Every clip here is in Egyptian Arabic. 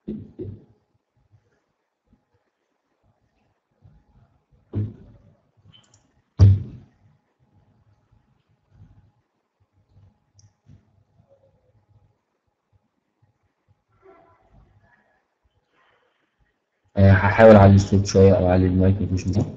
آه، هحاول اعلي الصوت شويه او اعلي المايك مفيش مشكله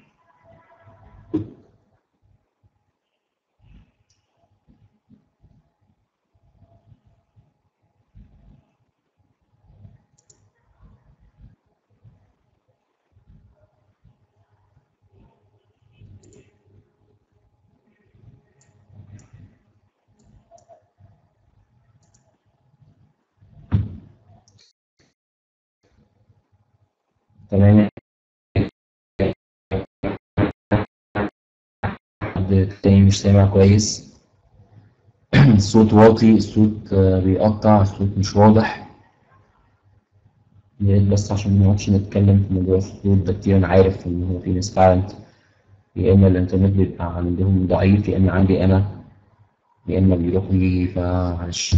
تمام حد تاني مش سامع كويس الصوت واطي الصوت آه، بيقطع الصوت مش واضح يا ريت بس عشان ما نقعدش نتكلم في موضوع الصوت ده كتير انا عارف ان هو في ناس فعلا يا اما الانترنت بيبقى عندهم ضعيف يا اما عندي انا يا اما بيروح ويجي فمعلش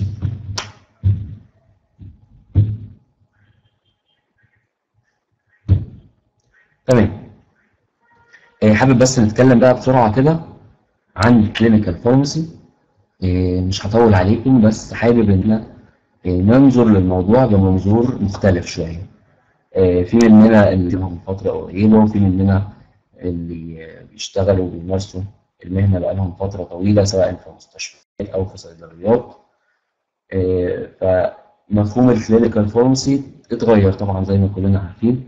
تمام آه، حابب بس نتكلم بقى بسرعة كده عن الكلينيكال فارماسي مش هطول عليكم بس حابب ان احنا آه، ننظر للموضوع بمنظور مختلف شوية آه، في مننا اللي لهم فترة قريبة وفي مننا اللي آه، بيشتغلوا وبيمارسوا المهنة بقالهم فترة طويلة سواء في مستشفيات أو في صيدليات آه، فمفهوم الكلينيكال فارماسي اتغير طبعا زي ما كلنا عارفين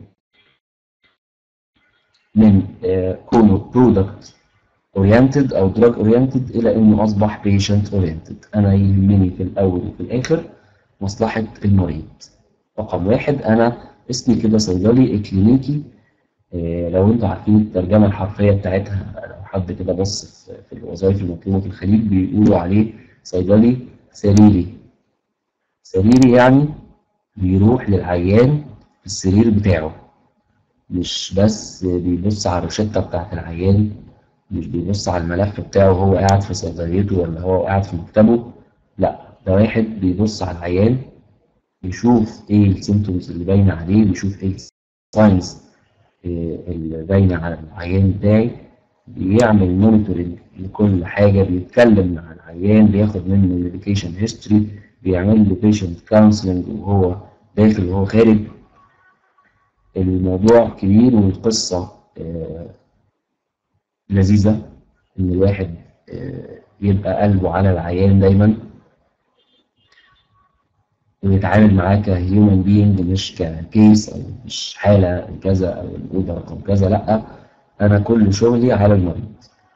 من آه، كونه برودكت اورينتد او دراج اورينتد الى انه اصبح بيشنت اورينتد انا يهمني في الاول وفي الاخر مصلحه المريض رقم واحد انا اسمي كده صيدلي اكلينيكي آه، لو انتوا عارفين الترجمه الحرفيه بتاعتها لو حد كده بص في- في الوظائف المطلوبه في الخليج بيقولوا عليه صيدلي سريري سريري يعني بيروح للعيان في السرير بتاعه مش بس بيبص على الروشتة بتاعت العيان مش بيبص على الملف بتاعه وهو قاعد في صيدليته ولا هو قاعد في مكتبه لا ده واحد بيبص على العيان بيشوف ايه السيمتومز اللي باينة عليه بيشوف ايه الساينز اللي باينة على العيان بتاعي بيعمل مونيتورنج لكل حاجة بيتكلم مع العيان بياخد منه ميديكيشن هيستوري بيعمل له بيشنت كونسلنج وهو داخل وهو خارج الموضوع كبير والقصة آه، لذيذة إن الواحد آه، يبقى قلبه على العيان دايما ويتعامل معاه كهيومن بينج مش ككيس أو مش حالة كذا أو الأوضة رقم كذا لأ أنا كل شغلي على المريض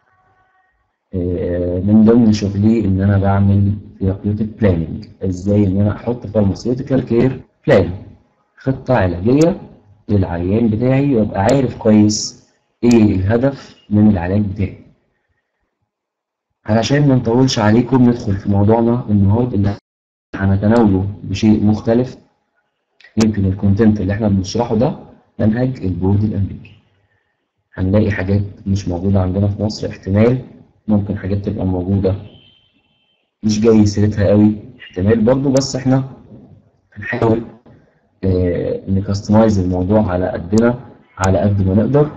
آه، من ضمن شغلي إن أنا بعمل ثيرابيوتيك بلاننج إزاي إن أنا أحط فارماسيوتيكال كير بلان خطة علاجية للعيان بتاعي وابقى عارف كويس ايه الهدف من العلاج بتاعي علشان ما نطولش عليكم ندخل في موضوعنا النهارده اللي هنتناوله بشيء مختلف يمكن الكونتنت اللي احنا بنشرحه ده منهج البورد الامريكي هنلاقي حاجات مش موجودة عندنا في مصر احتمال ممكن حاجات تبقى موجودة مش جاي سيرتها قوي احتمال برضو بس احنا هنحاول آه، نكستمايز الموضوع على قدنا على قد ما نقدر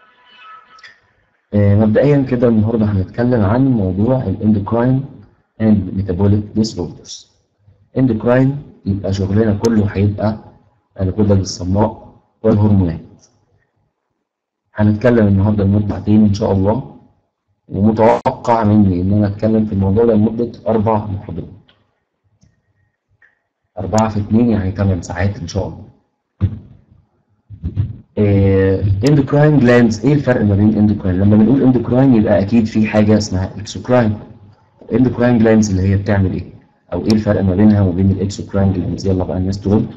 آه، مبدئيا كده النهارده هنتكلم عن موضوع الاندوكراين اند ميتابوليك ديسوردرز اندوكراين يبقى شغلنا كله هيبقى الغدد الصماء والهرمونات هنتكلم النهارده لمدة ساعتين ان شاء الله ومتوقع مني ان انا اتكلم في الموضوع ده لمدة اربع محاضرات أربعة في اتنين يعني تمن ساعات إن شاء الله. اندوكراين جلاندز إيه الفرق ما بين اندوكراين؟ لما بنقول اندوكراين يبقى أكيد في حاجة اسمها اكسوكراين. الاندوكراين جلاندز اللي هي بتعمل إيه؟ أو إيه الفرق ما بينها وما بين الاكسوكراين جلاندز؟ يلا بقى الناس ترد.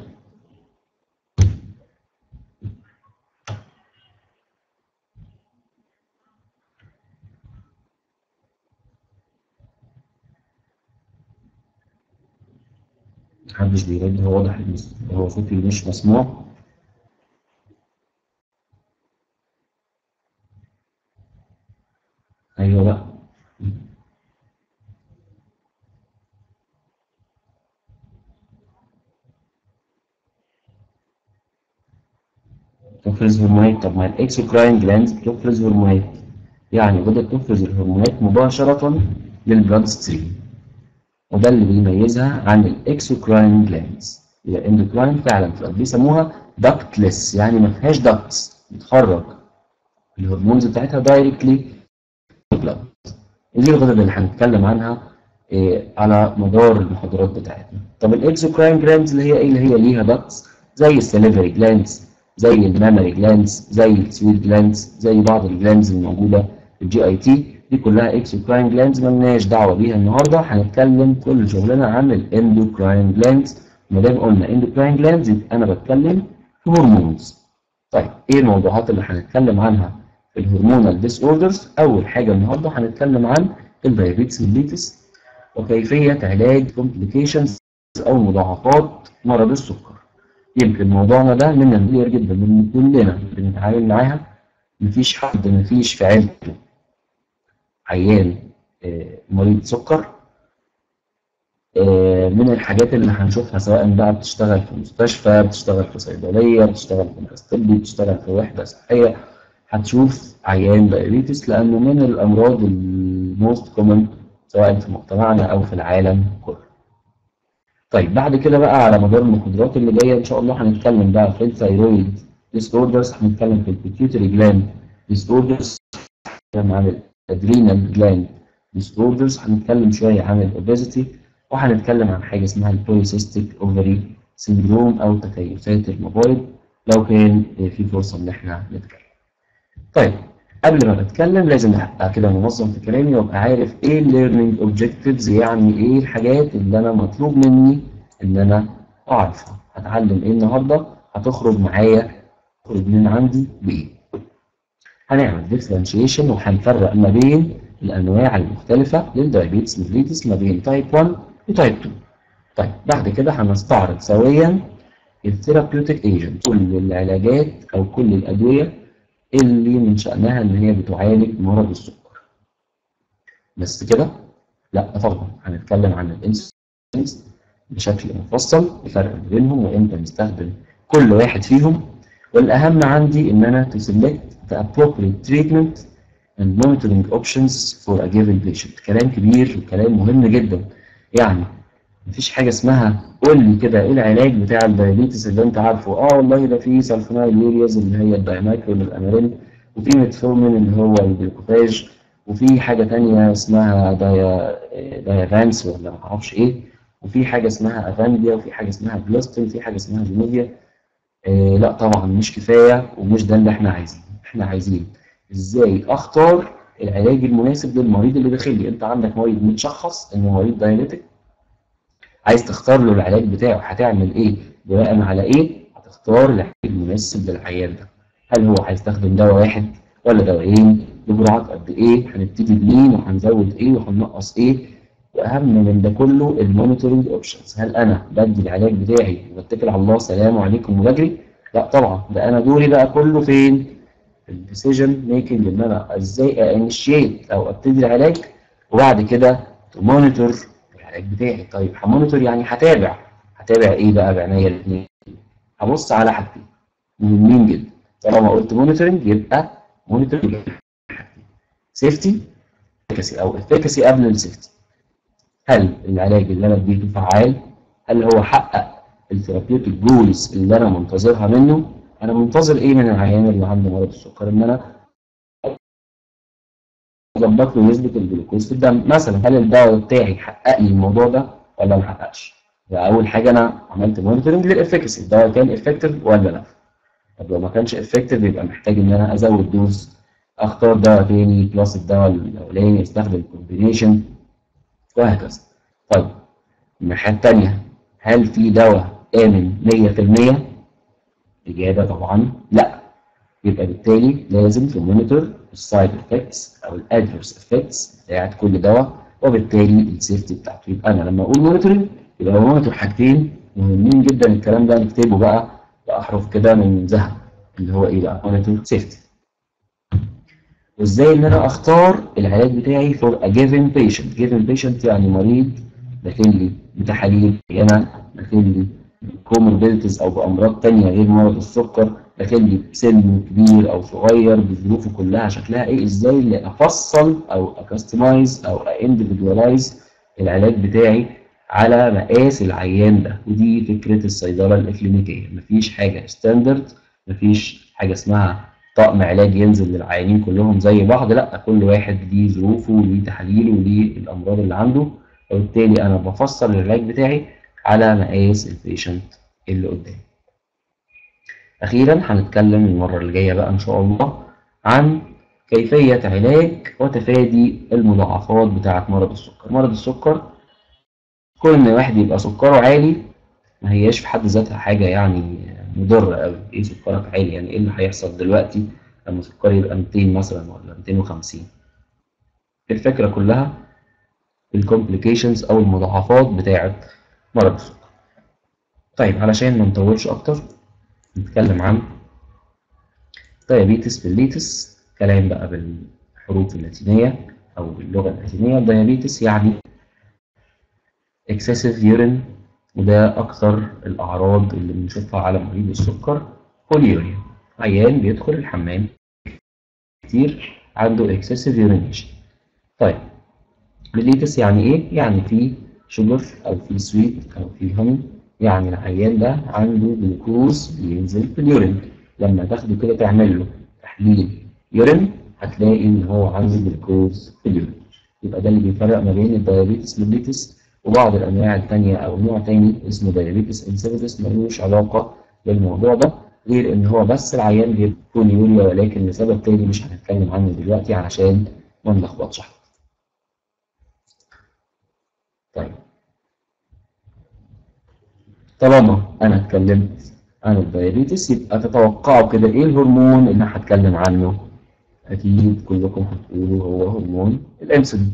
محدش بيرد هو واضح إن هو صوتي مش مسموع. أيوه بقى. تفرز هرمونات طب ما الاكسوكراين جلاندز بتفرز هرمونات يعني بدأت تفرز الهرمونات مباشرة للبلاد ستريم وده اللي بيميزها عن الاكسوكراين جلاندز يبقى الاندوكراين فعلا في بيسموها داكتلس يعني ما فيهاش داكتس بتخرج الهرمونز بتاعتها دايركتلي البلاد ودي الغدد اللي هنتكلم عنها إيه على مدار المحاضرات بتاعتنا طب الاكسوكراين جلاندز اللي هي ايه اللي هي ليها داكتس زي السليفري جلاندز زي المامري جلاندز زي السويت جلاندز زي بعض الجلاندز الموجوده في الجي اي تي دي كلها اكسوكراين جلاندز مالناش دعوه بيها النهارده هنتكلم كل شغلنا عن الاندوكراين جلاندز ما دام قلنا اندوكراين جلاندز يبقى انا بتكلم في هرمونز طيب ايه الموضوعات اللي هنتكلم عنها في الهرمونال ديس اوردرز اول حاجه النهارده هنتكلم عن الدايابيتس ميليتس وكيفيه علاج كومبليكيشنز او مضاعفات مرض السكر يمكن موضوعنا ده من المدير جدا من كلنا بنتعامل معاها مفيش حد مفيش في عيلته عيان مريض سكر من الحاجات اللي هنشوفها سواء بقى بتشتغل في مستشفى بتشتغل في صيدلية بتشتغل في مركز طبي بتشتغل في وحدة صحية هتشوف عيان دايابيتس لأنه من الأمراض الموست كومن سواء في مجتمعنا أو في العالم كله. طيب بعد كده بقى على مدار المحاضرات اللي جاية إن شاء الله هنتكلم بقى في الثايرويد ديس اوردرز هنتكلم في البيتيوتري جلاند ديس اوردرز هنتكلم عن الادرينال جلاند ديس اوردرز هنتكلم شوية عن الاوبيزيتي وهنتكلم عن حاجة اسمها البوليسيستيك اوفري سيندروم أو تكيسات المبايض لو كان في فرصة إن إحنا نتكلم. طيب قبل ما بتكلم لازم ابقى كده منظم في كلامي وابقى عارف ايه الليرنينج اوبجكتيفز يعني ايه الحاجات اللي انا مطلوب مني ان انا اعرفها هتعلم ايه النهارده هتخرج معايا تخرج من عندي بايه هنعمل ديفرنشيشن وهنفرق ما بين الانواع المختلفه للدايابيتس ميليتس ما بين تايب 1 وتايب 2 طيب بعد كده هنستعرض سويا الثيرابيوتيك ايجنت كل العلاجات او كل الادويه اللي من شأنها إن هي بتعالج مرض السكر. بس كده؟ لا طبعا هنتكلم عن الانسولين بشكل مفصل الفرق بينهم وامتى نستخدم كل واحد فيهم والأهم عندي إن أنا to select the appropriate treatment and monitoring options for a given patient. كلام كبير وكلام مهم جدا. يعني مفيش حاجة اسمها قول لي كده ايه العلاج بتاع الدايابيتس اللي انت عارفه اه والله ده في سلفونايل يورياز اللي هي الدايماكرون الامارين وفي ميتفورمين اللي هو الجلوكوفاج وفي حاجة تانية اسمها دايا دايافانس ولا معرفش ايه وفي حاجة اسمها افانديا وفي حاجة اسمها بلاستين وفي حاجة اسمها جينيفيا آه لا طبعا مش كفاية ومش ده اللي احنا عايزينه احنا عايزين ازاي اختار العلاج المناسب للمريض اللي داخل لي انت عندك مريض متشخص انه مريض دايابيتك عايز تختار له العلاج بتاعه هتعمل ايه بناء على ايه هتختار العلاج المناسب للعيان ده هل هو هيستخدم دواء واحد ولا دوايين بجرعات قد ايه هنبتدي بمين وهنزود ايه وهننقص ايه واهم من ده كله المونيتورنج اوبشنز هل انا بدي العلاج بتاعي وبتكل على الله سلام عليكم وبجري لا طبعا ده انا دوري بقى كله فين في الديسيجن ميكنج ان انا ازاي انيشيت او ابتدي العلاج وبعد كده تمونيتور العلاج بتاعي طيب همونيتور يعني هتابع هتابع ايه بقى بعناية الاثنين هبص على حاجتين مهمين جدا طالما قلت مونيتورنج يبقى مونيتورنج سيفتي افكاسي او افكاسي قبل السيفتي هل العلاج اللي انا اديته فعال هل هو حقق الثيرابيوتيك جولز اللي انا منتظرها منه انا منتظر ايه من العيان اللي عنده مرض السكر ان انا اظبط له نسبه الجلوكوز في الدم مثلا هل الدواء بتاعي حقق لي الموضوع ده ولا ما حققش اول حاجه انا عملت مونيتورنج للافكاسي الدواء كان افكتيف ولا لا طب لو ما كانش افكتيف يبقى محتاج ان انا ازود دوز اختار دواء تاني بلس الدواء الاولاني استخدم كومبينيشن وهكذا طيب الناحيه الثانيه هل في دواء امن 100% اجابه طبعا لا يبقى بالتالي لازم تمونيتور السايد افكتس او الادفيرس افكتس بتاعت كل دواء وبالتالي السيفتي بتاعته يبقى انا لما اقول مونيتورنج يبقى مونيتور حاجتين مهمين جدا الكلام ده نكتبه بقى باحرف كده من ذهب اللي هو ايه بقى مونيتور سيفتي وازاي ان انا اختار العلاج بتاعي فور ا جيفن بيشنت جيفن بيشنت يعني مريض داخل لي بتحاليل معينه داخل لي كوموربيديتيز او بامراض ثانيه غير مرض السكر داخل لي بسن كبير او صغير بظروفه كلها شكلها ايه ازاي اللي افصل او اكستمايز او اندفيدواليز العلاج بتاعي على مقاس العيان ده ودي فكره الصيدله الاكلينيكيه مفيش حاجه ستاندرد مفيش حاجه اسمها طقم علاج ينزل للعيانين كلهم زي بعض لا كل واحد ليه ظروفه وليه تحاليله وليه الامراض اللي عنده وبالتالي انا بفصل العلاج بتاعي على مقاس البيشنت اللي قدامي اخيرا هنتكلم المره اللي جايه بقى ان شاء الله عن كيفيه علاج وتفادي المضاعفات بتاعه مرض السكر مرض السكر كون ان واحد يبقى سكره عالي ما هياش في حد ذاتها حاجه يعني مضره قوي ايه سكرك عالي يعني ايه اللي هيحصل دلوقتي لما سكري يبقى 200 مثلا ولا 250 الفكره كلها الكومبليكيشنز او المضاعفات بتاعه مرض السكر طيب علشان ما نطولش اكتر نتكلم عن ديابيتس بالليتس كلام بقى بالحروف اللاتينيه او باللغه اللاتينيه ديابيتس يعني excessive urine وده أكثر الأعراض اللي بنشوفها على مريض السكر بوليوريا عيان بيدخل الحمام كتير عنده excessive urination طيب بليتس يعني إيه؟ يعني في شوجر أو في سويت أو في هوني يعني العيان ده عنده جلوكوز بينزل في اليورين لما تاخده كده تعمل له تحليل يورين هتلاقي إن هو عنده جلوكوز في اليورين يبقى ده اللي بيفرق ما بين الدايابيتس والليتس وبعض الأنواع التانية أو نوع تاني اسمه دايابيتس انسيبيتس ملوش علاقة بالموضوع ده غير إن هو بس العيان بيكون يوريا ولكن لسبب تاني مش هنتكلم عنه دلوقتي علشان ما نلخبطش حد. طيب طالما أنا اتكلمت عن الدايابيتس يبقى تتوقعوا كده إيه الهرمون اللي أنا هتكلم عنه؟ أكيد كلكم هتقولوا هو هرمون الأنسولين.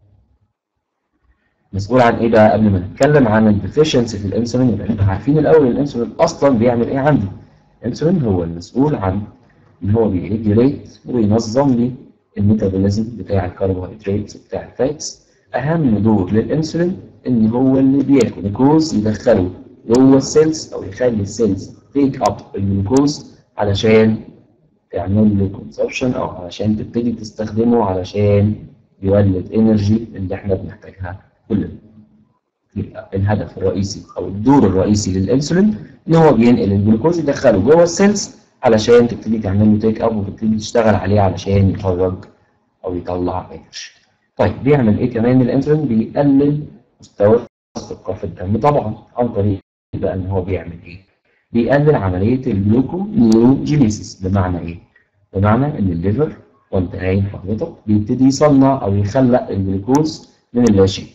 مسؤول عن ايه بقى قبل ما نتكلم عن الديفيشنسي في الانسولين يبقى احنا عارفين الاول الانسولين اصلا بيعمل ايه عندي الانسولين هو المسؤول عن ان هو بيريجوليت وينظم لي الميتابوليزم بتاع الكربوهيدرات بتاع الفاتس اهم دور للانسولين ان هو اللي بياخد جلوكوز يدخله جوه السيلز او يخلي السيلز تيك اب الجلوكوز علشان تعمل له كونسبشن او علشان تبتدي تستخدمه علشان يولد انرجي اللي احنا بنحتاجها كلنا يبقى الهدف الرئيسي او الدور الرئيسي للانسولين ان هو بينقل الجلوكوز يدخله جوه السيلز علشان تبتدي تعمل له تيك اب وتبتدي تشتغل عليه علشان يخرج او يطلع انرجي. طيب بيعمل ايه كمان الانسولين؟ بيقلل مستوى السكر في الدم طبعا عن طريق بقى ان هو بيعمل ايه؟ بيقلل عمليه الجلوكو نيوروجينيسيس بمعنى ايه؟ بمعنى ان الليفر وانت عين حضرتك بيبتدي يصنع او يخلق الجلوكوز من اللاشيء.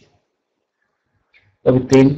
وبالتالي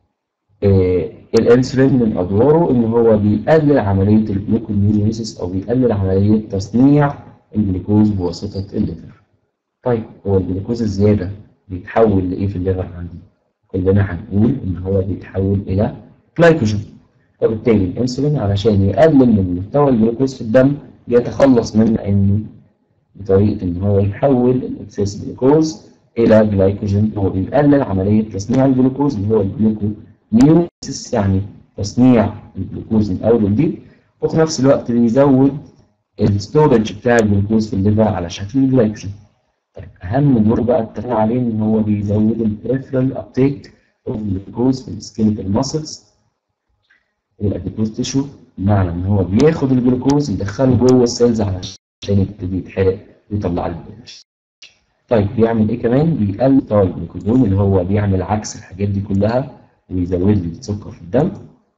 آه الانسولين من ادواره ان هو بيقلل عمليه الجلوكونيوجينيسيس او بيقلل عمليه تصنيع الجلوكوز بواسطه الليفر. طيب هو الجلوكوز الزياده بيتحول لايه في الليفر عندي؟ كلنا هنقول ان هو بيتحول الى جلايكوجين. وبالتالي الانسولين علشان يقلل من مستوى الجلوكوز في الدم يتخلص من انه بطريقه ان هو يحول الاكسس جلوكوز الى جلايكوجين هو بيقلل عمليه تصنيع الجلوكوز اللي هو الجلوكونيوسيس يعني تصنيع الجلوكوز من اول وجديد وفي نفس الوقت بيزود الستورج بتاع الجلوكوز في الليفر على شكل الجلايكوجين. طيب اهم دور بقى اتفقنا عليه ان هو بيزود البريفرال ابتيك اوف الجلوكوز في السكيلتال ماسلز والاديبوز تيشو بمعنى ان هو بياخد الجلوكوز يدخله جوه السيلز علشان يبتدي يتحرق ويطلع الانرجي. طيب بيعمل ايه كمان؟ بيقلل مستوى الجلوكوزون اللي هو بيعمل عكس الحاجات دي كلها ويزود لي السكر في الدم.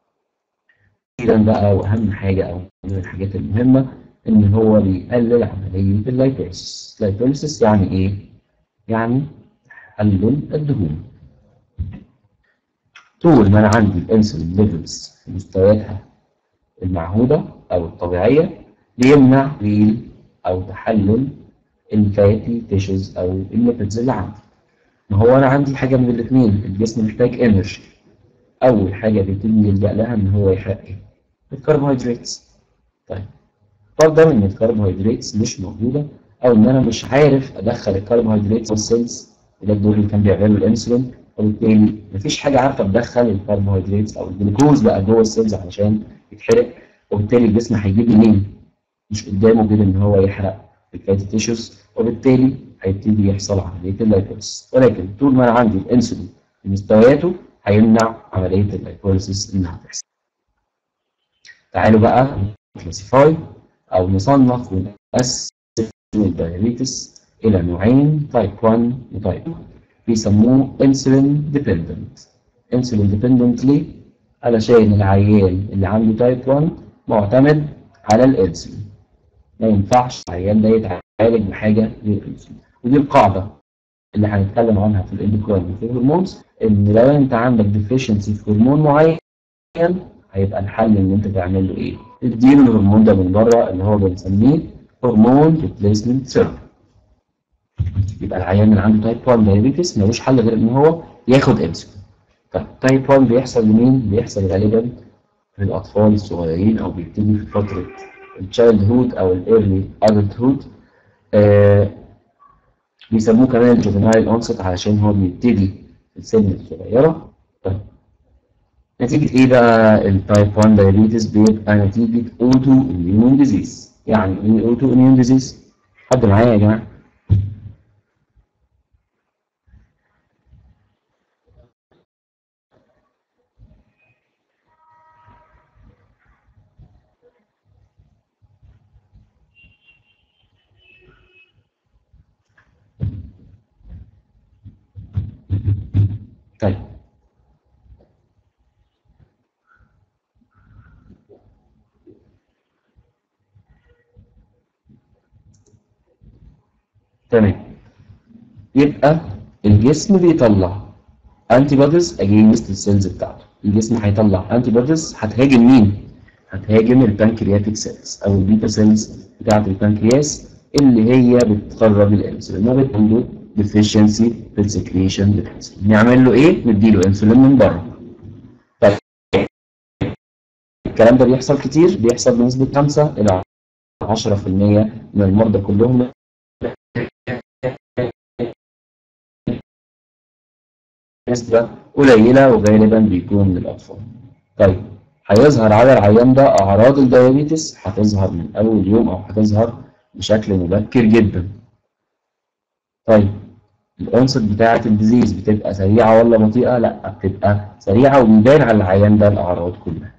اذا بقى واهم حاجه او من الحاجات المهمه ان هو بيقلل عمليه اللايبوليسيس. اللايبوليسيس يعني ايه؟ يعني تحلل الدهون. طول ما انا عندي الانسولين ليفلز في مستوياتها المعهوده او الطبيعيه بيمنع ريل او تحلل الفاتي تيشوز او الليبيدز اللي عندي ما هو انا عندي حاجه من الاثنين الجسم محتاج انرجي اول حاجه بيبتدي يلجا لها ان هو يحرق ايه الكربوهيدرات طيب فرضا ان الكربوهيدرات مش موجوده او ان انا مش عارف ادخل الكربوهيدرات في السيلز وده الدور اللي كان بيعمله الانسولين وبالتالي مفيش حاجه عارفه تدخل الكربوهيدرات او الجلوكوز بقى جوه السيلز علشان يتحرق وبالتالي الجسم هيجيب منين؟ مش قدامه غير ان هو يحرق الفاتي تيشوز وبالتالي هيبتدي يحصل عمليه اللايبوليسيس ولكن طول ما انا عندي الانسولين في مستوياته هيمنع عمليه اللايبوليسيس انها تحصل. تعالوا بقى كلاسيفاي او نصنف ونقسم الدايابيتس الى نوعين تايب 1 وتايب 2 بيسموه انسولين ديبندنت انسولين ديبندنت ليه؟ علشان العيان اللي عنده تايب 1 معتمد على الانسولين ما ينفعش العيان ده يتعالج بحاجه غير الانسولين ودي القاعده اللي هنتكلم عنها في الاندوكراين في الهرمونز ان لو انت عندك ديفيشنسي في هرمون معين هيبقى الحل ان انت تعمل له ايه؟ تديله الهرمون ده من بره اللي هو بنسميه هرمون ريبليسمنت ثيرابي يبقى العيان اللي عنده تايب 1 دايابيتس ملوش حل غير ان هو ياخد انسولين طيب تايب 1 بيحصل لمين؟ بيحصل غالبا في الاطفال الصغيرين او بيبتدي في فتره التشايلد هود او الايرلي ادلت هود آه بيسموه كمان الجوفينايل اونست علشان هو بيبتدي في السن الصغيره طيب نتيجة ايه بقى التايب 1 دايابيتس بيبقى نتيجة اوتو اميون ديزيز يعني ايه اوتو اميون ديزيز؟ حد معايا يا جماعة؟ طيب تمام يبقى الجسم بيطلع انتي بوديز اجينست السيلز بتاعته الجسم هيطلع انتي بوديز هتهاجم مين؟ هتهاجم البنكرياتيك سيلز او البيتا سيلز بتاعت البنكرياس اللي هي بتخرج الانسولين وبتعمل ديفيشنسي في السكريشن بالانسولين نعمل له ايه؟ نديله انسولين من بره طيب الكلام ده بيحصل كتير بيحصل بنسبة 5 إلى 10% من المرضى كلهم نسبة قليلة وغالبا بيكون للأطفال. طيب هيظهر على العيان ده أعراض الديابيتس هتظهر من أول يوم أو هتظهر بشكل مبكر جدا. طيب الأنصت بتاعة الديزيز بتبقى سريعة ولا بطيئة؟ لأ بتبقى سريعة وبيبان على العيان ده الأعراض كلها.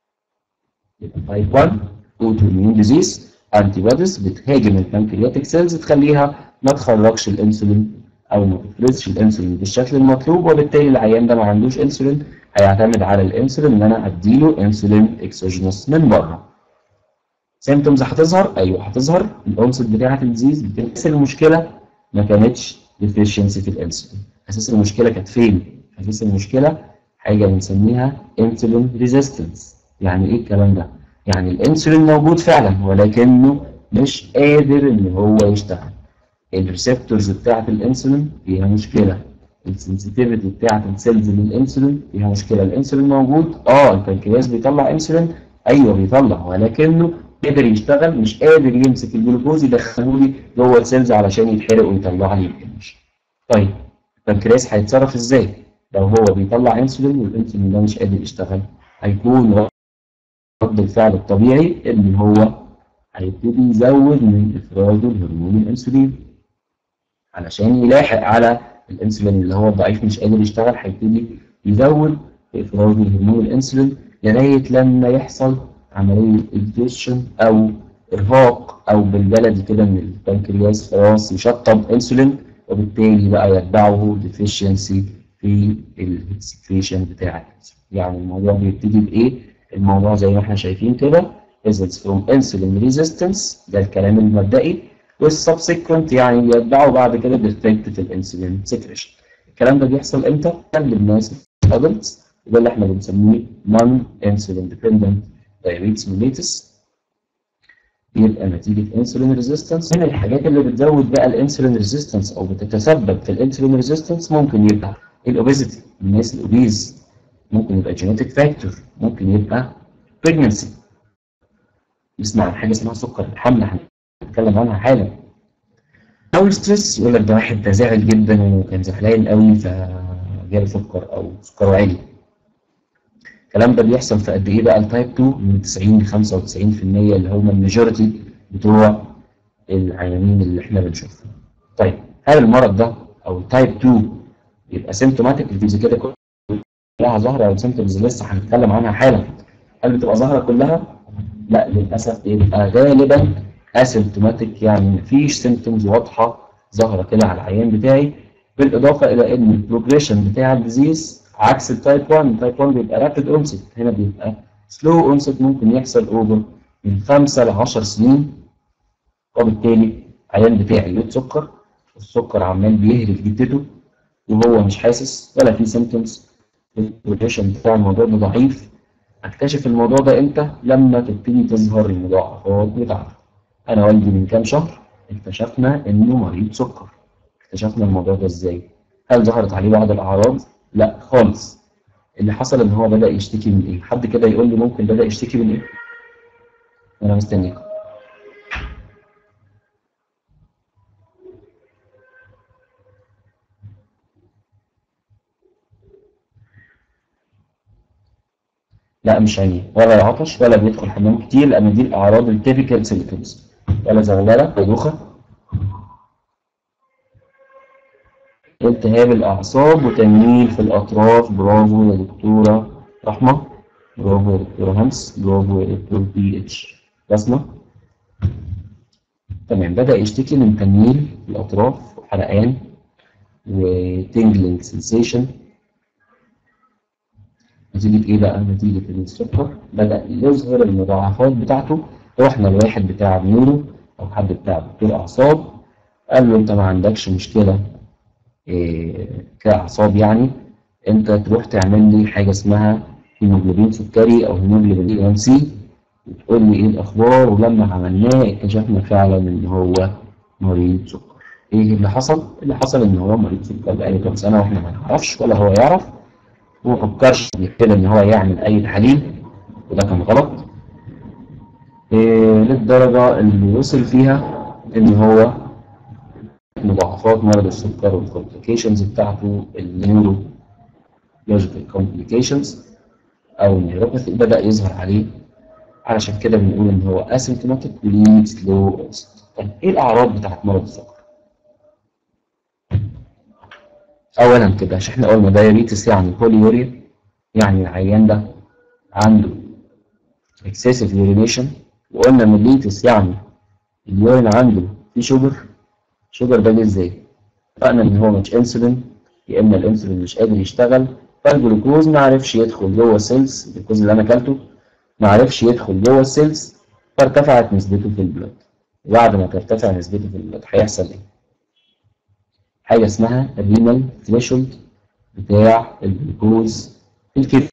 يبقى تايب 1 اوتو اميون ديزيز انتي بوديز بتهاجم البنكرياتيك سيلز تخليها ما تخرجش الانسولين او ما تفرزش الانسولين بالشكل المطلوب وبالتالي العيان ده ما عندوش انسولين هيعتمد على الانسولين ان انا اديله انسولين اكسوجينوس من بره. سيمتومز هتظهر ايوه هتظهر الانست بتاعه الديزيز بس المشكله ما كانتش ديفيشنسي في الانسولين اساس المشكله كانت فين؟ اساس المشكله حاجه بنسميها انسولين ريزيستنس يعني ايه الكلام ده؟ يعني الانسولين موجود فعلا ولكنه مش قادر ان هو يشتغل. الريسبتورز بتاعت الانسولين فيها مشكله. السنسيتيفيتي بتاعت السيلز للانسولين فيها مشكله، الانسولين موجود اه البنكرياس بيطلع انسولين ايوه بيطلع ولكنه قادر يشتغل مش قادر يمسك الجلوكوز يدخله لي جوه السيلز علشان يتحرق ويطلع لي الانرجي. طيب البنكرياس هيتصرف ازاي؟ لو هو بيطلع انسولين والانسولين ده مش قادر يشتغل هيكون رد الفعل الطبيعي ان هو هيبتدي يزود من افراز الهرمون الانسولين علشان يلاحق على الانسولين اللي هو ضعيف مش قادر يشتغل هيبتدي يزود في افراز الهرمون الانسولين لغايه لما يحصل عمليه اكزوشن او ارهاق او بالبلدي كده ان البنكرياس خلاص يشطب انسولين وبالتالي بقى يتبعه ديفيشنسي في السكريشن بتاع الانسولين يعني الموضوع بيبتدي بايه؟ الموضوع زي ما احنا شايفين كده results from insulin resistance ده الكلام المبدئي والسبسيكونت يعني بيتبعه بعد كده ديفكت في الانسولين سكريشن الكلام ده بيحصل امتى؟ للناس الادلتس وده اللي احنا بنسميه non insulin dependent diabetes mellitus بيبقى نتيجة انسولين ريزيستنس من الحاجات اللي بتزود بقى الانسولين ريزيستنس او بتتسبب في الانسولين ريزيستنس ممكن يبقى الاوبيزيتي الناس الاوبيز ممكن يبقى جينيتك فاكتور ممكن يبقى pregnancy نسمع عن حاجه اسمها سكر الحمل هنتكلم عنها حالا او الستريس يقول لك ده واحد ده زعل جدا وكان زعلان قوي فجاله سكر او سكره عالي الكلام ده بيحصل في قد ايه بقى التايب 2 من 90 ل 95% اللي هم الماجورتي بتوع العيانين اللي احنا بنشوفهم. طيب هل المرض ده او تايب 2 يبقى سيمتوماتيك الفيزي كده كلها ظاهره او سيمتومز لسه هنتكلم عنها حالا هل بتبقى ظاهره كلها؟ لا للاسف بيبقى غالبا اسيمتوماتيك يعني مفيش سيمتومز واضحه ظاهره كده على العيان بتاعي بالاضافه الى ان البروجريشن بتاع الديزيز عكس التايب 1 التايب 1 بيبقى رابيد اونست هنا بيبقى سلو اونست ممكن يحصل اوفر من 5 ل 10 سنين وبالتالي العيان بتاعي له سكر السكر عمال بيهرف جدته وهو مش حاسس ولا في سيمتومز البروجريشن بتاع الموضوع ده ضعيف اكتشف الموضوع ده امتى لما تبتدي تظهر المضاعفات بتاعته انا والدي من كام شهر اكتشفنا انه مريض سكر اكتشفنا الموضوع ده ازاي هل ظهرت عليه بعض الاعراض لا خالص اللي حصل ان هو بدا يشتكي من ايه حد كده يقول لي ممكن بدا يشتكي من ايه انا مستنيكم لا مش عينيه ولا العطش ولا بيدخل حمام كتير لان دي الاعراض التيبيكال سيمبتومز ولا زغلله ولا دوخه التهاب الاعصاب وتنميل في الاطراف برافو يا دكتوره رحمه برافو يا دكتوره همس برافو يا دكتور بي اتش بسمه تمام بدا يشتكي من تنميل في الاطراف وحرقان وتنجلينج سensation نتيجة إيه بقى؟ نتيجة إن السكر بدأ يظهر المضاعفات بتاعته رحنا لواحد بتاع نيورو أو حد بتاع دكتور أعصاب قال له أنت ما عندكش مشكلة إيه كأعصاب يعني أنت تروح تعمل لي حاجة اسمها هيموجلوبين سكري أو هيموجلوبين اي 1 سي وتقول لي إيه الأخبار ولما عملناه اكتشفنا فعلا إن هو مريض سكر. إيه اللي حصل؟ اللي حصل إن هو مريض سكر بقاله كام سنة وإحنا ما نعرفش ولا هو يعرف وما فكرش كده ان هو يعمل اي تحاليل وده كان غلط إيه للدرجة اللي وصل فيها ان هو مضاعفات مرض السكر والكومبليكيشنز بتاعته النيورو لوجيكال كومبليكيشنز او النيوروباثي بدأ يظهر عليه علشان كده بنقول ان هو اسيمتوماتيك وليه سلو طيب ايه الاعراض بتاعت مرض السكر؟ اولا كده عشان احنا قلنا دايابيتس يعني بوليوريا يعني العيان ده عنده excessive urination وقلنا ميليتس يعني اليورين عنده فيه شوجر شوجر ده جه ازاي؟ اتفقنا ان هو مش انسولين يا اما الانسولين مش قادر يشتغل فالجلوكوز ما عرفش يدخل جوه السيلز الجلوكوز اللي انا اكلته ما عرفش يدخل جوه السيلز فارتفعت نسبته في البلد وبعد ما ترتفع نسبته في البلد هيحصل ايه؟ حاجه اسمها الرينال ثريشولد بتاع الجلوكوز في الكبد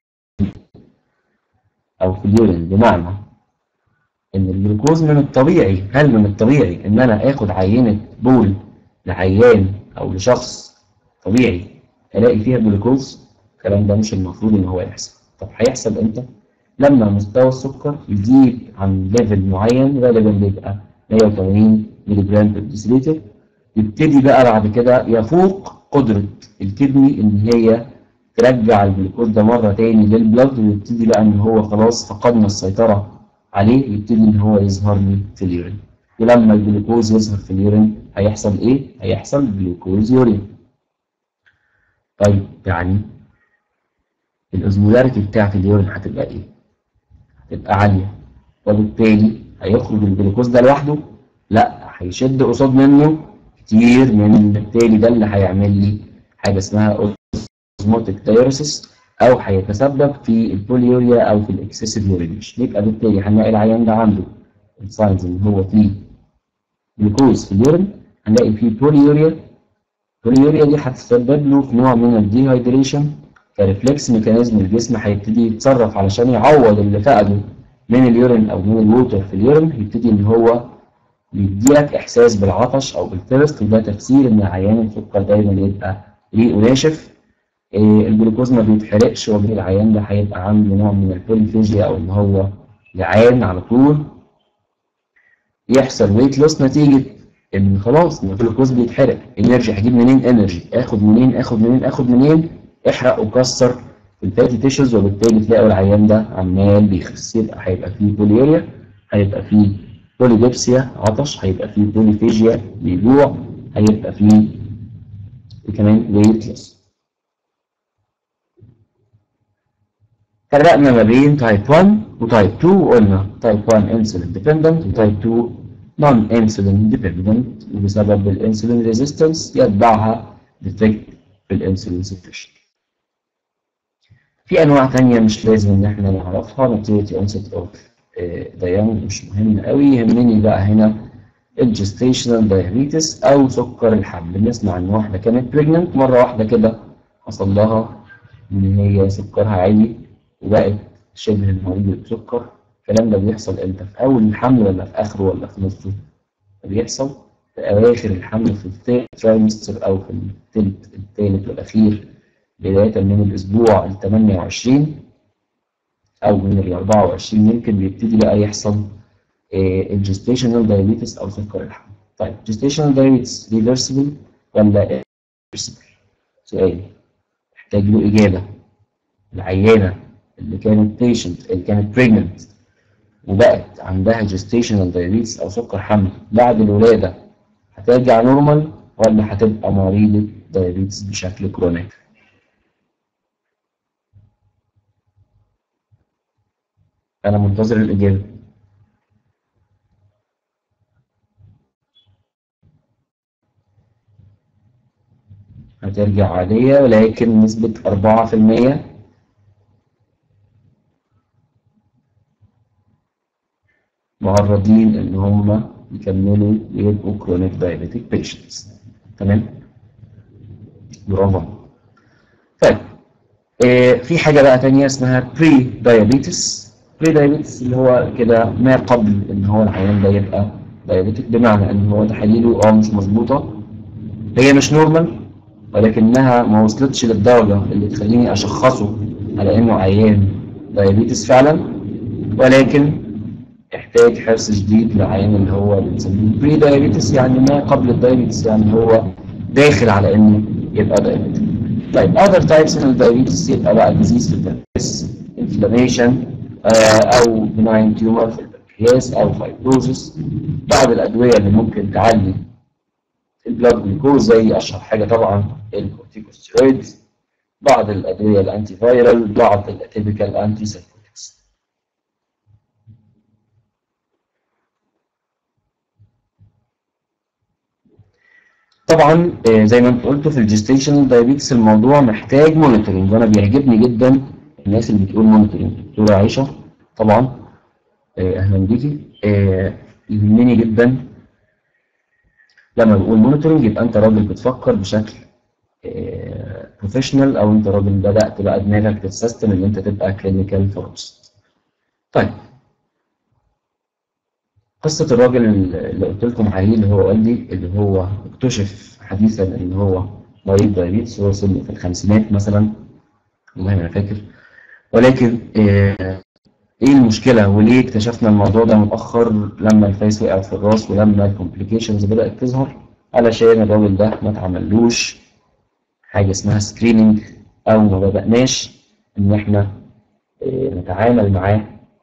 او في اليورين بمعنى ان الجلوكوز من الطبيعي هل من الطبيعي ان انا اخد عينه بول لعيان او لشخص طبيعي الاقي فيها جلوكوز الكلام ده مش المفروض ان هو يحصل طب هيحصل امتى لما مستوى السكر يزيد عن ليفل معين غالبا بيبقى 180 ملي جرام بر ديسيليتر يبتدي بقى بعد كده يفوق قدرة الكدني إن هي ترجع الجلوكوز ده مرة تاني للبلد ويبتدي بقى إن هو خلاص فقدنا السيطرة عليه يبتدي إن هو يظهر لي في اليورين ولما الجلوكوز يظهر في اليورين هيحصل إيه؟ هيحصل جلوكوز يورين طيب يعني الأوزمولاريتي بتاعت اليورين هتبقى إيه؟ هتبقى عالية وبالتالي هيخرج الجلوكوز ده لوحده؟ لا هيشد قصاد منه كتير من بالتالي ده اللي هيعمل لي حاجه اسمها اوزموتيك دايوريسيس او هيتسبب في البوليوريا او في الاكسسيف يورينيشن يبقى بالتالي هنلاقي العيان ده عنده الساينز ان هو فيه جلوكوز في اليورين هنلاقي فيه بوليوريا البوليوريا دي هتسبب له في نوع من الديهايدريشن كريفلكس ميكانيزم الجسم هيبتدي يتصرف علشان يعوض اللي فقده من اليورين او من الووتر في اليورين يبتدي ان هو بيديلك احساس بالعطش او بالثيرست وده تفسير ان عيان السكر دايما يبقى ريقه ناشف إيه الجلوكوز ما بيتحرقش وبين العيان ده هيبقى عنده نوع من البوليفيجيا او ان هو جعان على طول يحصل ويت لوس نتيجه ان خلاص الجلوكوز بيتحرق انرجي هجيب منين انرجي اخد منين اخد منين اخد منين احرق وكسر في الفاتي تيشوز وبالتالي تلاقوا العيان ده عمال بيخس يبقى هيبقى فيه بوليوريا هيبقى فيه بوليديبسيا عطش هيبقى فيه بوليفيجيا بيجوع هيبقى فيه كمان ويتلس فرقنا ما بين تايب 1 وتايب 2 وقلنا تايب 1 انسولين ديبندنت وتايب 2 نون انسولين ديبندنت وبسبب الانسولين ريزيستنس يتبعها ديفكت في الانسولين سكريشن في انواع تانية مش لازم ان احنا نعرفها نتيجة اونست اوف ديان مش مهم قوي يهمني بقى هنا الجستيشنال دايابيتس او سكر الحمل نسمع ان واحده كانت بريجننت مره واحده كده حصل لها ان هي سكرها عالي وبقت شبه المريض بسكر الكلام ده بيحصل امتى في اول الحمل ولا في اخره ولا في نصه بيحصل في اواخر الحمل في الثالث ترايمستر او في الثلث الثالث والاخير بدايه من الاسبوع ال 28 او من ال 24 يمكن بيبتدي بقى يحصل الجستيشنال دايابيتس او سكر الحمل. طيب جستيشنال دايابيتس ريفرسبل ولا irreversible؟ سؤال محتاج له اجابه. العيانه اللي كانت بيشنت اللي كانت بريجننت وبقت عندها جستيشنال دايابيتس او سكر حمل بعد الولاده هترجع نورمال ولا هتبقى مريضه دايابيتس بشكل كرونيك؟ انا منتظر الاجابه. هترجع عادية ولكن نسبة أربعة في المية معرضين إن هم يكملوا يبقوا كرونيك دايابيتيك بيشنتس تمام؟ برافو طيب آه في حاجة بقى تانية اسمها بري دايابيتس بري دايابيتس اللي هو كده ما قبل إن هو العيان ده يبقى دايابيتيك بمعنى إن هو تحاليله اه مش مظبوطة هي مش نورمال ولكنها ما وصلتش للدرجة اللي تخليني أشخصه على إنه عيان دايابيتس فعلا ولكن يحتاج حرص شديد للعيان اللي هو بنسميه بري دايابيتس يعني ما قبل الدايابيتس يعني هو داخل على إنه يبقى دايابيتس. طيب other types من الدايابيتس يبقى بقى disease في البنكرياس inflammation أو benign tumor في البنكرياس أو fibrosis بعض الأدوية اللي ممكن تعلي البلاد جلوكوز زي اشهر حاجه طبعا الكورتيكوستيرويدز بعض الادويه الانتي فايرال بعض الاتيبيكال انتي سايكوتكس طبعا زي ما انت قلت في الجستيشنال دايابيتس الموضوع محتاج مونيتورنج وانا بيعجبني جدا الناس اللي بتقول مونيتورنج دكتوره عائشه طبعا اهلا بيكي يهمني جدا لما بقول مونيتورنج يبقى انت راجل بتفكر بشكل بروفيشنال او انت راجل بدات بقى دماغك تتسيستم ان انت تبقى كلينيكال فارماسيست. طيب قصه الراجل اللي قلت لكم عليه اللي هو والدي اللي هو اكتشف حديثا ان هو مريض دايابيتس هو سنه في الخمسينات مثلا والله ما انا فاكر ولكن ايه المشكله وليه اكتشفنا الموضوع ده متاخر لما الفيس وقع في الراس ولما الكومبليكيشنز بدات تظهر علشان الراجل ده ما اتعملوش حاجه اسمها سكريننج او ما بداناش ان احنا اه نتعامل معاه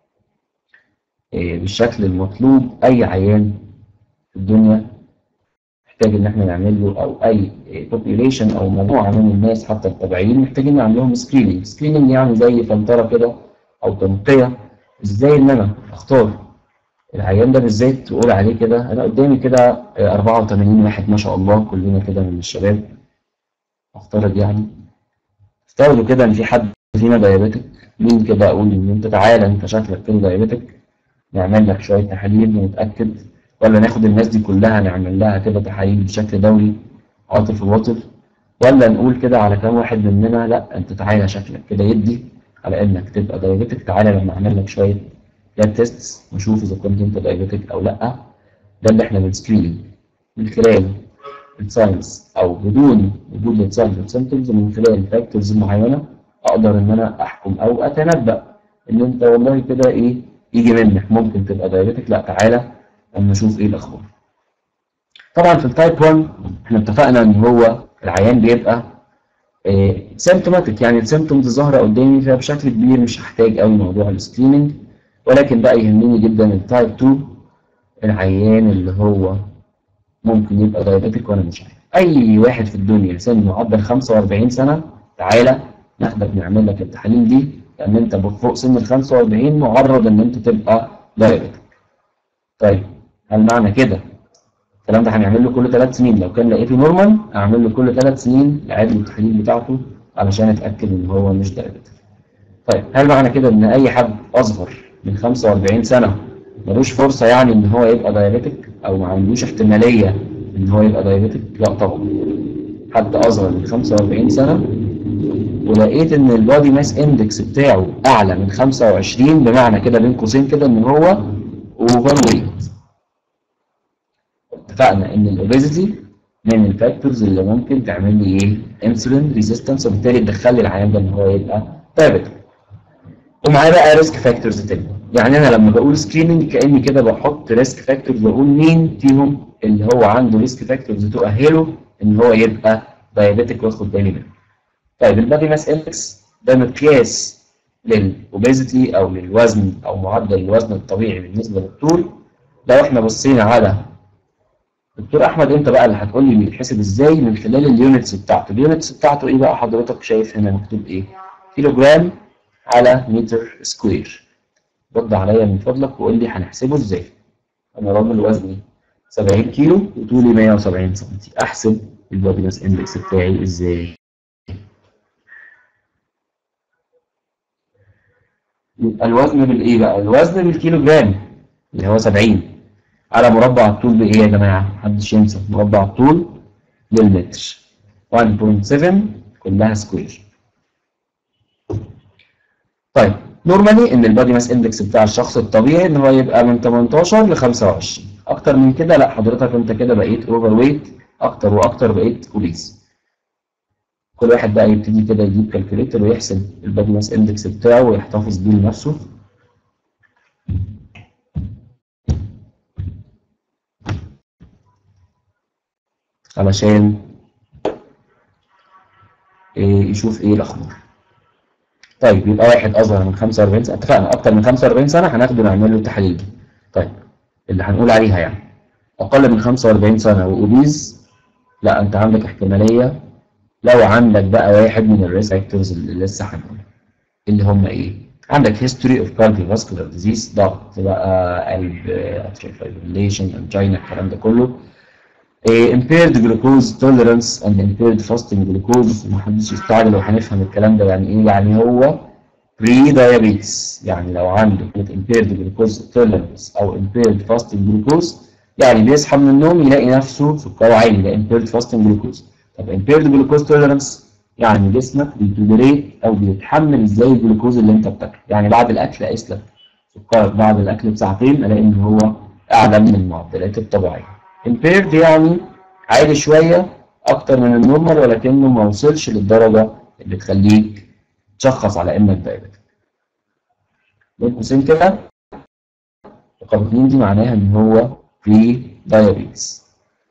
اه بالشكل المطلوب اي عيان في الدنيا محتاج ان احنا نعمل له او اي بوبيوليشن او مجموعه من الناس حتى الطبيعيين محتاجين نعمل لهم سكريننج سكريننج يعني زي فلتره كده او تنقيه ازاي ان انا اختار العيان ده بالذات تقول عليه كده انا قدامي كده 84 واحد ما شاء الله كلنا كده من الشباب افترض يعني افترضوا كده ان في حد فينا دايابيتك مين كده اقول ان انت تعالى انت شكلك كده دايابيتك نعمل لك شويه تحاليل ونتاكد ولا ناخد الناس دي كلها نعمل لها كده تحاليل بشكل دوري عاطف وواطف ولا نقول كده على كام واحد مننا لا انت تعالى شكلك كده يدي على انك تبقى دايابيتك تعالى لما اعمل لك شويه لاب تيست ونشوف اذا كنت انت دايابيتك او لا ده اللي احنا بنسكرين من خلال الساينس او بدون وجود الساينس والسيمتومز من خلال فاكتورز معينه اقدر ان انا احكم او اتنبا ان انت والله كده ايه يجي منك ممكن تبقى دايابيتك لا تعالى اما نشوف ايه الاخبار طبعا في التايب 1 احنا اتفقنا ان هو العيان بيبقى سيمتوماتيك يعني السيمتومز ظاهره قدامي فبشكل كبير مش هحتاج قوي موضوع السكريننج ولكن بقى يهمني جدا التايب 2 العيان اللي هو ممكن يبقى دايابيتيك وانا مش عارف اي واحد في الدنيا سن معدل 45 سنه تعالى ناخدك نعمل لك التحاليل دي لان انت فوق سن ال 45 معرض ان انت تبقى دايابيتيك طيب هل معنى كده الكلام ده هنعمل له كل ثلاث سنين لو كان لقيته نورمال اعمل له كل ثلاث سنين اعاده التحاليل بتاعته علشان اتاكد ان هو مش دايابيتيك طيب هل معنى كده ان اي حد اصغر من 45 سنه ملوش فرصه يعني ان هو يبقى دايابيتيك او ما عندوش احتماليه ان هو يبقى دايابيتيك لا طبعا حد اصغر من 45 سنه ولقيت ان البادي ماس اندكس بتاعه اعلى من 25 بمعنى كده بين قوسين كده ان هو اوفر ويت اتفقنا ان الاوبيزيتي من الفاكتورز اللي ممكن تعمل لي ايه انسولين ريزيستنس وبالتالي تدخل لي العيان ده ان هو يبقى دايابيتيك ومعاه بقى ريسك فاكتورز تاني يعني انا لما بقول سكريننج كاني كده بحط ريسك فاكتورز بقول مين فيهم اللي هو عنده ريسك فاكتورز تؤهله ان هو يبقى دايابيتيك واخد بالي منه طيب البادي ماس اندكس ده مقياس للاوبيزيتي او للوزن او معدل الوزن الطبيعي بالنسبه للطول لو احنا بصينا على دكتور احمد انت بقى اللي هتقول لي بيتحسب ازاي من خلال اليونتس بتاعته اليونتس بتاعته ايه بقى حضرتك شايف هنا مكتوب ايه كيلو جرام على متر سكوير رد عليا من فضلك وقول لي هنحسبه ازاي انا راجل وزني 70 كيلو وطولي 170 سم احسب البادي ماس اندكس بتاعي ازاي يبقى الوزن بالايه بقى الوزن بالكيلو جرام اللي هو 70 على مربع الطول بايه يا جماعه محدش ينسى مربع الطول للمتر 1.7 كلها سكوير طيب نورمالي ان البادي ماس اندكس بتاع الشخص الطبيعي ان هو يبقى من 18 ل 25 اكتر من كده لا حضرتك انت كده بقيت اوفر ويت اكتر واكتر بقيت اوبيس كل واحد بقى يبتدي كده يجيب كالكوليتر ويحسب البادي ماس اندكس بتاعه ويحتفظ بيه لنفسه علشان إيه يشوف ايه الاخبار طيب يبقى واحد اصغر من 45 سنه اتفقنا اكتر من 45 سنه هناخده نعمل له التحاليل دي طيب اللي هنقول عليها يعني اقل من 45 سنه واوبيز لا انت عندك احتماليه لو عندك بقى واحد من الريسك فاكتورز اللي لسه هنقولها اللي هم ايه؟ عندك هيستوري اوف كارديوفاسكولار ديزيز ضغط بقى قلب اتريال فايبريليشن انجينا الكلام ده كله إيه impaired glucose tolerance and impaired fasting glucose محدش يستعجل وهنفهم الكلام ده يعني ايه يعني هو pre diabetes يعني لو عنده impaired glucose tolerance او impaired fasting glucose يعني بيصحى من النوم يلاقي نفسه سكره عالي ده impaired fasting glucose طب impaired glucose tolerance يعني جسمك بيتوليريت او بيتحمل ازاي الجلوكوز اللي انت بتاكله يعني بعد الاكل اقيس لك سكرك بعد الاكل بساعتين الاقي ان هو اعلى من المعدلات الطبيعيه impaired يعني عالي شويه اكتر من النورمال ولكنه ما وصلش للدرجه اللي تخليك تشخص على انك دايبيتك بين قوسين كده رقم 2 دي معناها ان هو بري دايابيتس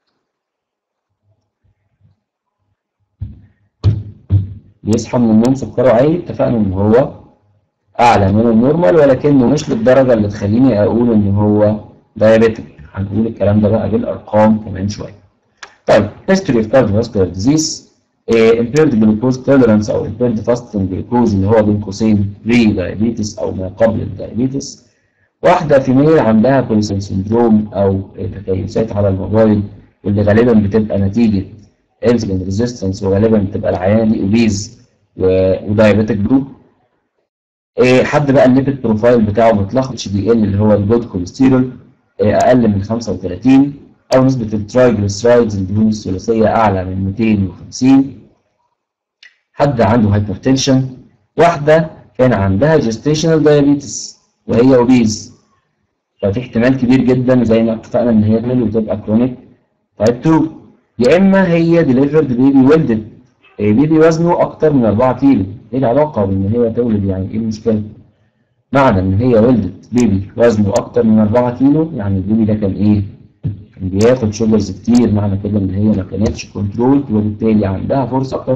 بيصحى من النوم سكره عالي اتفقنا ان هو اعلى من النورمال ولكنه مش للدرجه اللي تخليني اقول ان هو دايابيتك هنقول الكلام ده بقى بالارقام كمان شويه طيب history of cardiovascular disease eh, impaired glucose tolerance او impaired fasting glucose اللي هو بين قوسين pre diabetes او ما قبل الدايابيتس واحده فيميل عندها بوليسين سندروم او تكيسات على الموبايل واللي غالبا بتبقى نتيجه انسولين ريزيستنس وغالبا بتبقى العيان دي اوبيز ودايابيتك جروب إيه حد بقى الليبيد بروفايل بتاعه متلخبط دي ال اللي هو الجود كوليسترول إيه اقل من 35 او نسبه الترايجليسرايدز الدهون الثلاثيه اعلى من 250 حد عنده هايبرتنشن واحده كان عندها جستيشنال دايابيتس وهي اوبيز ففي احتمال كبير جدا زي ما اتفقنا ان هي تعمل وتبقى كرونيك تايب 2 يا اما هي ديليفرد بيبي ولدت بيبي وزنه اكتر من 4 كيلو ايه العلاقه بان هي تولد يعني ايه المشكله معنى ان هي ولدت بيبي وزنه اكتر من 4 كيلو يعني البيبي ده كان ايه كان بياخد شوجرز كتير معنى كده ان هي ما كانتش كنترول وبالتالي عندها فرصه اكتر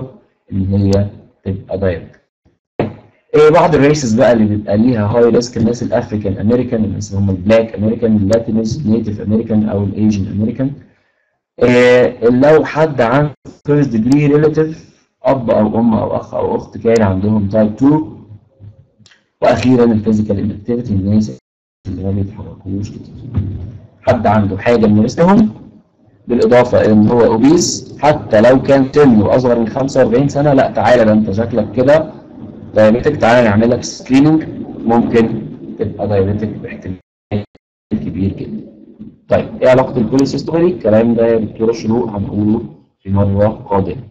ان هي تبقى دايبيتك إيه بعض الريسز بقى اللي بيبقى ليها هاي ريسك الناس الافريكان امريكان الناس اللي هم البلاك امريكان اللاتينوس نيتيف امريكان او الايجن امريكان إيه لو حد عنده فيرست ديجري ريلاتيف اب او ام او اخ او اخت كان عندهم تايب 2 واخيرا الفيزيكال انكتيفيتي الناس اللي ما بيتحركوش كتير حد عنده حاجه من ريسكهم بالاضافه ان هو اوبيز حتى لو كان سنه اصغر من 45 سنه لا تعالى ده انت شكلك كده دايابيتك تعالى نعمل لك سكريننج ممكن تبقى دايابيتك باحتمال كبير جدا. طيب ايه علاقه البوليسيستولي؟ الكلام ده يا دكتوره شروق هنقوله في مره قادمه.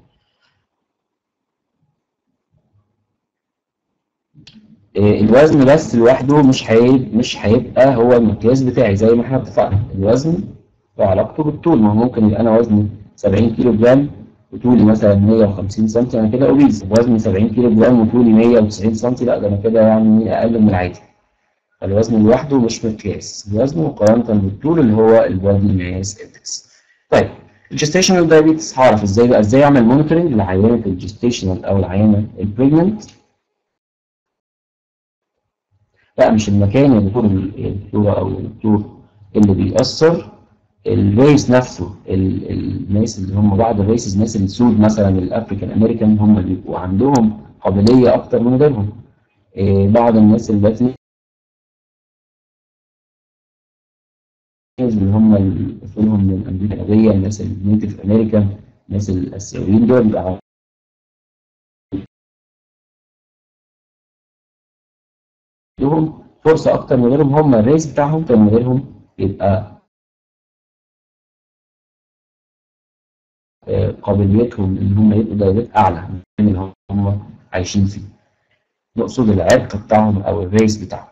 إيه الوزن بس لوحده مش هيبقى مش هيبقى هو المقياس بتاعي زي ما احنا اتفقنا الوزن وعلاقته بالطول ما هو ممكن يبقى انا وزني 70 كيلو جرام وطولي مثلا 150 سم انا كده اوبيز وزني 70 كيلو جرام وطولي 190 سم لا ده انا كده يعني اقل من العادي الوزن لوحده مش مقياس الوزن مقارنه بالطول اللي هو البودي ماس اندكس طيب الجستيشنال دايابيتس هعرف ازاي بقى ازاي اعمل مونيتورنج لعينه الجستيشنال او العينه البريجننت لا مش المكان يا دكتور الدكتوره او الدكتور اللي بيأثر الريس نفسه ال- الناس اللي هم بعض الريسز الناس السود مثلا الافريكان امريكان هم اللي بيبقوا عندهم قابليه اكتر من غيرهم إيه بعض الناس اللاتينيز اللي هم اللي اصولهم من امريكا الجنوبيه الناس النيتف امريكان الناس الاسيويين دول بيبقى عندهم فرصه اكتر من غيرهم هم الريس بتاعهم اكتر من غيرهم يبقى آه، قابليتهم ان هم يبقوا درجات اعلى من اللي هم عايشين فيه نقصد العرق بتاعهم او الريس بتاعهم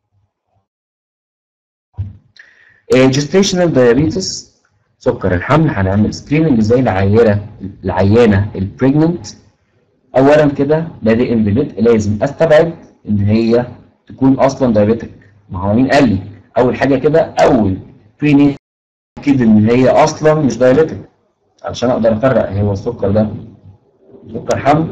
جستيشنال دايابيتس سكر الحمل هنعمل سكريننج زي العينه العيانه البريجننت اولا كده بادئ بالبدء لازم استبعد ان هي تكون اصلا دايابيتك ما هو مين قال لي اول حاجه كده اول بري كده ان هي اصلا مش دايابيتك علشان اقدر افرق هو السكر ده سكر حمل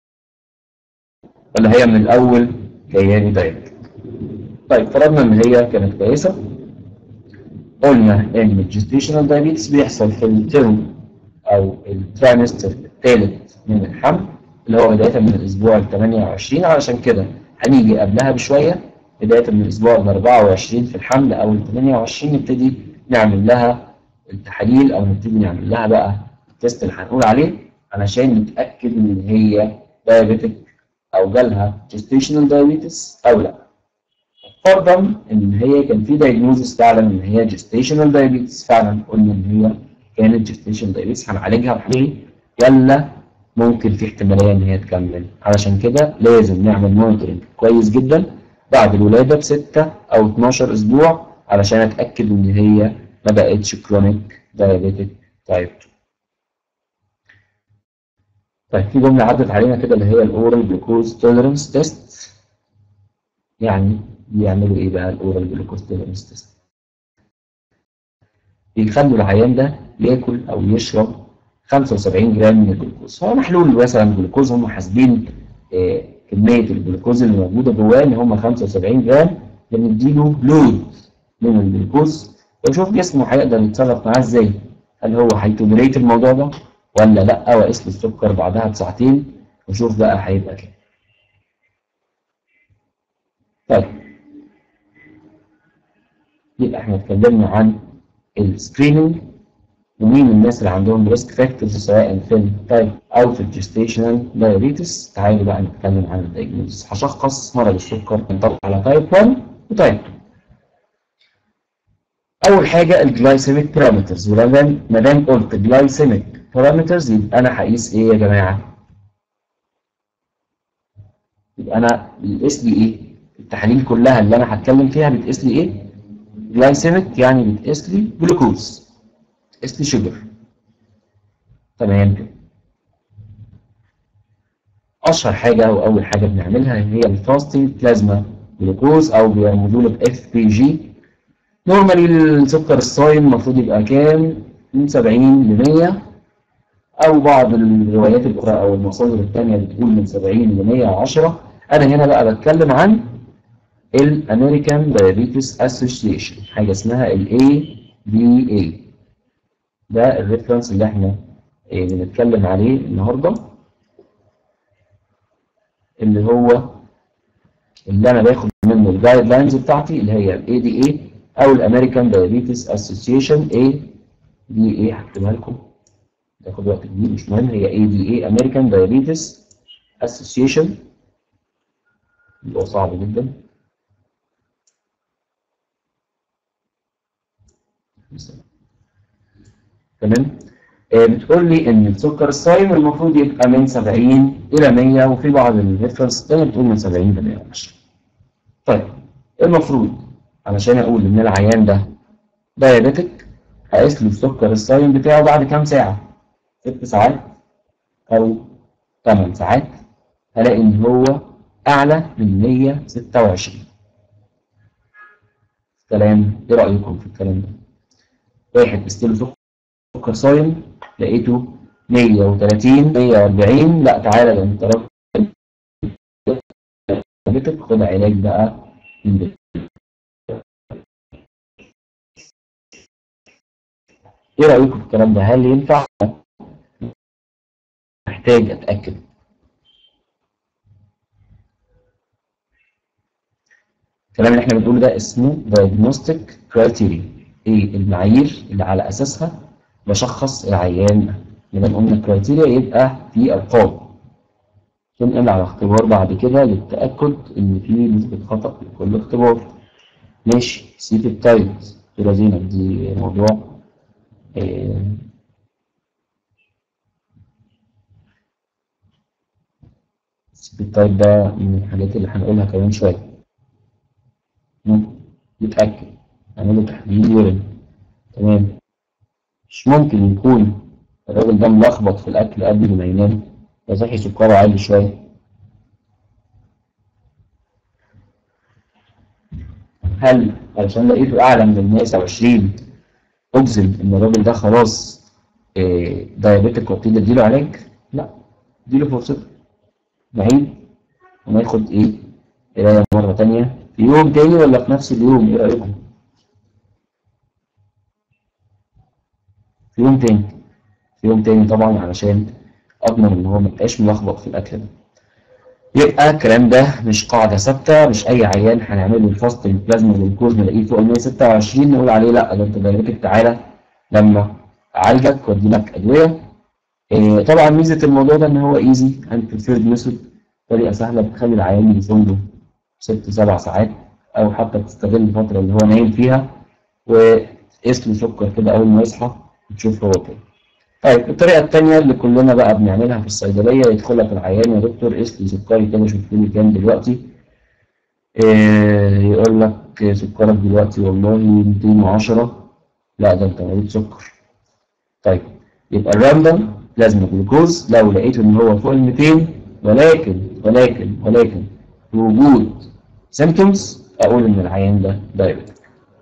ولا هي من الاول جاياني دايابيتك طيب فرضنا ان هي كانت كويسه قلنا ان الجستيشنال دايابيتس بيحصل في الترم او الترايمستر الثالث من الحمل اللي هو بدايه من الاسبوع ال 28 علشان كده هنيجي قبلها بشويه بدايه من الاسبوع ال 24 في الحمل او ال 28 نبتدي نعمل لها التحاليل او نبتدي نعمل لها بقى التست اللي هنقول عليه علشان نتاكد ان هي دايابيتك او جالها جستيشنال دايابيتس او لا فرضا ان هي كان في دايجنوزس فعلا ان هي جستيشنال دايابيتس فعلا قلنا ان هي كانت جستيشنال دايابيتس هنعالجها بحاجه ولا ممكن في احتماليه ان هي تكمل علشان كده لازم نعمل مونيتورنج كويس جدا بعد الولاده ب 6 او 12 اسبوع علشان اتاكد ان هي ما بقتش كرونيك دايابيتك تايب 2 طيب في جمله عدت علينا كده اللي هي الاورال جلوكوز توليرنس تيست يعني بيعملوا ايه بقى الاورال جلوكوز توليرنس تيست بيخلوا العيان ده ياكل او يشرب 75 جرام من الجلوكوز هو محلول مثلا جلوكوز هم حاسبين آه، كميه الجلوكوز اللي موجوده جواه ان هم 75 جرام بنديله لود من الجلوكوز ويشوف جسمه هيقدر يتصرف معاه ازاي هل هو هيتوليريت الموضوع ده ولا لا وقيس له السكر بعدها بساعتين وشوف بقى هيبقى كام طيب يبقى احنا اتكلمنا عن السكريننج ومين الناس اللي عندهم ريسك فاكتورز سواء في التايب او في الجستيشنال دايابيتس تعالوا بقى نتكلم عن الدايجنوز هشخص مرض السكر بينطبق على تايب 1 وتايب 2 اول حاجه الجلايسيميك بارامترز ولما ما دام قلت جلايسيميك بارامترز يبقى انا هقيس ايه يا جماعه؟ يبقى انا بيقيس لي ايه؟ التحاليل كلها اللي انا هتكلم فيها بتقيس لي ايه؟ جلايسيميك يعني بتقيس لي جلوكوز بتقيس لي شوجر تمام كده اشهر حاجه او اول حاجه بنعملها هي الفاستنج بلازما جلوكوز او بيرمزوا له باف بي جي نورمالي السكر الصايم المفروض يبقى كام؟ من 70 ل 100 او بعض الروايات الاخرى او المصادر الثانيه بتقول من 70 ل 110 انا هنا بقى بتكلم عن الامريكان دايابيتس اسوشيشن حاجه اسمها الاي دي اي ده الريفرنس اللي احنا آه، بنتكلم عليه النهارده اللي هو اللي انا باخد منه الجايد لاينز بتاعتي اللي هي الاي دي اي او الامريكان دايابيتس اسوشيشن اي دي اي هكتبها لكم تاخد وقت كبير مش مهم هي اي دي اي امريكان دايابيتس اسوشيشن اللي هو صعب جدا تمام آه، بتقول لي ان السكر الصايم المفروض يبقى من 70 الى 100 وفي بعض الريفرنس الثانيه بتقول من 70 ل 110 طيب المفروض علشان اقول ان العيان ده دايابيتك هقيس له السكر الصايم بتاعه بعد كام ساعه 6 ساعات او 8 ساعات هلاقي ان هو اعلى من 126 كلام ايه رايكم في الكلام ده واحد قست له سكر صايم لقيته 130 140 لا تعالى ده انت راجل دايابيتك خد علاج بقى من ده. ايه رايكم في الكلام ده هل ينفع محتاج اتاكد الكلام اللي احنا بنقوله ده اسمه diagnostic criteria ايه المعايير اللي على اساسها بشخص العيان ما دام قلنا كرايتيريا يبقى في ارقام تنقل على اختبار بعد كده للتاكد ان في نسبه خطا لكل اختبار ماشي سي بيبتايد زينب دي موضوع آه، السي بيبتايد ده من الحاجات اللي هنقولها كمان شويه مم. يتاكد اعمله تحليل يورين تمام مش ممكن يكون الراجل ده ملخبط في الأكل قبل ما ينام فصحي سكره عالي شوية هل علشان لقيته أعلى من ال 120 أجزم إن الراجل ده خلاص آه، دايابيتك وابتدي أديله علاج؟ لا اديله فرصته نعيد وناخد إيه؟ قراية مرة تانية في يوم تاني ولا في نفس اليوم إيه رأيكم؟ في يوم تاني في يوم تاني طبعا علشان اضمن ان هو ميبقاش ملخبط في الاكل ده يبقى الكلام ده مش قاعده ثابته مش اي عيان هنعمل له الفاست البلازما جلوكوز نلاقيه فوق ال 126 نقول عليه لا ده انت دايبيتك تعالى لما اعالجك وادي لك ادويه إيه طبعا ميزه الموضوع ده ان هو ايزي اند بريفيرد ميثود طريقه سهله بتخلي العيان يصوم له ست سبع ساعات او حتى تستغل الفتره اللي هو نايم فيها وقيس له سكر كده اول ما يصحى تشوف هو كده طيب الطريقة التانية اللي كلنا بقى بنعملها في الصيدلية يدخل لك العيان يا دكتور قيس لي سكري كده شوف لي كام دلوقتي إيه يقول لك سكرك دلوقتي والله 210 لا ده انت مريض سكر طيب يبقى الراندوم لازم جلوكوز لو لقيت ان هو فوق ال 200 ولكن ولكن ولكن بوجود سيمتومز اقول ان العيان ده دايبيتك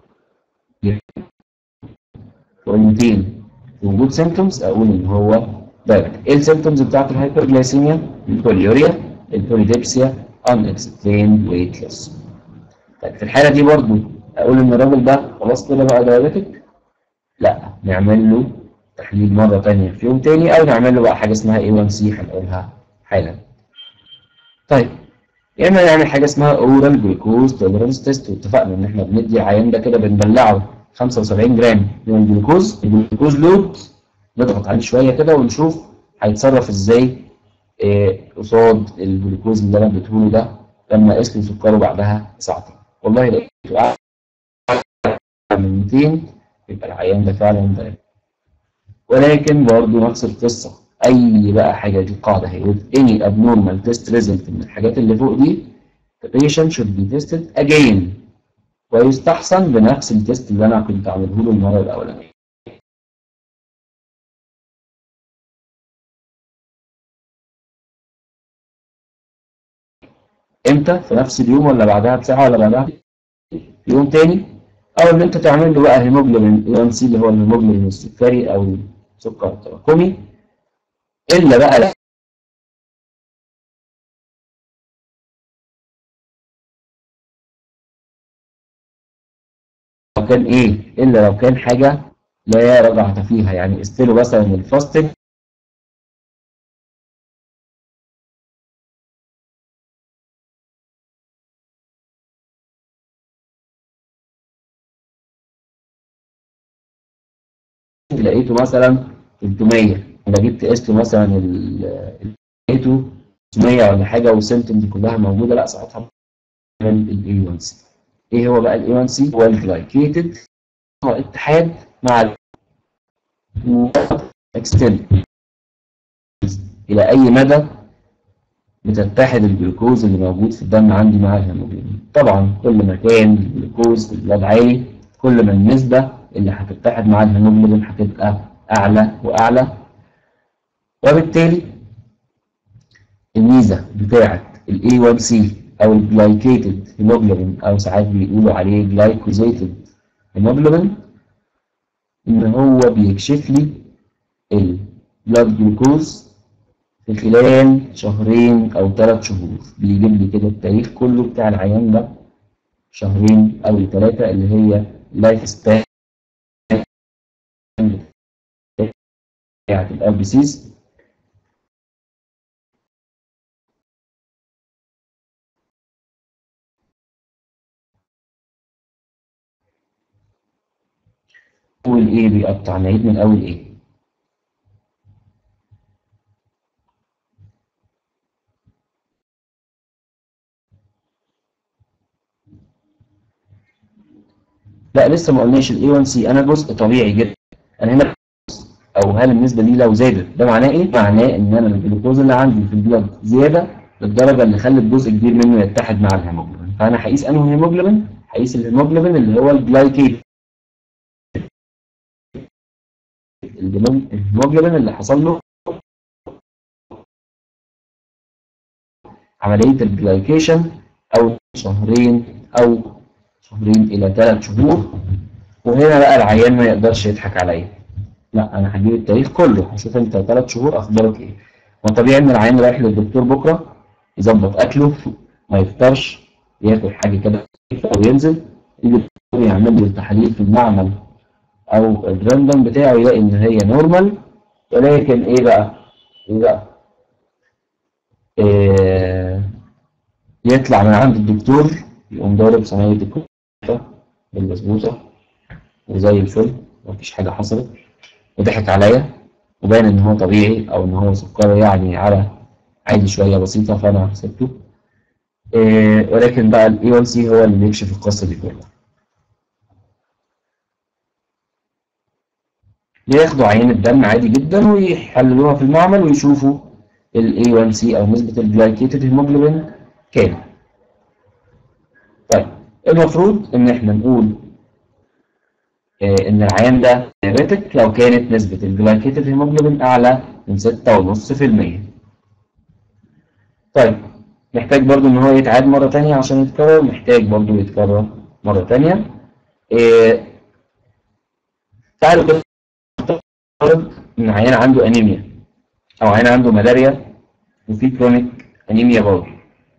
فوق ال 200 وجود سيمتومز اقول ان هو دايبيتك ايه السيمتومز بتاعت الهايبرجلايسيميا البوليوريا البوليديبسيا unexplained weight loss طيب في الحاله دي برضو اقول ان الراجل ده خلاص كده بقى دايبيتك لا نعمل له تحليل مره ثانيه في يوم تاني او نعمل له بقى حاجه اسمها A1C هنقولها حالا طيب يا اما نعمل حاجه اسمها اورال جلوكوز توليرانس تيست واتفقنا ان احنا بندي عيان ده كده بنبلعه 75 جرام من الجلوكوز الجلوكوز لود نضغط عليه شويه كده ونشوف هيتصرف ازاي إيه قصاد الجلوكوز اللي انا اديته ده لما اقيس له سكره بعدها ساعتين والله لقيته اعلى من 200 يبقى العيان ده فعلا ده ولكن برضه نفس القصه اي بقى حاجه دي قاعده هي with any abnormal test result من الحاجات اللي فوق دي the patient should be tested again ويستحسن بنفس التست اللي انا كنت عامله له المره الاولانيه امتى في نفس اليوم ولا بعدها بساعه ولا بعدها في يوم تاني او ان انت تعمل له بقى هيموجلوبين 1 سي اللي هو الهيموجلوبين السكري او السكر التراكمي الا بقى لو كان ايه الا لو كان حاجه لا رجعه فيها يعني استيلو مثلا الفاستنج لقيته مثلا 300 انا جبت قسته مثلا ال- لقيته 600 ولا حاجه والسيمتومز كلها موجوده لا ساعتها الاي 1 سي ايه هو بقى الاي 1 سي هو الجلايكيتد هو اتحاد مع اكستند الى اي مدى بتتحد الجلوكوز اللي موجود في الدم عندي مع الهيموجلوبين طبعا كل ما كان الجلوكوز في البلاد عالي كل ما النسبة اللي هتتحد مع الهيموجلوبين هتبقى أعلى وأعلى وبالتالي الميزة بتاعة ال A1C أو الجلايكيتد هيموجلوبين أو ساعات بيقولوا عليه جلايكوزيتد هيموجلوبين إن هو بيكشف لي البلاد جلوكوز في خلال شهرين أو ثلاث شهور بيجيب لي كده التاريخ كله بتاع العيان ده شهرين أو ثلاثة اللي هي لايف ستايل بتاعت الار بي سيز أول إيه بيقطع نعيد من أول إيه لا لسه ما قلناش ال A1C انا جزء طبيعي جدا انا هنا او هل النسبه دي لو زادت ده معناه ايه؟ معناه ان انا الجلوكوز اللي عندي في البلد زياده للدرجه اللي خلت جزء كبير منه يتحد مع الهيموجلوبين فانا هقيس انه هيموجلوبين هقيس الهيموجلوبين اللي هو الجلايكيد الهيموجلوبين اللي حصل له عمليه الجلايكيشن او شهرين او شهرين الى ثلاث شهور وهنا بقى العيان ما يقدرش يضحك عليا لا انا هجيب التاريخ كله هشوف انت ثلاث شهور اخبارك ايه وطبيعي ان العيان رايح للدكتور بكره يظبط اكله ما يفطرش ياكل حاجه كده وينزل يجي الدكتور يعمل له التحاليل في المعمل او الراندوم بتاعه يلاقي ان هي نورمال ولكن ايه بقى ايه بقى إيه يطلع من عند الدكتور يقوم ضارب صينيه الكفته بالبسبوسه وزي الفل مفيش حاجه حصلت وضحك عليا وباين ان هو طبيعي او ان هو سكره يعني على عادي شويه بسيطه فانا سبته إيه ولكن بقى الاي 1 سي هو اللي بيكشف القصه دي كلها بياخدوا عينة دم عادي جدا ويحللوها في المعمل ويشوفوا ال A1C أو نسبة الجلايكيتد هيموجلوبين كام. طيب المفروض إن إحنا نقول آه إن العيان ده دايابيتك لو كانت نسبة الجلايكيتد هيموجلوبين أعلى من 6.5%. طيب محتاج برضو إن هو يتعاد مرة تانية عشان يتكرر محتاج برضو يتكرر مرة تانية. آه تعالوا كده نفترض ان عيان عنده انيميا او عيان عنده ملاريا وفي كرونيك انيميا برضه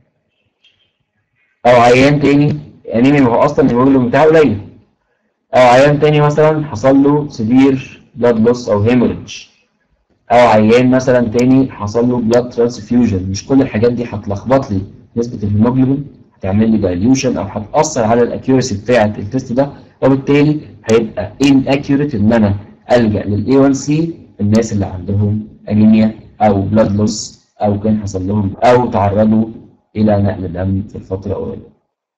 او عيان تاني انيميا ما هو اصلا الهيموجلوبين بتاعه قليل او عيان تاني مثلا حصل له سيفير بلاد لوس او هيموريدج او عيان مثلا تاني حصل له بلاد ترانسفيوجن مش كل الحاجات دي هتلخبط لي نسبه الهيموجلوبين هتعمل لي دايليوشن او هتاثر على الاكيورسي بتاعه التست ده وبالتالي هيبقى inaccurate ان انا الجا للاي 1 سي الناس اللي عندهم انيميا او بلاد لوس او كان حصل لهم او تعرضوا الى نقل دم في الفتره القريبه.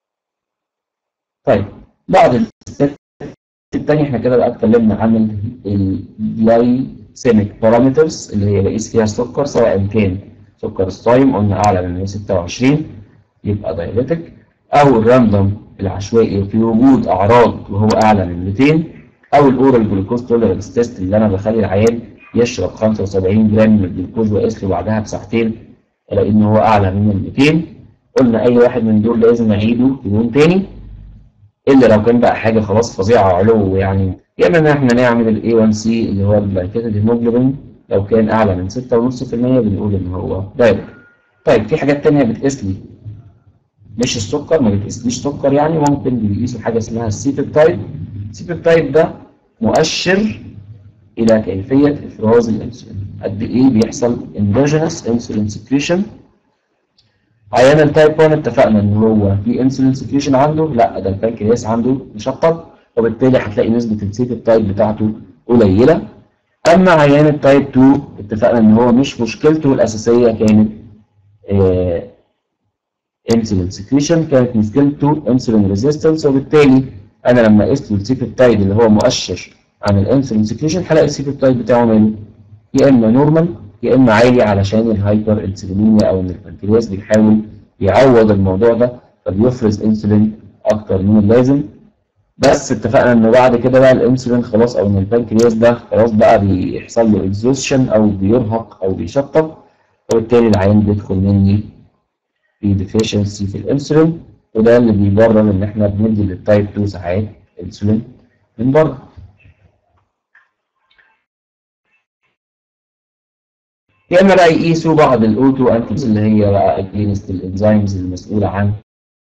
طيب بعد الستيب الثاني احنا كده بقى اتكلمنا عن الجلايسيميك بارامترز اللي هي بقيس فيها السكر سواء كان سكر الصايم قلنا اعلى من 126 يبقى دايابيتك او الراندوم العشوائي في وجود اعراض وهو اعلى من 200 او الاورال جلوكوز توليرنس تيست اللي انا بخلي العيان يشرب 75 جرام من الجلوكوز واقيس له بعدها بساعتين الاقي ان هو اعلى من ال 200 قلنا اي واحد من دول لازم نعيده في يوم تاني الا لو كان بقى حاجه خلاص فظيعه علو يعني يا اما ان احنا نعمل الاي 1 سي اللي هو الجلايكيتد هيموجلوبين لو كان اعلى من 6.5% بنقول ان هو دايبيتك طيب في حاجات تانية بتقيس لي مش السكر ما بتقيسليش سكر يعني ممكن بيقيسوا حاجه اسمها السيبيبتايد السيبيبتايد ده مؤشر الى كيفيه افراز الانسولين قد ايه بيحصل اندوجينس انسولين سكريشن عيان التايب 1 اتفقنا ان هو في انسولين سكريشن عنده لا ده البنكرياس عنده مشطب وبالتالي هتلاقي نسبه السيبيبتايد بتاعته قليله اما عيان التايب 2 اتفقنا ان هو مش مشكلته الاساسيه كانت آه انسولين سكريشن كانت مشكلته انسولين ريزيستنس وبالتالي انا لما قست له السيبيبتايد اللي هو مؤشر عن الانسولين سكريشن هلاقي السيبيبتايد بتاعه ماله يا اما نورمال يا اما عالي علشان الهايبر انسولينيميا او ان البنكرياس بيحاول يعوض الموضوع ده فبيفرز انسولين اكتر من اللازم بس اتفقنا ان بعد كده بقى الانسولين خلاص او ان البنكرياس ده خلاص بقى بيحصل له اكزوشن او بيرهق او بيشطب وبالتالي العين بيدخل مني في ديفيشنسي في الانسولين وده اللي بيبرر ان احنا بندي للتايب 2 ساعات انسولين من بره يا اما بقى يقيسوا بعض الاوتو انتيز اللي هي بقى اجينست الانزيمز المسؤوله عن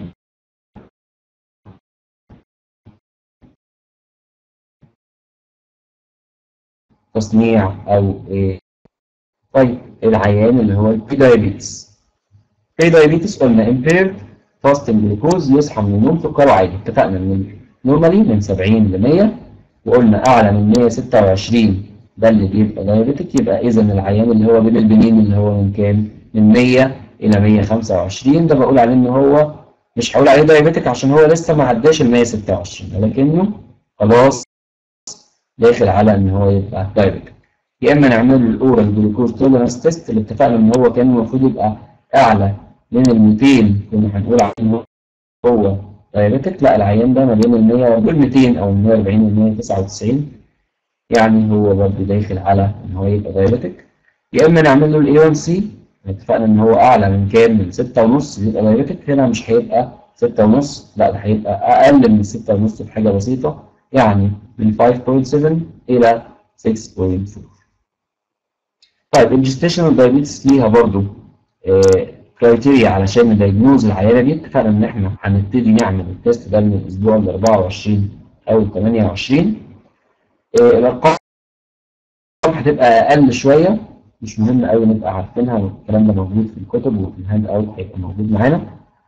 تصنيع او ايه طيب العيان اللي هو البري دايابيتس بري دايابيتس قلنا impaired fasting glucose يصحى من النوم سكره عالي اتفقنا من نورمالي من 70 ل 100 وقلنا اعلى من 126 ده اللي بيبقى دايابيتك يبقى اذا العيان اللي هو بين البنين اللي هو من كام؟ من 100 الى 125 ده بقول عليه ان هو مش هقول عليه دايابيتك عشان هو لسه ما عداش ال 126 ولكنه خلاص داخل على ان هو يبقى دايابيتك يا اما نعمل له الاورال جلوكوز توليرانس تيست اللي اتفقنا ان هو كان المفروض يبقى اعلى من ال 200 كنا هنقول عليه ان هو دايابيتك لا العيان ده ما بين ال 100 وال 200 او ال 140 وال 199 يعني هو برضه داخل على ان هو يبقى دايابيتك يا اما نعمل له الاي 1 سي اتفقنا ان هو اعلى من كام من 6.5 يبقى دايابيتك هنا مش هيبقى 6.5 لا ده هيبقى اقل من 6.5 بحاجه بسيطه يعني من 5.7 الى 6.4 طيب الجستيشنال دايابيتس ليها برضه كرايتيريا علشان ندايجنوز العيانه دي اتفقنا ان احنا هنبتدي نعمل التيست ده من الاسبوع ال 24 او ال 28 الارقام هتبقى اقل شويه مش مهم قوي نبقى عارفينها والكلام ده موجود في الكتب وفي الهاند اوت هيبقى موجود معانا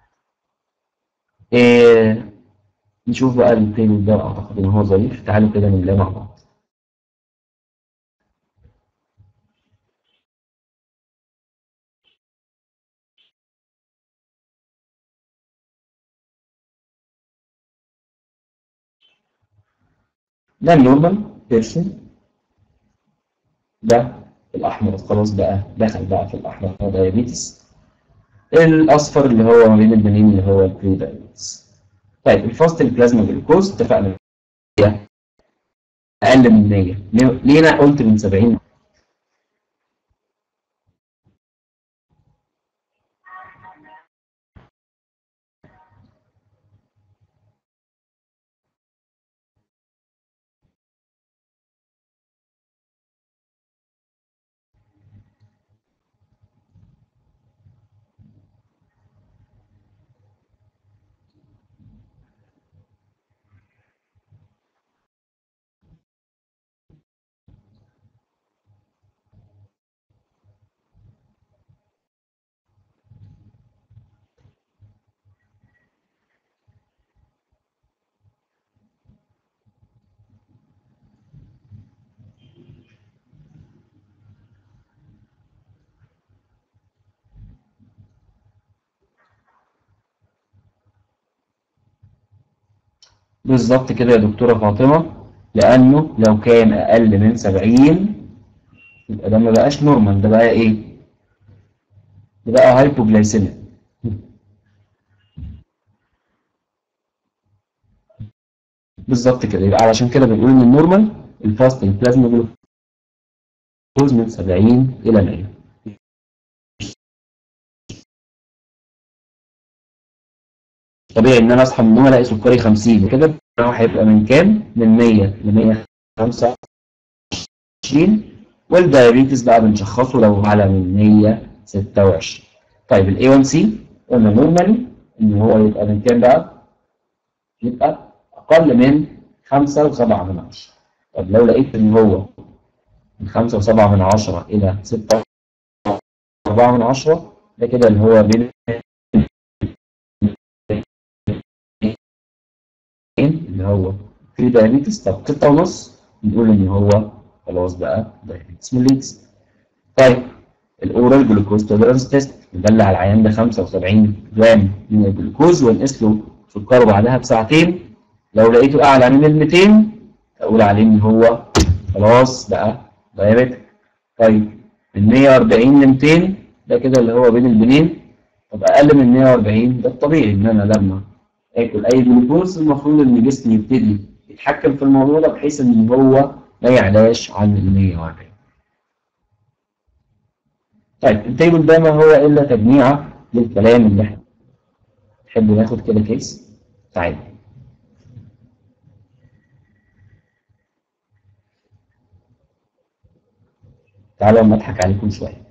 إيه نشوف بقى التيبل ده اعتقد ان هو ظريف تعالوا كده نملاه مع بعض ده النورمال بيرسون ده الاحمر خلاص بقى دخل بقى في الاحمر هو دايابيتس الاصفر اللي هو ما بين البنين اللي هو البري دايابيتس طيب الفاست البلازما جلوكوز اتفقنا اقل من 100 ليه انا قلت من 70 بالظبط كده يا دكتورة فاطمة لأنه لو كان أقل من 70 يبقى ده ما بقاش نورمال ده بقى إيه؟ ده بقى هايبوجلايسيميك بالظبط كده يبقى علشان كده بنقول إن النورمال الفاستنج بلازما جلوكوز من 70 إلى 100 طبيعي ان انا اصحى من النوم الاقي سكري 50 كده هو هيبقى من كام؟ من 100 ل 125 والدايابيتس بقى بنشخصه لو على من 126 طيب ال A1C قلنا نورمالي ان هو يبقى من كام بقى؟ يبقى اقل من 5 و7 من 10 طب لو لقيت ان هو من 5 و7 من 10 الى 6 و4 من 10 ده كده اللي هو بين اللي هو في دايابيتس طب 6 ونص نقول ان هو خلاص بقى دايابيتس ميليتس طيب الاورال جلوكوز توليرانس تيست ندلع على العيان ده 75 جرام من الجلوكوز ونقيس له سكره بعدها بساعتين لو لقيته اعلى من ال 200 اقول عليه ان هو خلاص بقى دايابيتك طيب من 140 ل 200 ده كده اللي هو بين البنين طب اقل من 140 ده الطبيعي ان انا لما اكل اي جلوكوز المفروض ان جسمي يبتدي يتحكم في الموضوع ده بحيث ان هو ما يعلاش عن ال 140 طيب التيبل ده ما هو الا تجميعه للكلام اللي احنا تحبوا ناخد كده كيس تعالى تعالوا اما اضحك عليكم شويه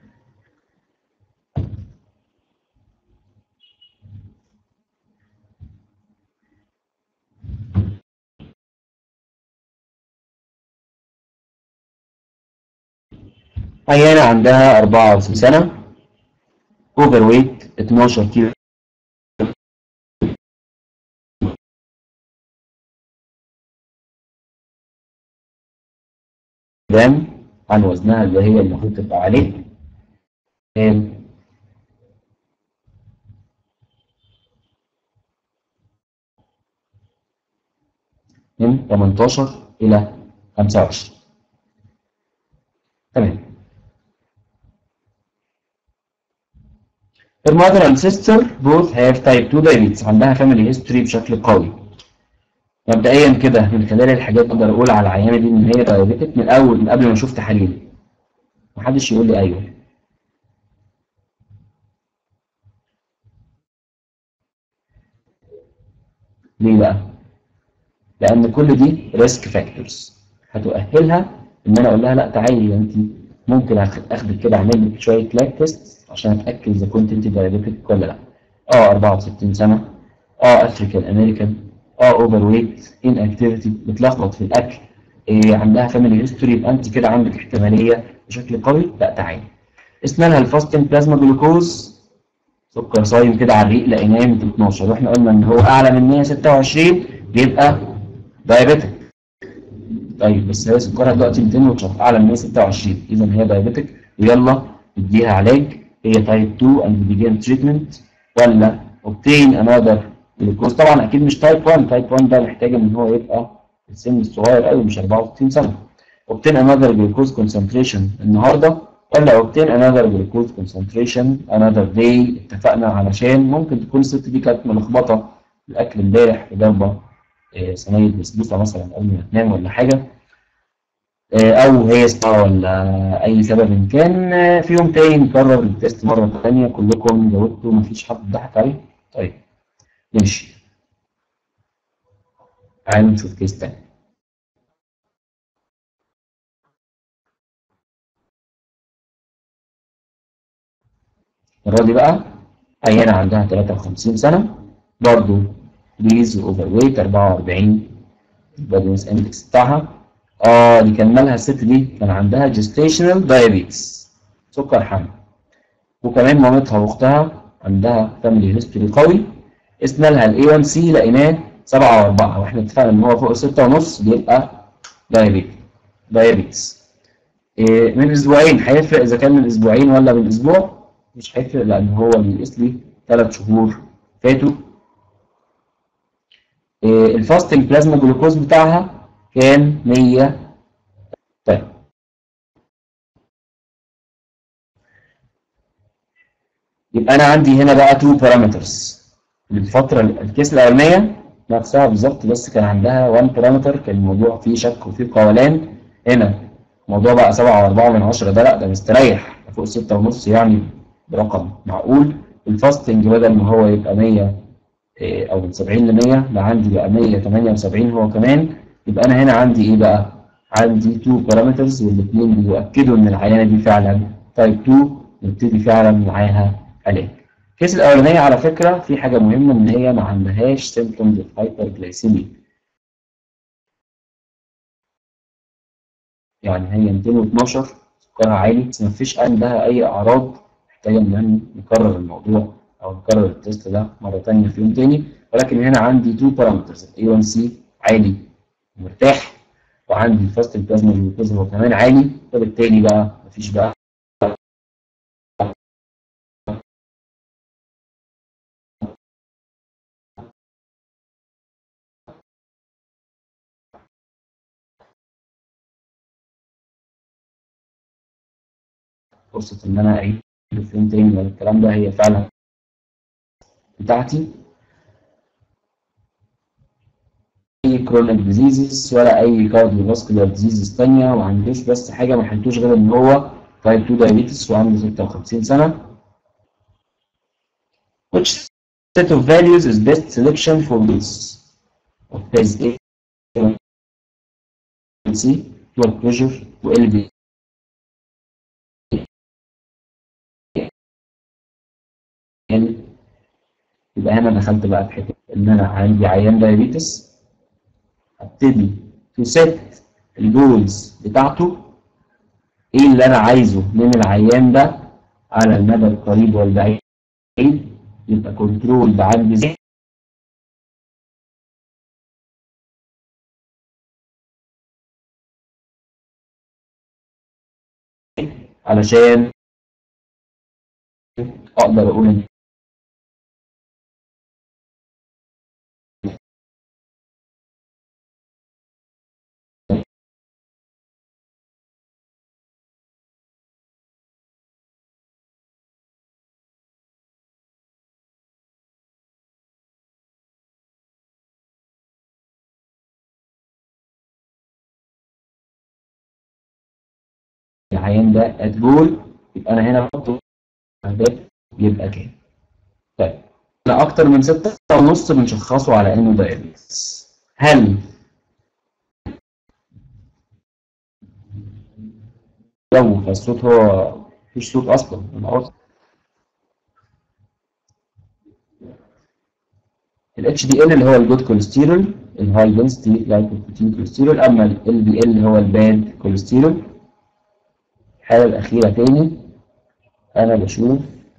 عيانة عندها 54 سنة اوفر ويت 12 كيلو جرام عن وزنها اللي هي المفروض تبقى عليه من 18 إلى 25 تمام Her mother and sister both have type 2 diabetes عندها family history بشكل قوي مبدئيا كده من خلال الحاجات اقدر اقول على العيانه دي ان هي دايابيتك من الاول من قبل ما اشوف تحاليل محدش يقول لي ايوه ليه بقى؟ لان كل دي ريسك فاكتورز هتؤهلها ان انا اقول لها لا تعالي انت ممكن اخدك كده اعمل لك شويه لاك تيست عشان اتاكد اذا كنت انت دايابيتك ولا لا اه 64 سنه اه افريكان امريكان اه اوفر ويت ان اكتيفيتي بتلخبط في الاكل إيه عندها فاميلي هيستوري يبقى انت كده عندك احتماليه بشكل قوي لا تعالي قسنا لها الفاستنج بلازما جلوكوز سكر صايم كده على الريق لقيناه 212 واحنا قلنا ان هو اعلى من 126 بيبقى دايابيتك طيب بس هي سكرها دلوقتي 212 اعلى من 126 اذا هي دايابيتك ويلا نديها علاج هي تايب 2 اند بيجين تريتمنت ولا اوبتين انذر جلوكوز طبعا اكيد مش تايب 1 تايب 1 ده محتاج ان هو يبقى السن الصغير قوي مش 64 سنه اوبتين انذر جلوكوز كونسنتريشن النهارده ولا اوبتين انذر جلوكوز كونسنتريشن انذر داي اتفقنا علشان ممكن تكون الست دي كانت ملخبطه الاكل امبارح في ضربه صينيه بسبوسه مثلا قبل ما تنام ولا حاجه او هي صداع ولا اي سبب كان في يوم تاني نكرر التيست مره ثانيه كلكم جاوبتوا مفيش حد ضحك عليه طيب نمشي تعالوا نشوف كيس تاني المرة دي بقى عيانة عندها 53 سنة برضو بليز اوفر ويت 44 البادي ماس اندكس بتاعها اه دي كان مالها الست دي كان عندها جستيشنال دايابيتس سكر حمل وكمان مامتها واختها عندها فاميلي هيستوري قوي قسنا لها الاي 1 سي لقيناه 7 و4 واحنا اتفقنا ان هو فوق 6 ونص بيبقى دايابيت دايابيتس إيه من اسبوعين هيفرق اذا كان من اسبوعين ولا من اسبوع مش هيفرق لان هو بيقيس لي 3 شهور فاتوا إيه الفاستنج بلازما جلوكوز بتاعها كان 100 طيب يبقى انا عندي هنا بقى تو بارامترز الفترة الكيس الأولانية نفسها بالظبط بس كان عندها 1 بارامتر كان الموضوع فيه شك وفيه قولان هنا الموضوع بقى 7 و4 من 10 ده لا ده مستريح فوق 6 ونص يعني برقم معقول الفاستنج بدل ما هو يبقى 100 او من 70 ل 100 لا عندي بقى 178 هو كمان يبقى انا هنا عندي ايه بقى؟ عندي تو بارامترز والاثنين بيؤكدوا ان العيانه دي فعلا تايب 2 نبتدي فعلا معاها علاج. الكيس الاولانيه على فكره في حاجه مهمه ان هي ما عندهاش سيمبتومز اوف هايبرجلايسيميا. يعني هي 212 سكرها عالي بس ما فيش عندها اي اعراض محتاجه ان نكرر الموضوع او نكرر التيست ده مره ثانيه في يوم تاني ولكن هنا عندي تو بارامترز الاي 1 سي عالي مرتاح وعندي الفاست البلازما جلوكوز هو كمان عالي فبالتالي بقى مفيش بقى فرصة إن أنا أعيد في يوم تاني ولا الكلام ده هي فعلا بتاعتي اي كرونيك ديزيزز ولا اي كارديو فاسكولار ديزيزز ثانيه وما عندوش بس حاجه ما حلتوش غير ان هو تايب 2 دايابيتس وعنده 56 سنه which set of values is best selection for this of phase A C blood pressure و LB يعني يبقى هنا دخلت بقى في حته ان انا عندي عيان دايابيتس ابتدي تو سيت الجولز بتاعته ايه اللي انا عايزه من العيان ده على المدى القريب والبعيد يبقى كنترول ده عندي زي علشان اقدر اقول ان العيان ده ات جول يبقى انا هنا بحط اهداف يبقى كام طيب انا اكتر من ستة ونص بنشخصه على انه دايابيتس هل جو فالصوت هو مفيش صوت اصلا الأصل ال HDL اللي هو الجود كوليسترول الهاي دنسيتي لايكوبروتين كوليسترول اما ال LDL اللي هو الباد كوليسترول الحالة الأخيرة تاني أنا بشوف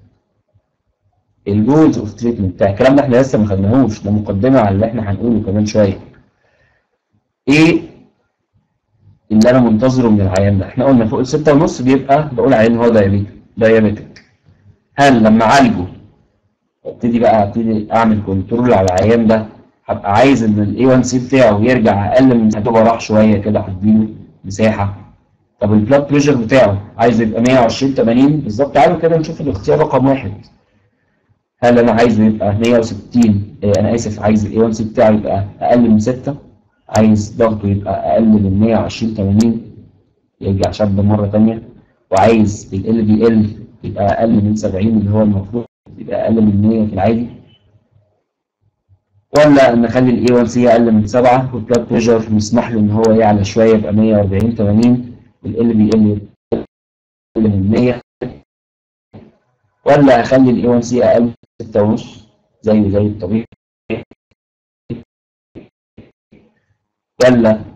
الجولز اوف تريتمنت بتاع الكلام ده احنا لسه ما خدناهوش ده مقدمة على اللي احنا هنقوله كمان شوية. إيه اللي أنا منتظره من العيان ده؟ احنا قلنا فوق الستة ونص بيبقى بقول عليه إن هو دايابيتك. هل لما أعالجه ابتدي بقى ابتدي أعمل كنترول على العيان ده هبقى عايز إن ال A1C بتاعه يرجع أقل من هتبقى راح شوية كده هديله مساحة طب البلاد بريشر بتاعه عايز يبقى 120 80 بالظبط تعالوا كده نشوف الاختيار رقم واحد هل انا عايزه يبقى 160 آه انا اسف عايز الاي 1 سي بتاعي يبقى اقل من 6 عايز ضغطه يبقى اقل من 120 80 يرجع شد مره ثانيه وعايز ال بي ال يبقى اقل من 70 اللي هو المفروض يبقى اقل من 100 في العادي ولا نخلي الاي 1 سي اقل من 7 والبلاد بريشر نسمح له ان هو يعلى شويه يبقى 140 80 ال بي ال اقل من 100 ولا اخلي الاي 1 سي اقل من 6 ونص زيه زي الطبيعي ولا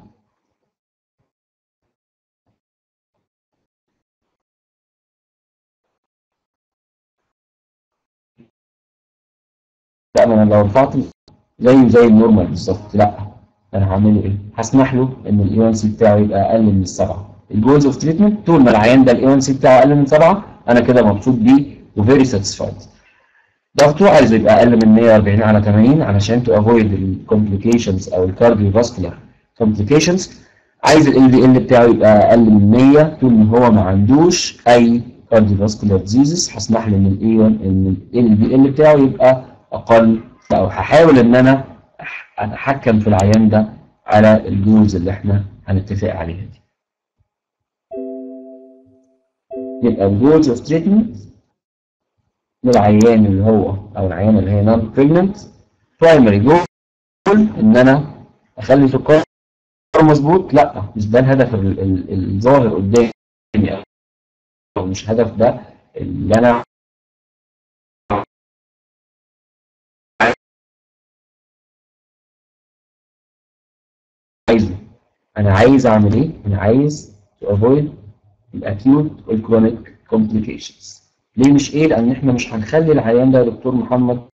لا ما انا لو رفعت زيه زي النورمال بالظبط لا انا هعمله ايه؟ هسمح له ان الاي 1 سي بتاعه يبقى اقل من السبعه الجولز اوف تريتمنت طول ما العيان ده الاي 1 سي بتاعه اقل من 7 انا كده مبسوط بيه وفيري ساتيسفايد ضغطه عايزه يبقى اقل من 140 على 80 علشان تو افويد الكومبليكيشنز او الكارديو فاسكولار كومبليكيشنز عايز ال دي ال بتاعه يبقى اقل من 100 طول ما هو ما عندوش اي كارديو فاسكولار ديزيز هسمح له ان الاي 1 ان ال دي ال بتاعه يبقى اقل او هحاول ان انا اتحكم في العيان ده على الجولز اللي احنا هنتفق عليها دي يبقى الجولز اوف تريتمنت للعيان اللي هو او العيان اللي هي نون بريجننت برايمري جول ان انا اخلي سكر مظبوط لا مش ده الهدف ال- ال- الظاهر قدامي او مش هدف ده اللي انا عايزه انا عايز اعمل ايه انا عايز to avoid الاكيوت والكرونيك complications ليه مش ايه لان احنا مش هنخلي العيان ده يا دكتور محمد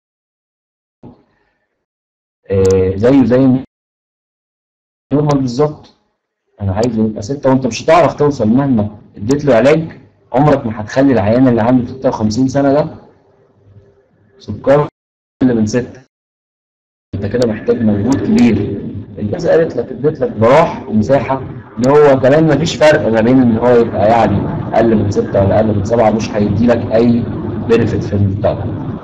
آه زيه زي نورمال بالظبط انا عايزه يبقى ستة وانت مش هتعرف توصل مهما اديت له علاج عمرك ما هتخلي العيان اللي عنده 56 سنة ده سكره اقل من ستة انت كده محتاج مجهود كبير الجهاز قالت لك اديت لك براح ومساحة ان هو كمان مفيش فرق ما بين ان هو يبقى يعني اقل من ستة ولا اقل من سبعة مش هيدي لك اي بنفيت في البتاع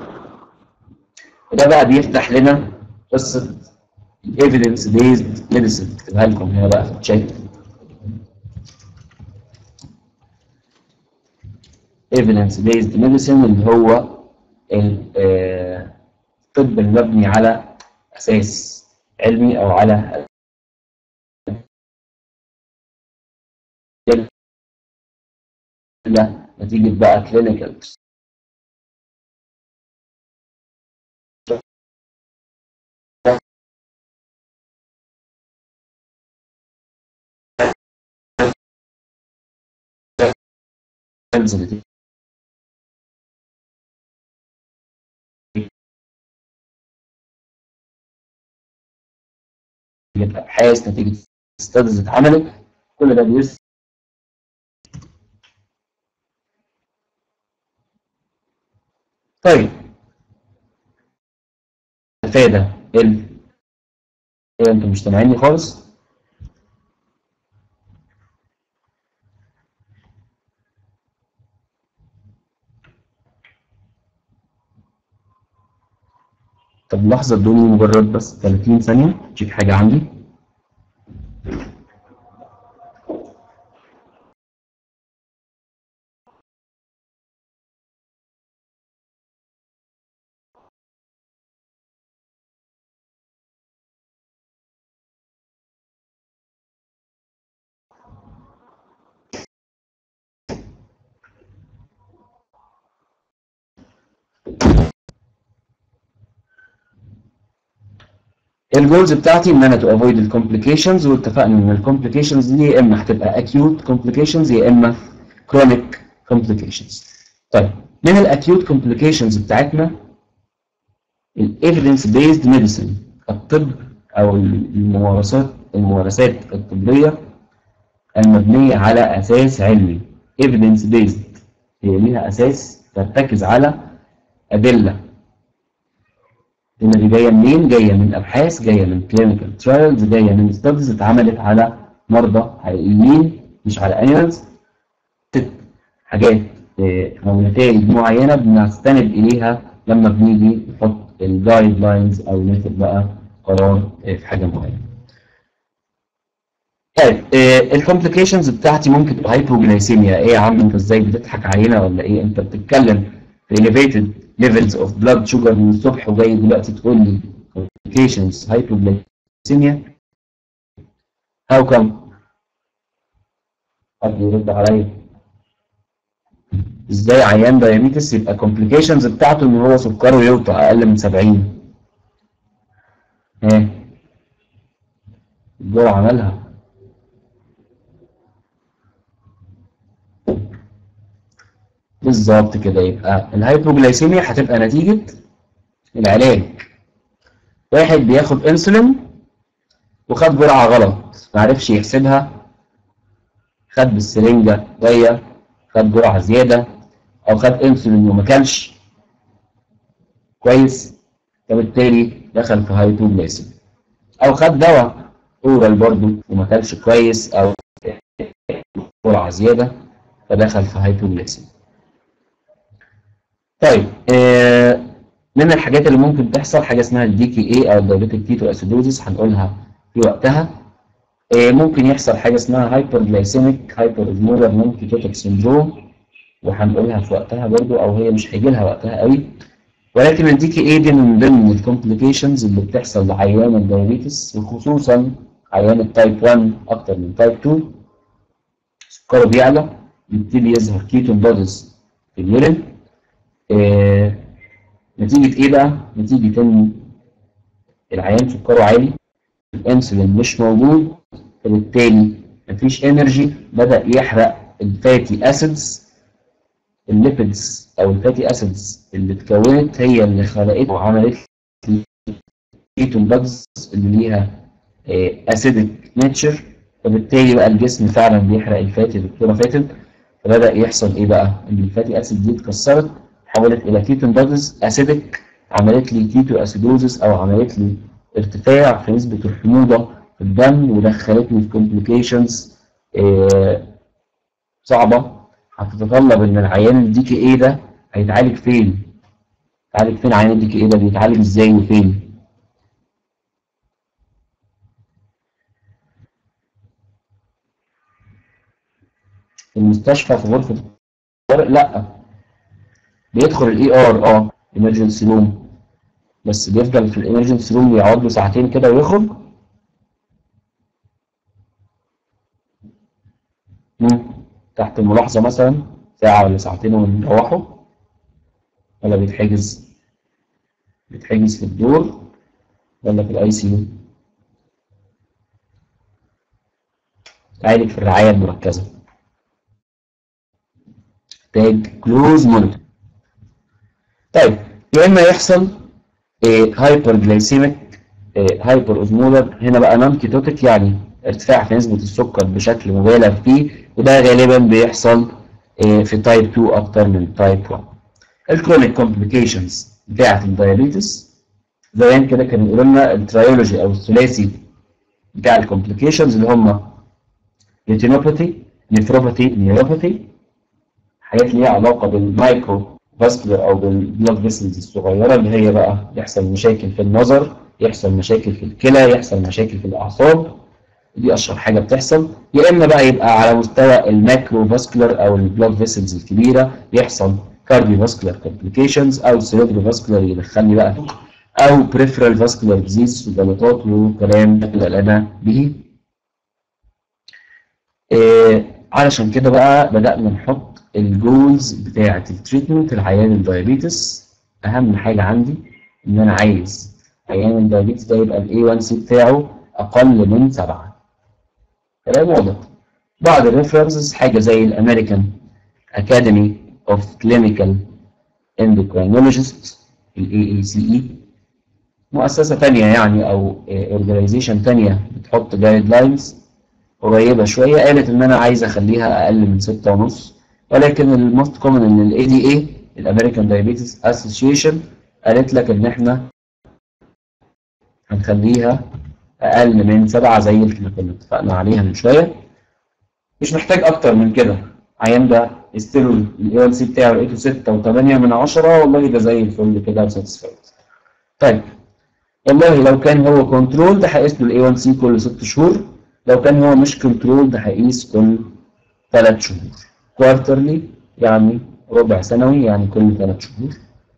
وده بقى بيفتح لنا قصة evidence based medicine اكتبها لكم هنا بقى في الشات evidence based medicine اللي هو ال- آه، الطب المبني على اساس علمي او على لا نتيجة بقى كلينيكال نتيجة أبحاث نتيجة ستادز اتعملت كل ده بيرسل طيب الفايدة ال ايه انتوا مش سامعيني خالص طب لحظة ادوني مجرد بس 30 ثانية تشيك حاجة عندي الجولز بتاعتي ان انا تو افويد الكومبليكيشنز واتفقنا ان الكومبليكيشنز دي يا اما هتبقى اكيوت كومبليكيشنز يا اما كرونيك كومبليكيشنز طيب من الاكيوت كومبليكيشنز بتاعتنا الايفيدنس بيزد ميديسن الطب او الممارسات الممارسات الطبيه المبنيه على اساس علمي ايفيدنس بيزد هي ليها اساس ترتكز على ادله اللي جايه منين؟ جايه من ابحاث، جايه من كلينيكال ترايلز، جايه من ستاديز اتعملت على مرضى حقيقيين مش على انيمالز. حاجات آه، او نتائج معينه بنستند اليها لما بنيجي نحط الجايد لاينز او ناخد بقى قرار آه، في حاجه معينه. طيب الكومبليكيشنز بتاعتي ممكن تبقى هايبوجلايسيميا ايه يا عم انت ازاي بتضحك علينا ولا ايه انت بتتكلم في elevated levels of blood sugar من الصبح وجاي دلوقتي تقول لي complications hypoglycemia how come حد يرد عليا ازاي عيان دايابيتس يبقى complications بتاعته ان هو سكره يوطى اقل من 70 ها الجرعة عملها بالظبط كده يبقى الهايبوجلايسيميا هتبقى نتيجة العلاج واحد بياخد انسولين وخد جرعة غلط معرفش يحسبها خد بالسرنجة شوية خد جرعة زيادة أو خد انسولين وما كلش كويس فبالتالي دخل في هايبوجلايسيميا أو خد دواء اورال برضه وما كلش كويس أو جرعة زيادة فدخل في هايبوجلايسيميا طيب آه من الحاجات اللي ممكن تحصل حاجه اسمها الدي كي اي او الدايبيتيك كيتو اسيدوزيس هنقولها في وقتها آه ممكن يحصل حاجه اسمها هايبر جلايسيميك هايبر اوزمولار نون كيتوتيك سيندروم وهنقولها في وقتها برضو او هي مش هيجي لها وقتها قوي ولكن الدي كي اي دي من ضمن الكومبليكيشنز اللي بتحصل لعيان الدايابيتس وخصوصا عيان التايب 1 اكتر من تايب 2 سكره بيعلى يبتدي يظهر كيتون بوديز في اليورين آه نتيجة ايه بقى؟ نتيجة ان العيان سكره عالي الانسولين مش موجود فبالتالي مفيش انرجي بدأ يحرق الفاتي اسيدز الليبيدز او الفاتي اسيدز اللي اتكونت هي اللي خلقت وعملت كيتون بادز اللي ليها اسيدك نيتشر فبالتالي بقى الجسم فعلا بيحرق الفاتي دكتوره فاتن فبدا يحصل ايه بقى؟ ان الفاتي اسيد دي اتكسرت حولت الى كيتون بادز اسيدك عملت لي كيتو اسيدوزس او عملت لي ارتفاع في نسبه الحموضه في الدم ودخلتني في كومبليكيشنز صعبه هتتطلب ان العيان الدي كي ايه ده هيتعالج فين؟ يتعالج فين عيان الدي كي ايه ده بيتعالج ازاي وفين؟ في المستشفى في غرفة الطوارئ لا بيدخل الاي ار اه emergency روم بس بيفضل في الامرجنسي روم يقعد له ساعتين كده ويخرج مم. تحت الملاحظة مثلا ساعة ولا ساعتين ونروحوا ولا بيتحجز بيتحجز في الدور ولا في الاي سي يو تعالج في الرعاية المركزة محتاج كلوز مونيتور طيب يا اما يحصل هايبر جلايسيميك هايبر اوزمولر هنا بقى نون كيتوتيك يعني ارتفاع في نسبة السكر بشكل مبالغ فيه وده غالبا بيحصل في تايب 2 اكتر من تايب 1 الكرونيك كومبليكيشنز بتاعة الدايابيتس زمان كده كانوا يقولوا لنا التريولوجي او الثلاثي بتاع الكومبليكيشنز اللي هم ريتينوباثي نيفروباثي نيوروباثي حاجات ليها علاقه بالمايكرو فاسكولار او بالبلاد فيسلز الصغيره اللي هي بقى يحصل مشاكل في النظر يحصل مشاكل في الكلى يحصل مشاكل في الاعصاب دي اشهر حاجه بتحصل يا اما بقى يبقى على مستوى الماكرو فاسكولار او البلاد فيسلز الكبيره يحصل كارديو فاسكولار كومبليكيشنز او سيريبرو فاسكولار يدخلني بقى او بريفرال فاسكولار ديزيز وجلطات وكلام لنا به إيه علشان كده بقى بدأنا نحط الجولز بتاعة التريتمنت العيان الدايابيتس أهم حاجة عندي إن أنا عايز عيان الدايابيتس ده يبقى ال A1C بتاعه أقل من سبعة كلام واضح بعض الريفرنسز حاجة زي الأمريكان أكاديمي أوف كلينيكال Endocrinologists ال AACE مؤسسة تانية يعني أو أورجانيزيشن تانية بتحط جايد لاينز قريبة شوية قالت إن أنا عايز أخليها أقل من ستة ونص ولكن الموست كومن إن ال ADA الأمريكان دايابيتس أسوسيشن قالت لك إن إحنا هنخليها أقل من سبعة زي اللي كنا اتفقنا عليها من شوية مش محتاج أكتر من كده عيان ده يستيرو ال A1C بتاعه لقيته ستة وتمانية من عشرة والله ده زي الفل كده وساتسفايد طيب والله لو كان هو كنترول ده هيقيس له ال A1C كل ست شهور لو كان هو مش كنترول ده هيقيس كل ثلاث شهور كوارترلي يعني ربع سنوي يعني كل ثلاث شهور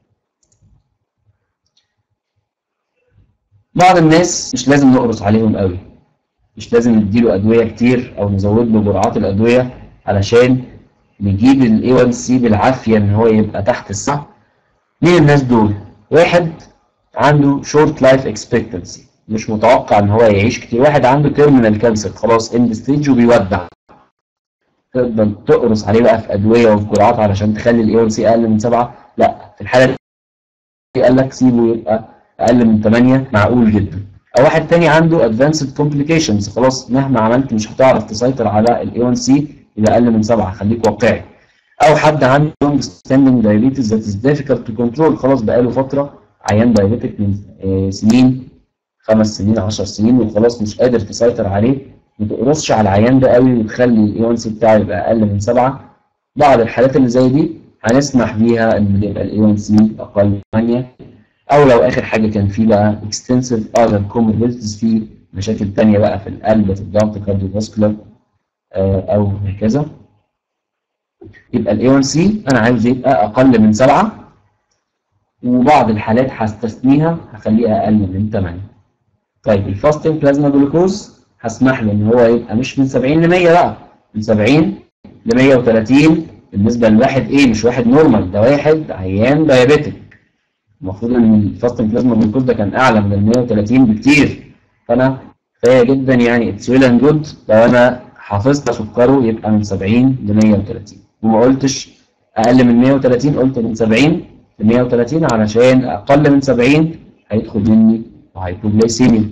بعض الناس مش لازم نقرص عليهم قوي مش لازم نديله ادويه كتير او نزود له جرعات الادويه علشان نجيب ال A1C بالعافيه ان هو يبقى تحت السبعه مين الناس دول؟ واحد عنده شورت لايف اكسبكتنسي مش متوقع ان هو يعيش كتير واحد عنده تيرمينال كانسر خلاص اند ستيج وبيودع تقدر تقرص عليه بقى في ادويه وفي جرعات علشان تخلي الاي 1 سي اقل من سبعه لا في الحاله دي قال لك سيبه يبقى اقل من 8 معقول جدا او واحد تاني عنده ادفانسد كومبليكيشنز خلاص مهما عملت مش هتعرف تسيطر على الاي 1 سي يبقى اقل من سبعه خليك واقعي او حد عنده لونج ستاندنج دايابيتس ذات از ديفيكالت تو كنترول خلاص بقاله فتره عيان دايابيتك من آه سنين خمس سنين 10 سنين وخلاص مش قادر تسيطر عليه ما تقرصش على العيان ده قوي وتخلي الاي 1 سي بتاعه يبقى اقل من سبعه بعض الحالات اللي زي دي هنسمح بيها ان يبقى الاي 1 سي اقل من 8 او لو اخر حاجه كان في بقى اكستنسيف اذر كوموربيديتيز في مشاكل ثانيه بقى في القلب في الضغط كارديوفاسكولار او هكذا يبقى الاي 1 سي انا عايز يبقى اقل من سبعه وبعض الحالات هستثنيها هخليها اقل من 8 طيب الفاستنج بلازما جلوكوز هسمح له ان هو يبقى مش من 70 ل 100 بقى من 70 ل 130 بالنسبه لواحد ايه مش واحد نورمال ده واحد عيان دايابيتك المفروض ان الفاستنج بلازما جلوكوز ده كان اعلى من ال 130 بكتير فانا كفايه جدا يعني اتس ويل اند جود لو انا حافظت سكره يبقى من 70 ل 130 وما قلتش اقل من 130 قلت من 70 ل 130 علشان اقل من 70 هيدخل مني هايبوجلايسيميا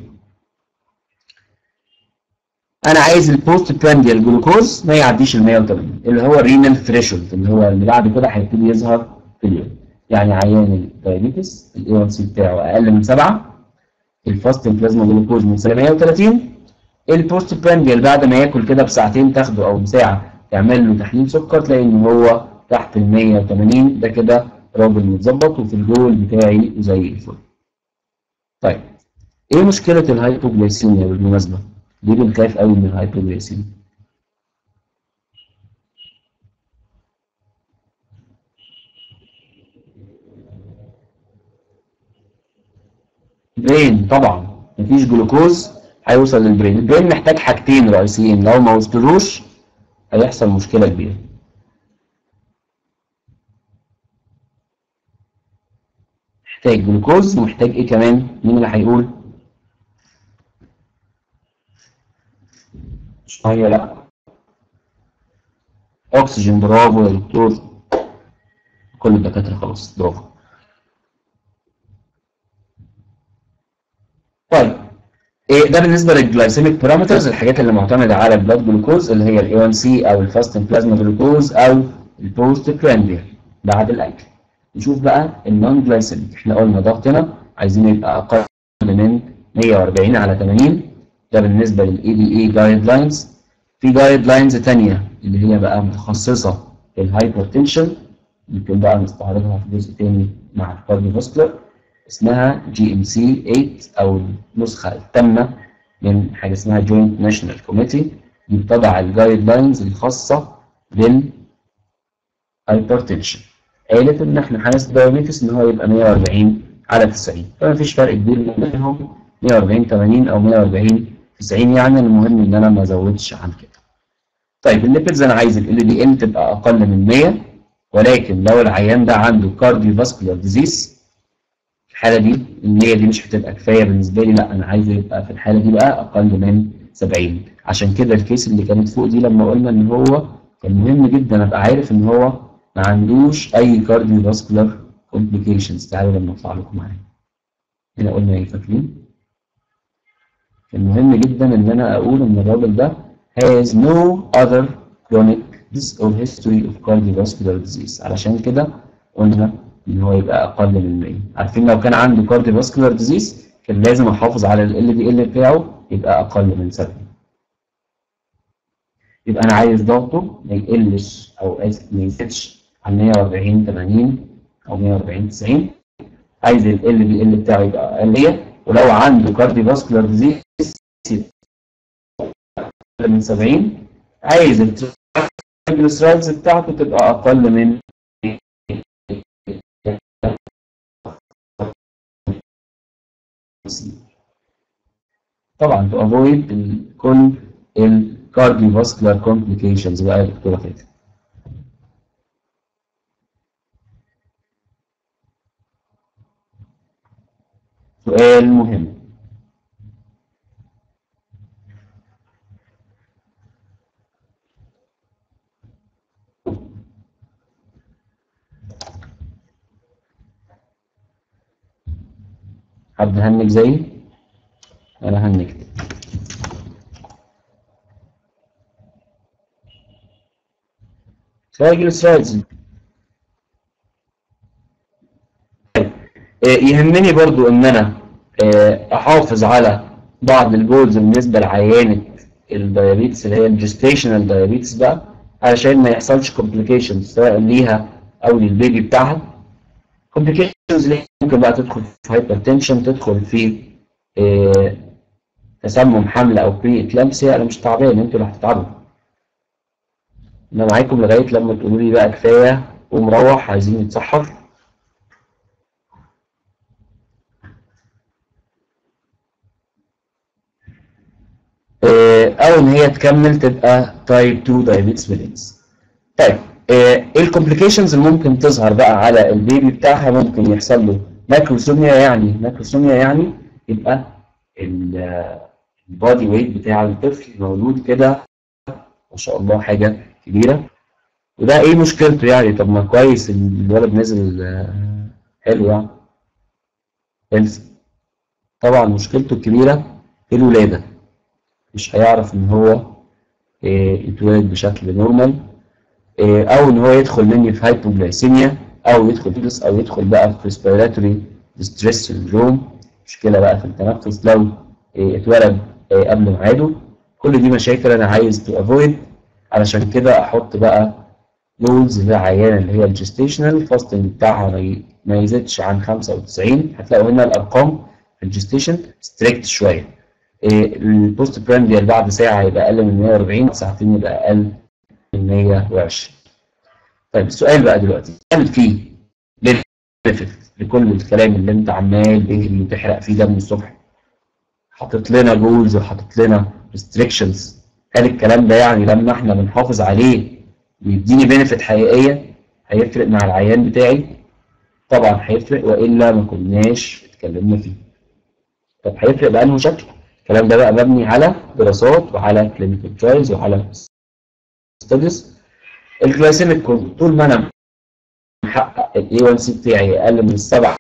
انا عايز البوست برانديال جلوكوز ما يعديش ال 180 اللي هو الرينال ثريشولد اللي هو اللي بعد كده هيبتدي يظهر في اليوم يعني عيان الدايابيتس الاي 1 سي بتاعه اقل من 7 الفاستنج بلازما جلوكوز من 130 البوست برانديال بعد ما ياكل كده بساعتين تاخده او بساعه تعمل له تحليل سكر تلاقي ان هو تحت ال 180 ده كده راجل متظبط وفي الجول بتاعي زي الفل. طيب ايه مشكله الهايبوجلايسيميا بالمناسبه؟ ليه بنخاف قوي من الهايبوجلايسيميا؟ برين طبعا مفيش جلوكوز هيوصل للبرين البرين محتاج حاجتين رئيسيين لو ما وصلوش هيحصل مشكله كبيره محتاج جلوكوز ومحتاج ايه كمان مين اللي هيقول مش ميه لا اكسجين برافو يا دكتور كل الدكاتره خلاص برافو طيب إيه ده بالنسبه للجلايسيميك بارامترز الحاجات اللي معتمده على البلاد جلوكوز اللي هي الاي 1 سي او الفاستنج بلازما جلوكوز او البوست برانديال بعد الاكل نشوف بقى النون جلايسيميك احنا قلنا ضغطنا عايزين يبقى اقل من 140 على 80 ده بالنسبه للاي دي اي جايد لاينز في جايد لاينز ثانيه اللي هي بقى متخصصه في الهايبرتنشن يمكن بقى نستعرضها في جزء تاني مع الكارديوفاسكولار اسمها جي ام سي 8 او النسخه التامه من حاجه اسمها جوينت ناشونال كوميتي دي بتضع الجايد لاينز الخاصه بالهايبرتنشن قالت ان احنا حاسس دايابيتس ان هو يبقى 140 على 90 فما فيش فرق كبير بينهم 140 80 او 140 90 يعني المهم ان انا ما ازودش عن كده. طيب الليبيدز انا عايز ال دي ال تبقى اقل من 100 ولكن لو العيان ده عنده كارديو فاسكولار ديزيز الحاله دي ال 100 دي مش هتبقى كفايه بالنسبه لي لا انا عايزه يبقى في الحاله دي بقى اقل من 70 عشان كده الكيس اللي كانت فوق دي لما قلنا ان هو كان مهم جدا ابقى عارف ان هو ما عندوش اي كارديو فاسكولار كومبليكيشنز تعالوا لما اطلع لكم معايا هنا قلنا ايه فاكرين؟ كان مهم جدا ان انا اقول ان الراجل ده has no other chronic disease or history of cardiovascular disease علشان كده قلنا ان هو يبقى اقل من 100 عارفين لو كان عنده cardiovascular disease كان لازم احافظ على ال دي ال بتاعه يبقى اقل من 70 يبقى انا عايز ضغطه ما يقلش او اسف ما يزيدش عن 140 80 او 140 90 عايز ال دي ال بتاعه يبقى اقل ولو عنده كارديوفاسكولار ديزيز من 70 عايز التريجليسرايدز بتاعته تبقى اقل من طبعا to avoid كل الكارديوفاسكولار complications بقى يا دكتوره فاتن سؤال مهم حد هنك زيي انا هنكت ترايجلسرايدز يهمني برضو ان انا احافظ على بعض الجولز بالنسبه لعيانه الدايابيتس اللي هي الجستيشنال دايابيتس بقى علشان ما يحصلش كومبليكيشنز سواء ليها او للبيبي بتاعها كومبليكيشنز اللي ممكن بقى تدخل في هايبرتنشن تدخل في اه تسمم حمل او بري اكلامسيا انا مش تعبان انتوا اللي هتتعبوا انا معاكم لغايه لما تقولوا لي بقى كفايه ومروح عايزين نتسحر اه او ان هي تكمل تبقى تايب 2 diabetes mellitus طيب ايه الكومبليكيشنز اللي ممكن تظهر بقى على البيبي بتاعها ممكن يحصل له ماكروسوميا يعني ماكروسوميا يعني يبقى البادي ويت بتاع الطفل مولود كده ما شاء الله حاجه كبيره وده ايه مشكلته يعني طب ما كويس الولد نزل حلو يعني هيلثي طبعا مشكلته الكبيره في الولاده مش هيعرف ان هو يتولد بشكل نورمال او ان هو يدخل مني في هايبوجلايسيميا او يدخل فيروس او يدخل بقى في ريسبيراتوري ستريس سندروم مشكله بقى في التنفس لو اتولد قبل ميعاده كل دي مشاكل انا عايز تو افويد علشان كده احط بقى جولز للعيانه اللي هي الجستيشنال الفاستنج بتاعها ما يزيدش عن 95 هتلاقوا هنا الارقام في الجستيشن ستريكت شويه البوست برانديال بعد ساعه يبقى اقل من 140 ساعتين يبقى اقل من 120 طيب السؤال بقى دلوقتي هل في بنفيت لكل الكلام اللي انت عمال بيجري وتحرق فيه دم الصبح حاطط لنا جولز وحاطط لنا ريستريكشنز هل الكلام ده يعني لما احنا بنحافظ عليه ويديني بنفيت حقيقيه هيفرق مع العيان بتاعي طبعا هيفرق والا ما كناش اتكلمنا فيه طب هيفرق بأنه شكل الكلام ده بقى مبني على دراسات وعلى كلينيكال ترايلز وعلى ستاديز الجلايسيميك طول ما انا محقق الاي 1 سي بتاعي اقل من السبعه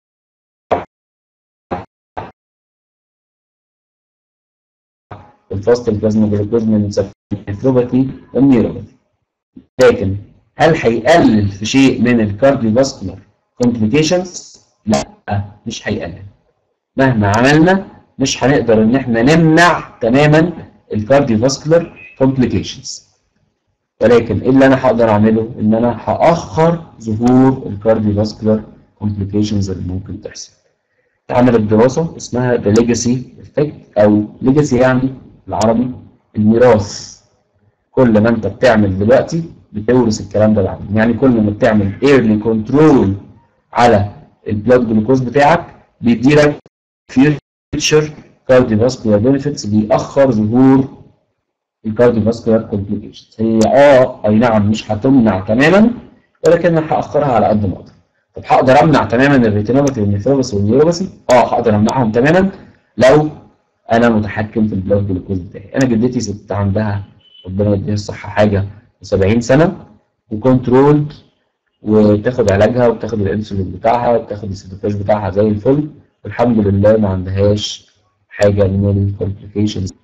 الفاست البلازما جلوكوز من النيفروباثي والنيوروباثي لكن هل هيقلل في شيء من الكارديو فاسكولار كومبليكيشنز؟ لا مش هيقلل مهما عملنا مش هنقدر ان احنا نمنع تماما الكارديو فاسكولار كومبليكيشنز ولكن ايه اللي انا هقدر اعمله ان انا هاخر ظهور الكارديو فاسكولار كومبليكيشنز اللي ممكن تحصل اتعملت دراسه اسمها ذا ليجاسي افكت او ليجاسي يعني بالعربي الميراث كل ما انت بتعمل دلوقتي بتورث الكلام ده بعدين يعني كل ما بتعمل ايرلي كنترول على البلاد جلوكوز بتاعك بيديلك فيوتشر كارديوفاسكولار بنفيتس بيأخر ظهور الكارديوفاسكولار كومبليكيشنز هي اه اي نعم مش هتمنع تماما ولكن انا هاخرها على قد ما اقدر طب هقدر امنع تماما الريتينوباثي والنيفروباثي والنيوروباثي اه هقدر امنعهم تماما لو انا متحكم في البلاد جلوكوز بتاعي انا جدتي ست عندها ربنا يديها الصحه حاجه و70 سنه وكنترولد وبتاخد علاجها وبتاخد الانسولين بتاعها وبتاخد السيتوفاج بتاعها زي الفل والحمد لله ما عندهاش حاجه من الكومبليكيشنز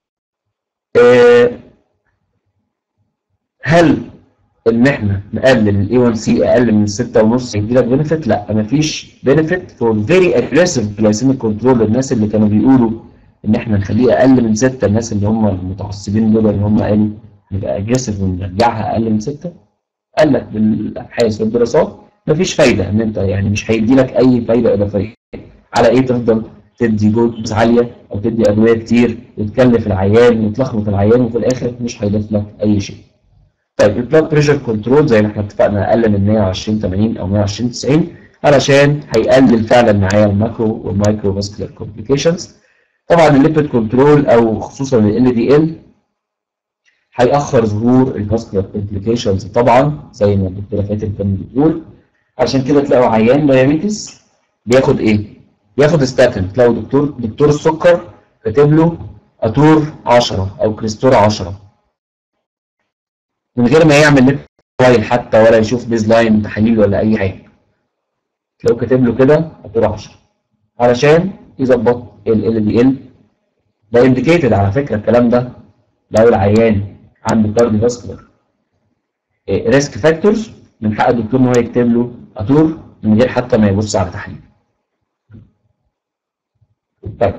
هل ان احنا نقلل الاي 1 سي اقل من 6.5 يدي لك بنفيت؟ لا مفيش بنفيت فور فيري اجريسيف جلايسيميك كنترول الناس اللي كانوا بيقولوا ان احنا نخليه اقل من 6 الناس اللي هم المتعصبين دول اللي هم قالوا نبقى اجريسيف ونرجعها اقل من 6 قال لك بالابحاث والدراسات مفيش فايده ان انت يعني مش هيدي لك اي فايده اضافيه على ايه تفضل تدي جوز عاليه او تدي ادويه كتير وتكلف العيان وتلخبط العيان وفي الاخر مش هيضيف لك اي شيء. طيب البلاد بريشر كنترول زي ما احنا اتفقنا اقل من 120 80 او 120 90 علشان هيقلل فعلا معايا الماكرو والمايكرو فاسكولار كومبليكيشنز. طبعا الليبيد كنترول او خصوصا ال دي ال هيأخر ظهور الفاسكولار كومبليكيشنز طبعا زي ما الدكتوره فاتن كانت بتقول عشان كده تلاقوا عيان دايابيتس بياخد ايه؟ بياخد ستاتين تلاقوا دكتور دكتور السكر كاتب له اتور 10 او كريستور 10 من غير ما يعمل ليب حتى ولا يشوف بيز لاين تحاليل ولا اي حاجه تلاقوا كاتب له كده اتور 10 علشان يظبط ال دي ال ده انديكيتد على فكره الكلام ده لو العيان عنده كارديو فاسكولار ريسك فاكتورز من حق الدكتور ان هو يكتب له اتور من غير حتى ما يبص على تحليل طيب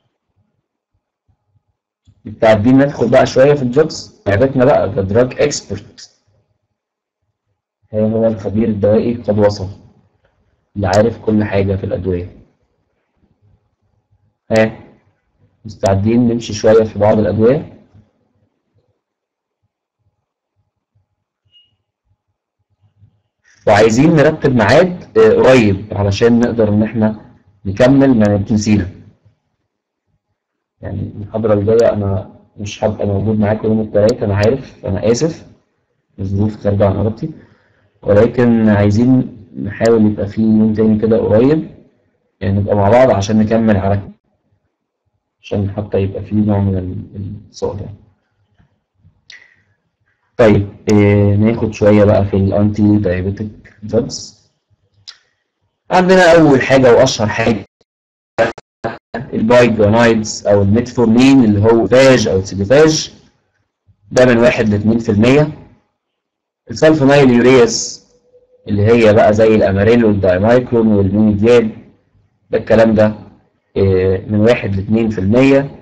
مستعدين ندخل بقى شويه في الجوكس لعبتنا بقى كدراج اكسبرت هو الخبير الدوائي قد وصل اللي عارف كل حاجه في الادويه ها مستعدين نمشي شويه في بعض الادويه وعايزين نرتب ميعاد قريب علشان نقدر ان احنا نكمل ما نسينا يعني المحاضرة الجاية أنا مش هبقى موجود معاكم يوم التلات أنا عارف أنا آسف الظروف خارجة عن إرادتي ولكن عايزين نحاول يبقى في يوم تاني كده قريب يعني نبقى مع بعض عشان نكمل على عشان حتى يبقى في نوع من الاتصال يعني. طيب إيه ناخد شوية بقى في الأنتي دايابيتك دراجز عندنا أول حاجة وأشهر حاجة البايجونايدز أو الميتفورمين اللي هو فاج أو سيديفاج ده من واحد لاتنين في المية السلفونايل يورياز اللي هي بقى زي الأماريل والدايمايكرون والمينيديال ده الكلام ده إيه من واحد لاتنين في المية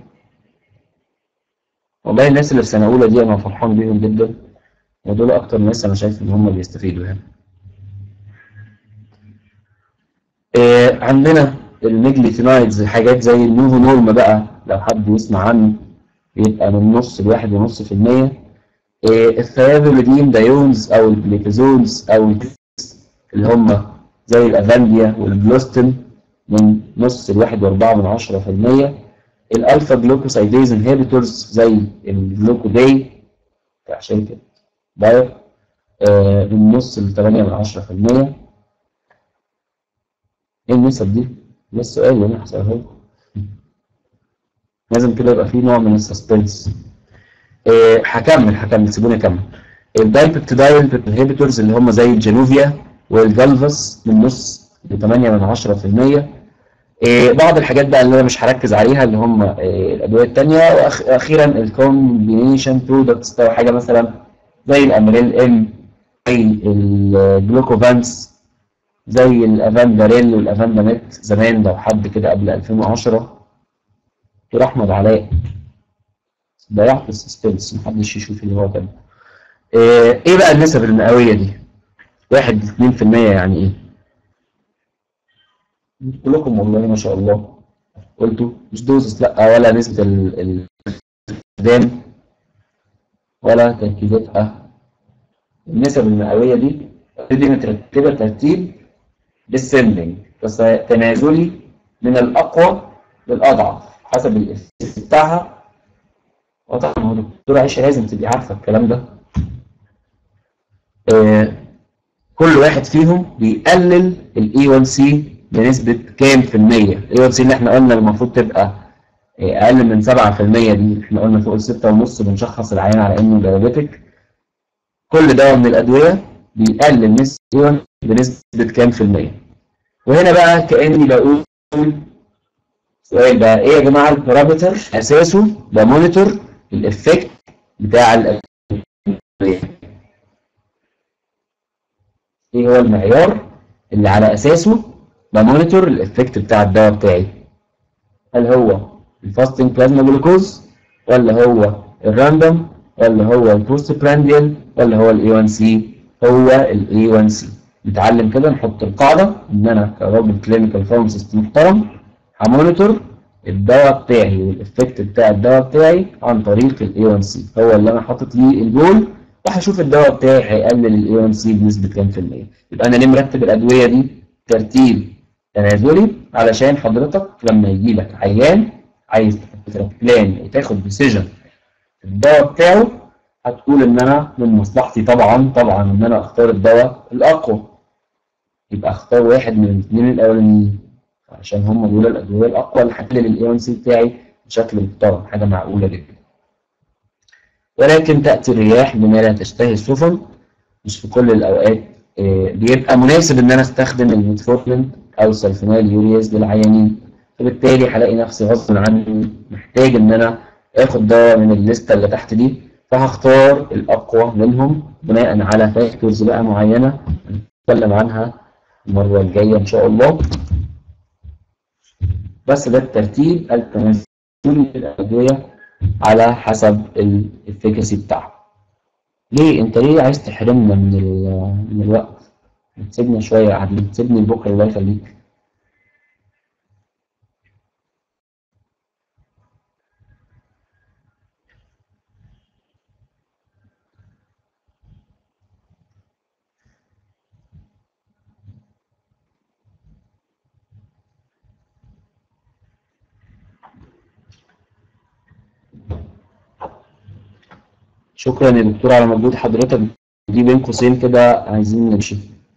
والله الناس اللي في سنة أولى دي أنا فرحان بيهم جدا ودول أكتر ناس أنا شايف إن هم بيستفيدوا يعني. إيه عندنا الميجليتينايدز حاجات زي النوفو نورم بقى لو حد يسمع عنه يبقى من نص لواحد ونص في المية إيه الثيابوليدين دايونز أو الجليكازولز أو اللي هم زي الأفانديا والبلوستين من نص لواحد وأربعة من عشرة في المية الالفا جلوكوسايديز انهبيتورز زي الجلوكوداي بتاع شركه باير آه من نص ل 8 من 10% ايه النسب دي؟ ده السؤال اللي انا هسأله لكم لازم كده يبقى في نوع من السسبنس آه هكمل هكمل سيبوني اكمل الدايبكتيدايل انهبيتورز اللي هم زي الجينوفيا والجالفاس من نص ل 8 من 10% إيه بعض الحاجات بقى اللي انا مش هركز عليها اللي هم إيه الادويه الثانيه واخيرا الكومبينيشن برودكتس حاجه مثلا زي الامريل ام زي الجلوكوفانس زي الافانداريل والافانداميت زمان لو حد كده قبل 2010 دكتور احمد علاء ضيعت السسبنس محدش يشوف اللي هو كان إيه, ايه بقى النسب المئويه دي؟ 1 2% يعني ايه؟ كلكم والله ما شاء الله قلتوا مش دوزس لا ولا نسبة الاستخدام ولا تركيزاتها النسب المئوية دي تبتدي مترتبة ترتيب بالسندنج بس تنازلي من الأقوى للأضعف حسب الإفكت بتاعها وطبعا هو دكتور عيشة لازم تبقي عارفة الكلام ده آه كل واحد فيهم بيقلل الاي 1 سي بنسبة كام في المية؟ الاي 1 سي اللي احنا قلنا المفروض تبقى اقل من 7% دي احنا قلنا فوق الستة ونص بنشخص العيان على انه دايابيتك كل دواء من الادوية بيقلل نسبة اي 1 بنسبة كام في المية؟ وهنا بقى كأني بقول سؤال بقى ايه يا جماعة البارامتر اساسه بمونيتور الافكت بتاع الادوية ايه هو المعيار اللي على اساسه بمونيتور الافكت بتاع الدواء بتاعي هل هو الفاستنج بلازما جلوكوز ولا هو الراندوم ولا هو البوست برانديال ولا هو الاي 1 سي هو الاي 1 سي نتعلم كده نحط القاعده ان انا كراجل كلينيكال فارماسيست محترم همونيتور الدواء بتاعي والافكت بتاع الدواء بتاعي عن طريق الاي 1 سي هو اللي انا حاطط ليه الجول وهشوف الدواء بتاعي هيقلل الاي 1 سي بنسبه كام في الميه يبقى انا ليه مرتب الادويه دي ترتيب تنازلي علشان حضرتك لما يجي لك عيان عايز تحط بلان وتاخد ديسيجن في الدواء بتاعه هتقول ان انا من مصلحتي طبعا طبعا ان انا اختار الدواء الاقوى يبقى اختار واحد من الاثنين الاولانيين عشان هم دول الادويه الاقوى اللي هتقلل الاي 1 سي بتاعي بشكل محترم حاجه معقوله جدا ولكن تاتي الرياح بما لا تشتهي السفن مش في كل الاوقات بيبقى مناسب ان انا استخدم الميتفورمين او السلفونيل يورياز للعيانين فبالتالي هلاقي نفسي غصب عني محتاج ان انا اخد دواء من الليسته اللي تحت دي فهختار الاقوى منهم بناء على فاكتورز بقى معينه هنتكلم عنها المره الجايه ان شاء الله بس ده الترتيب التنازلي للادويه على حسب الافكاسي بتاعها ليه انت ليه عايز تحرمنا من من الوقت تسيبنا شويه قاعدين تسيبني لبكره الله يخليك شكرا يا دكتور على مجهود حضرتك دي بين قوسين كده عايزين نمشي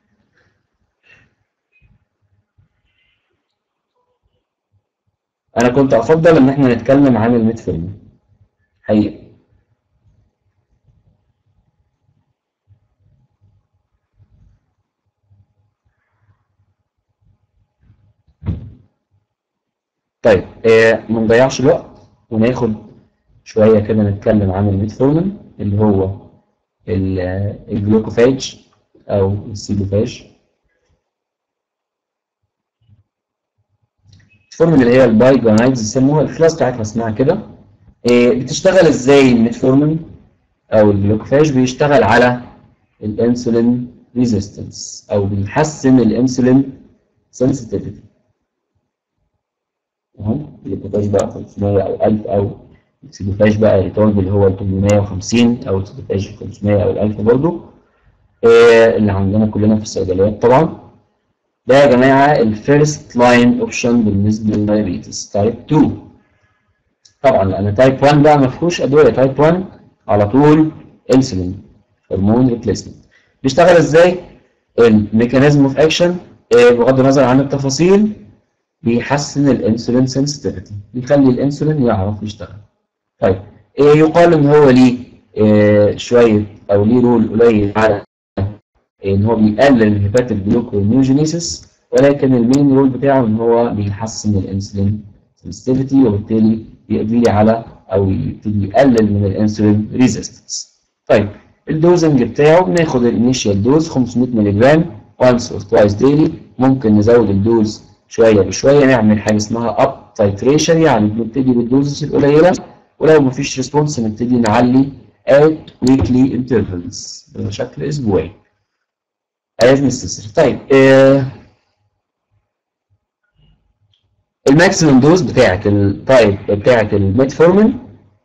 انا كنت افضل ان احنا نتكلم عن الميتفورمين حقيقي طيب آه ما نضيعش الوقت وناخد شويه كده نتكلم عن الميتفورمين اللي هو ال- الجلوكوفاج او السيلوفاج الميتفورمين اللي هي البايجونايدز يسموها الكلاس بتاعتها اسمها كده آه بتشتغل ازاي الميتفورمين او الجلوكوفاج بيشتغل على الانسولين ريزيستنس او بيحسن الانسولين سنسيتيفيتي اهو الجلوكوفاج بقى 500 او 1000 او السيلوفاج بقى ريتورد اللي هو 850 او السيلوفاج 500 او ال 1000 برضه آه اللي عندنا كلنا في الصيدليات طبعا ده يا جماعه الفيرست لاين اوبشن بالنسبه للدايابيتس تايب 2 طبعا لان تايب 1 بقى ما فيهوش ادويه تايب 1 على طول انسولين هرمون ريبليسمنت بيشتغل ازاي؟ الميكانيزم اوف اكشن بغض النظر عن التفاصيل بيحسن الانسولين سنسيتيفيتي بيخلي الانسولين يعرف يشتغل طيب إيه يقال ان هو ليه إيه شويه او ليه رول قليل على ان هو بيقلل الهيباتيك جلوكونيوجينيسيس ولكن المين رول بتاعه ان هو بيحسن الانسولين سنسيتيفيتي وبالتالي يقضي على او يبتدي يقلل من الانسولين ريزيستنس طيب الدوزنج بتاعه بناخد الانيشال دوز 500 مللي جرام once or twice daily ممكن نزود الدوز شويه بشويه نعمل حاجه اسمها اب تايتريشن يعني بنبتدي بالدوزز القليله ولو مفيش ريسبونس نبتدي نعلي at weekly intervals بشكل اسبوعي as necessary طيب آه الماكسيمم دوز بتاعت التايب بتاعت الميتفورمين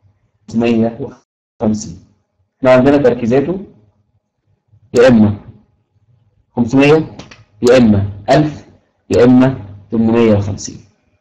550 احنا عندنا تركيزاته يا اما 500 يا اما 1000 يا اما 850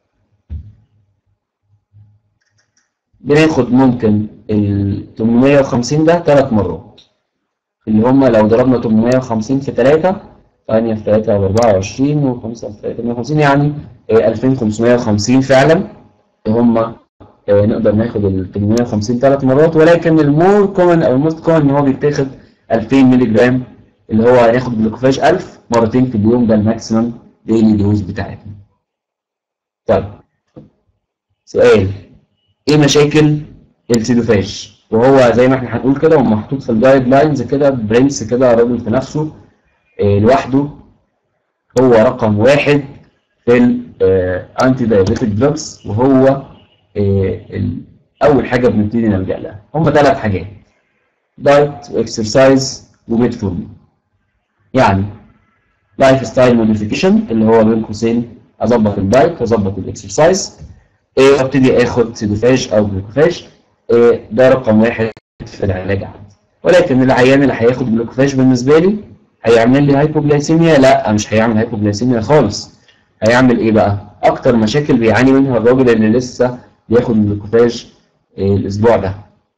بناخد ممكن ال 850 ده ثلاث مرات اللي هم لو ضربنا 850 في 3 8 في 3 ب 24 و5 في 3 150 يعني آه، 2550 فعلا اللي هم آه، نقدر ناخد ال 850 ثلاث مرات ولكن المور كومن او الموست كومن ان هو بيتاخد 2000 مللي جرام اللي هو هناخد جلوكوفاج 1000 مرتين في اليوم ده الماكسيمم ديلي دوز بتاعتنا. طيب سؤال ايه مشاكل السيلوفاج؟ وهو زي ما احنا هنقول كده هو محطوط في الجايد لاينز كده برنس كده راجل في نفسه آه، لوحده هو رقم واحد في الانتي دايابيتيك دراجز وهو آه، ال- اول حاجه بنبتدي نلجا لها هم ثلاث حاجات دايت واكسرسايز وميتفورمين يعني لايف ستايل موديفيكيشن اللي هو بين قوسين اظبط الدايت واظبط الاكسرسايز إيه، ابتدي اخد سيدوفاج او جلوكوفاج إيه، ده رقم واحد في العلاج عندي ولكن العيان اللي هياخد جلوكوفاج بالنسبه لي هيعمل لي هايبوجلايسيميا لا مش هيعمل هايبوجلايسيميا خالص هيعمل ايه بقى اكتر مشاكل بيعاني منها الراجل اللي لسه بياخد جلوكوفاج إيه، الاسبوع ده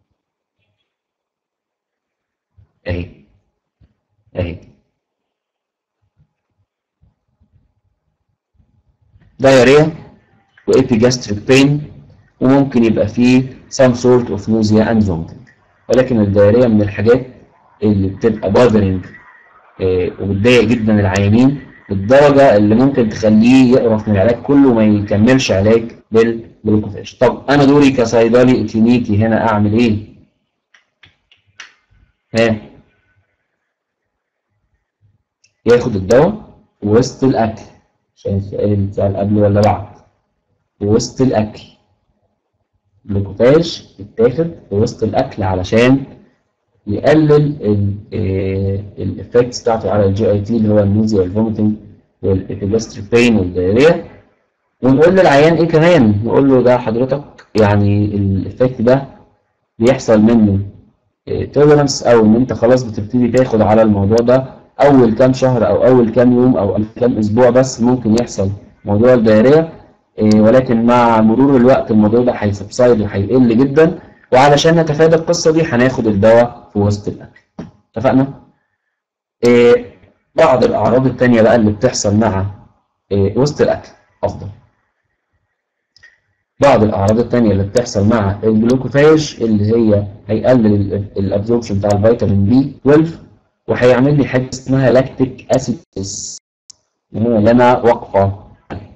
اهي اهي دايريا وإبيجاستريك بين وممكن يبقى فيه some sort of nausea and vomiting ولكن الدايريا من الحاجات اللي بتبقى bothering آه، وبتضايق جدا العيانين للدرجة اللي ممكن تخليه يقرف من العلاج كله وما يكملش علاج بالجلوكوفاج طب أنا دوري كصيدلي كلينيكي هنا أعمل إيه؟ ها ياخد الدواء وسط الأكل عشان السؤال اللي اتسأل قبل ولا بعد في وسط الأكل جلوكوفاج يتاخد في وسط الأكل علشان يقلل الافكتس بتاعته على الجي اي تي اللي هو النوزيا والفوميتنج والابيجاستريك بين والدايريا ونقول للعيان ايه كمان نقول له ده حضرتك يعني الافكت ده بيحصل منه تولرنس او ان انت خلاص بتبتدي تاخد على الموضوع ده اول كام شهر او اول كام يوم او أول كام اسبوع بس ممكن يحصل موضوع الدايريا إيه، ولكن مع مرور الوقت الموضوع ده هيسبسايد وهيقل جدا وعلشان نتفادى القصه دي هناخد الدواء في وسط الاكل اتفقنا إيه بعض الاعراض التانية بقى اللي بتحصل مع إيه وسط الاكل افضل بعض الاعراض التانية اللي بتحصل مع الجلوكوفاج اللي هي هيقلل الابزوربشن بتاع الفيتامين بي 12 وهيعمل لي حاجه اسمها لاكتيك اسيدس اللي انا واقفه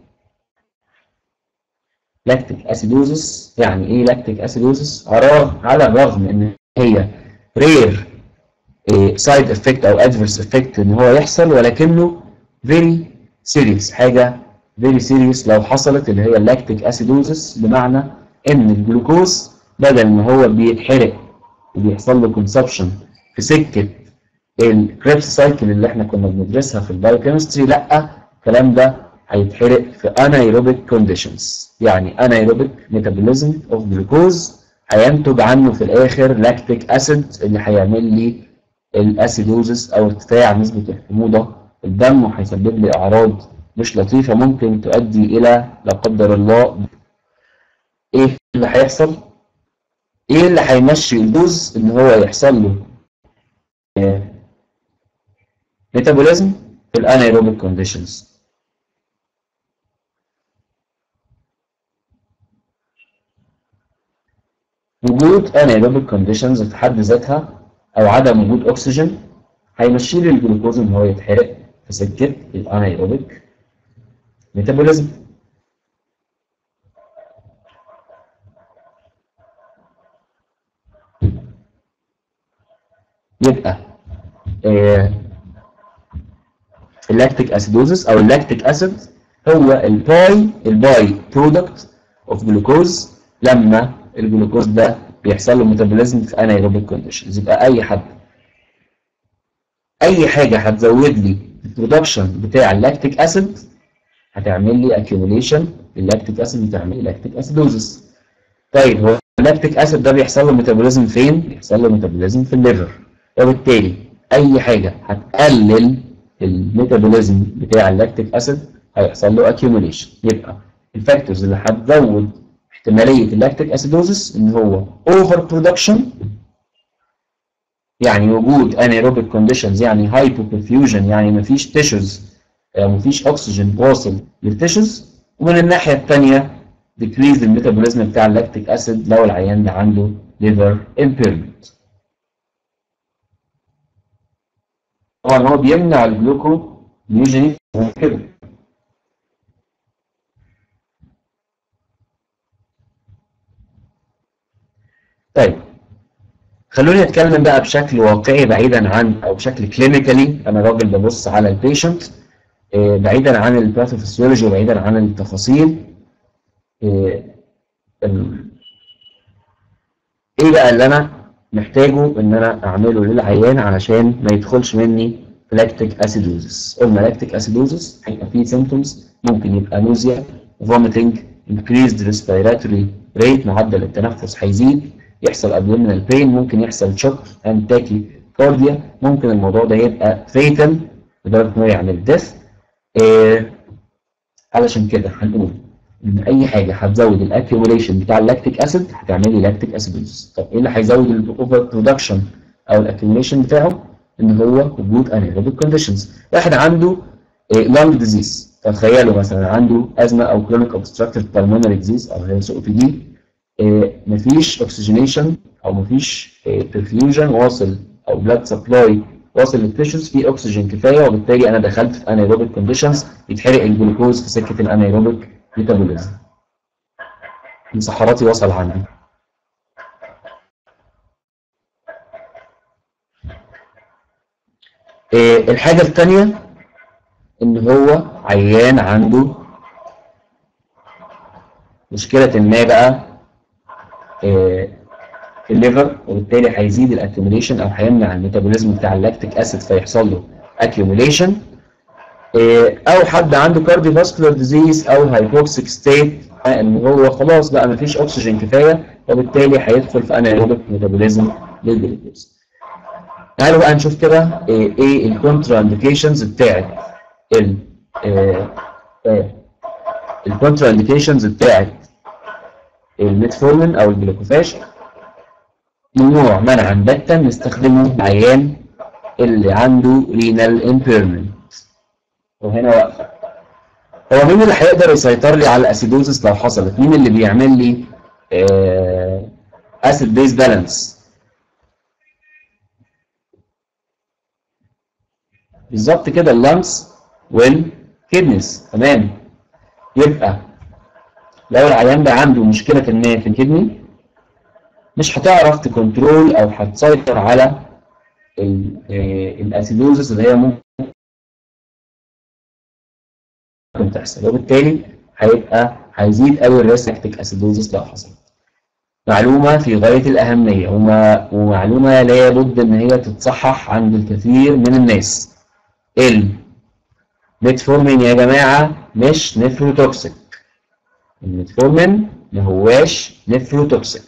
لاكتيك اسيدوزس يعني ايه لاكتيك اسيدوزس على الرغم ان هي رير سايد افكت او ادفيرس افكت ان هو يحصل ولكنه فيري سيريس حاجه فيري سيريس لو حصلت اللي هي اللاكتيك اسيدوزس بمعنى ان الجلوكوز بدل ما هو بيتحرق وبيحصل له كونسبشن في سكه الكريبس سايكل اللي احنا كنا بندرسها في البايوكيمستري لا الكلام ده هيتحرق في انايروبيك كونديشنز يعني انايروبيك ميتابوليزم اوف جلوكوز هينتج عنه في الاخر لاكتيك اسيد اللي هيعمل لي الاسيدوزس او ارتفاع نسبه الحموضه في الدم وهيسبب لي اعراض مش لطيفه ممكن تؤدي الى لا قدر الله ايه اللي هيحصل؟ ايه اللي هيمشي الدوز ان هو يحصل له ميتابوليزم في الانايروبيك كونديشنز وجود انايروبيك كونديشنز في حد ذاتها او عدم وجود اكسجين هيمشي لي الجلوكوز ان هو يتحرق في سكه الانايروبيك ميتابوليزم يبقى آه اللاكتيك اسيدوزس او اللاكتيك اسيد هو الباي الباي برودكت اوف جلوكوز لما الجلوكوز ده بيحصل له ميتابوليزم في انايروبيك كونديشنز يبقى اي حد اي حاجه هتزود لي البرودكشن بتاع اللاكتيك اسيد هتعمل لي اكيوميليشن اللاكتيك اسيد بتعمل لي لاكتيك اسيدوزس طيب هو اللاكتيك اسيد ده بيحصل له ميتابوليزم فين؟ بيحصل له ميتابوليزم في الليفر وبالتالي اي حاجه هتقلل الميتابوليزم بتاع اللاكتيك اسيد هيحصل له اكيوميليشن يبقى الفاكتورز اللي هتزود احتماليه اللاكتيك اسيدوزس ان هو اوفر برودكشن يعني وجود انيروبيك كونديشنز يعني هايبوبرفيوجن يعني مفيش تيشوز مفيش اكسجين واصل للتيشوز ومن الناحيه الثانيه decrease الميتابوليزم بتاع اللاكتيك اسيد لو العيان ده عنده liver impairment طبعا هو بيمنع الجلوكو نيوجينيك كده طيب خلوني اتكلم بقى بشكل واقعي بعيدا عن او بشكل كلينيكالي انا راجل ببص على البيشنت بعيدا عن الباثوفيسيولوجي وبعيدا عن التفاصيل ايه بقى اللي انا محتاجه ان انا اعمله للعيان علشان ما يدخلش مني لاكتيك اسيدوزس قلنا لاكتيك اسيدوزس هيبقى فيه سيمبتومز ممكن يبقى نوزيا فوميتنج increased respiratory rate معدل التنفس هيزيد يحصل abdominal pain ممكن يحصل شوك and tachycardia ممكن الموضوع ده يبقى fatal لدرجه انه يعمل ديث إيه علشان كده هنقول ان اي حاجه هتزود الاكيوميليشن بتاع اللاكتيك اسيد هتعمل لي لاكتيك اسيدوز طب ايه اللي هيزود الاوفر برودكشن او الاكيوميليشن بتاعه ان هو وجود انيروبيك كونديشنز واحد عنده لانج ديزيز تخيلوا مثلا عنده ازمه او كرونيك اوبستراكتيف بالمونري ديزيز او هي سي او بي دي مفيش اوكسجينيشن او مفيش برفيوجن واصل او بلاد سبلاي واصل للتيشوز في اكسجين كفايه وبالتالي انا دخلت في انيروبيك كونديشنز يتحرق الجلوكوز في سكه الانيروبيك ميتابوليزم مسحراتي وصل عندي إيه الحاجة الثانية إن هو عيان عنده مشكلة ما بقى إيه في الليفر وبالتالي هيزيد الاكيوميليشن او هيمنع الميتابوليزم بتاع اللاكتيك اسيد فيحصل له اكيوميليشن او حد عنده كارديو فاسكولار ديزيز او هايبوكسيك ستيت ان هو خلاص بقى مفيش اكسجين كفايه وبالتالي هيدخل في انايروبيك ميتابوليزم للجلوكوز. تعالوا بقى نشوف كده ايه الكونترا انديكيشنز بتاعت ال الكونترا انديكيشنز بتاعت الميتفورمين او الجلوكوفاج ممنوع منعا باتا نستخدمه عيان اللي عنده رينال امبيرمنت وهنا واقفه هو مين اللي هيقدر يسيطر لي على الاسيدوزس لو حصلت مين اللي بيعمل لي اسيد بيز بالانس بالظبط كده اللانس والكدنس تمام يبقى لو العيان ده عنده مشكله ما في الكدني مش هتعرف تكنترول او هتسيطر على الاسيدوزس اللي هي ممكن تحصل وبالتالي هيبقى هيزيد قوي الريسكتيك اسيدوزس لو حصل معلومه في غايه الاهميه وما ومعلومه لا بد ان هي تتصحح عند الكثير من الناس الميتفورمين يا جماعه مش نفروتوكسيك الميتفورمين ما هواش نفروتوكسيك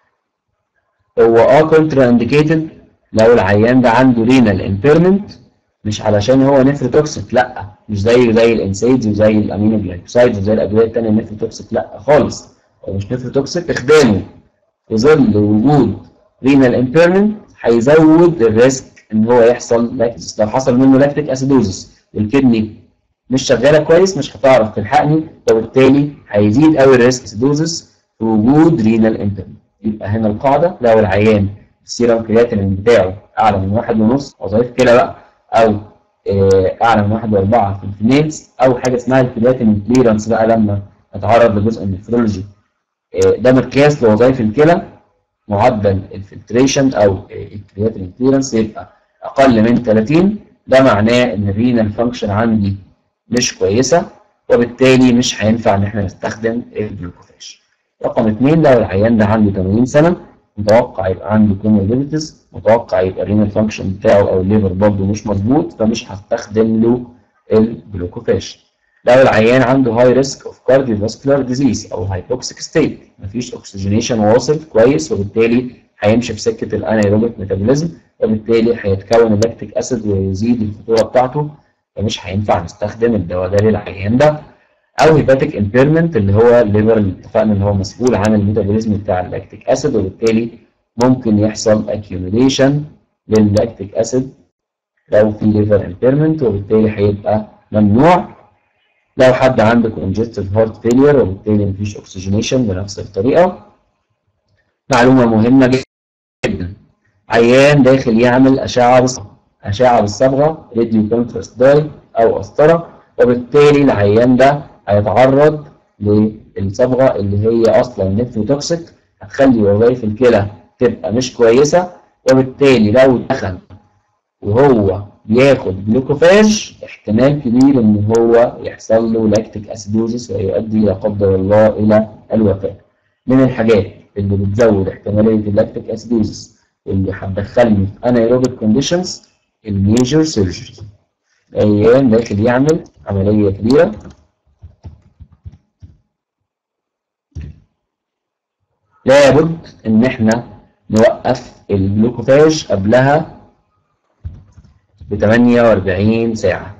هو اه كونترا انديكيتد لو العيان ده عنده رينال امبيرمنت مش علشان هو نفروتوكسيك لا مش زي زي الانسيدز وزي الامينو جلايكوسايدز وزي الادويه الثانيه النفروتوكسيك لا خالص هو مش نفروتوكسيك اخدانه في ظل وجود رينال امبيرمنت هيزود الريسك ان هو يحصل لاكتس لو حصل منه لاكتيك اسيدوزس والكدني مش شغاله كويس مش هتعرف تلحقني وبالتالي هيزيد قوي الريسك اسيدوزس في وجود رينال امبيرمنت يبقى هنا القاعده لو العيان السيرم كرياتين بتاعه اعلى من واحد ونص وظائف كلى بقى او اعلى من واحد واربعه في الفينيلز او حاجه اسمها الكرياتين كليرنس بقى لما اتعرض لجزء من النفرولوجي ده مقياس لوظائف الكلى معدل الفلتريشن او الكرياتين كليرنس يبقى اقل من 30 ده معناه ان الرينال فانكشن عندي مش كويسه وبالتالي مش هينفع ان احنا نستخدم الجلوكوفاج. رقم اثنين لو العيان ده عنده 80 سنه متوقع يبقى عنده كوموربيديتيز متوقع يبقى الرينال فانكشن بتاعه او الليفر برضه مش مظبوط فمش هستخدم له الجلوكوفاج. لو العيان عنده هاي ريسك اوف كارديوفاسكولار ديزيز او هايبوكسيك ستيت مفيش اوكسجينيشن واصل كويس وبالتالي هيمشي في سكه الانايروبيك ميتابوليزم وبالتالي هيتكون اللاكتيك اسيد ويزيد الخطوره بتاعته فمش هينفع نستخدم الدواء ده للعيان ده او هيباتيك امبيرمنت اللي هو الليفر اللي اتفقنا ان هو مسؤول عن الميتابوليزم بتاع اللاكتيك اسيد وبالتالي ممكن يحصل اكيوميليشن لللاكتيك اسيد لو في ليفر امبيرمنت وبالتالي هيبقى ممنوع لو حد عنده congestive heart failure وبالتالي مفيش oxygenation بنفس الطريقة معلومة مهمة جدا عيان داخل يعمل أشعة بالصبغة أشعة بالصبغة راديو كونتراست داي أو قسطرة وبالتالي العيان ده هيتعرض للصبغة اللي هي أصلا نفروتوكسيك هتخلي وظائف الكلى تبقى مش كويسة وبالتالي لو دخل وهو بياخد جلوكوفاج احتمال كبير ان هو يحصل له لاكتيك اسيدوزس ويؤدي لا قدر الله الى الوفاه. من الحاجات اللي بتزود احتماليه اللاكتيك اسيدوزس اللي هتدخلني في انايروبيك كونديشنز الميجر سيرجري. ايام داخل يعمل عمليه كبيره لابد ان احنا نوقف الجلوكوفاج قبلها ب 48 ساعة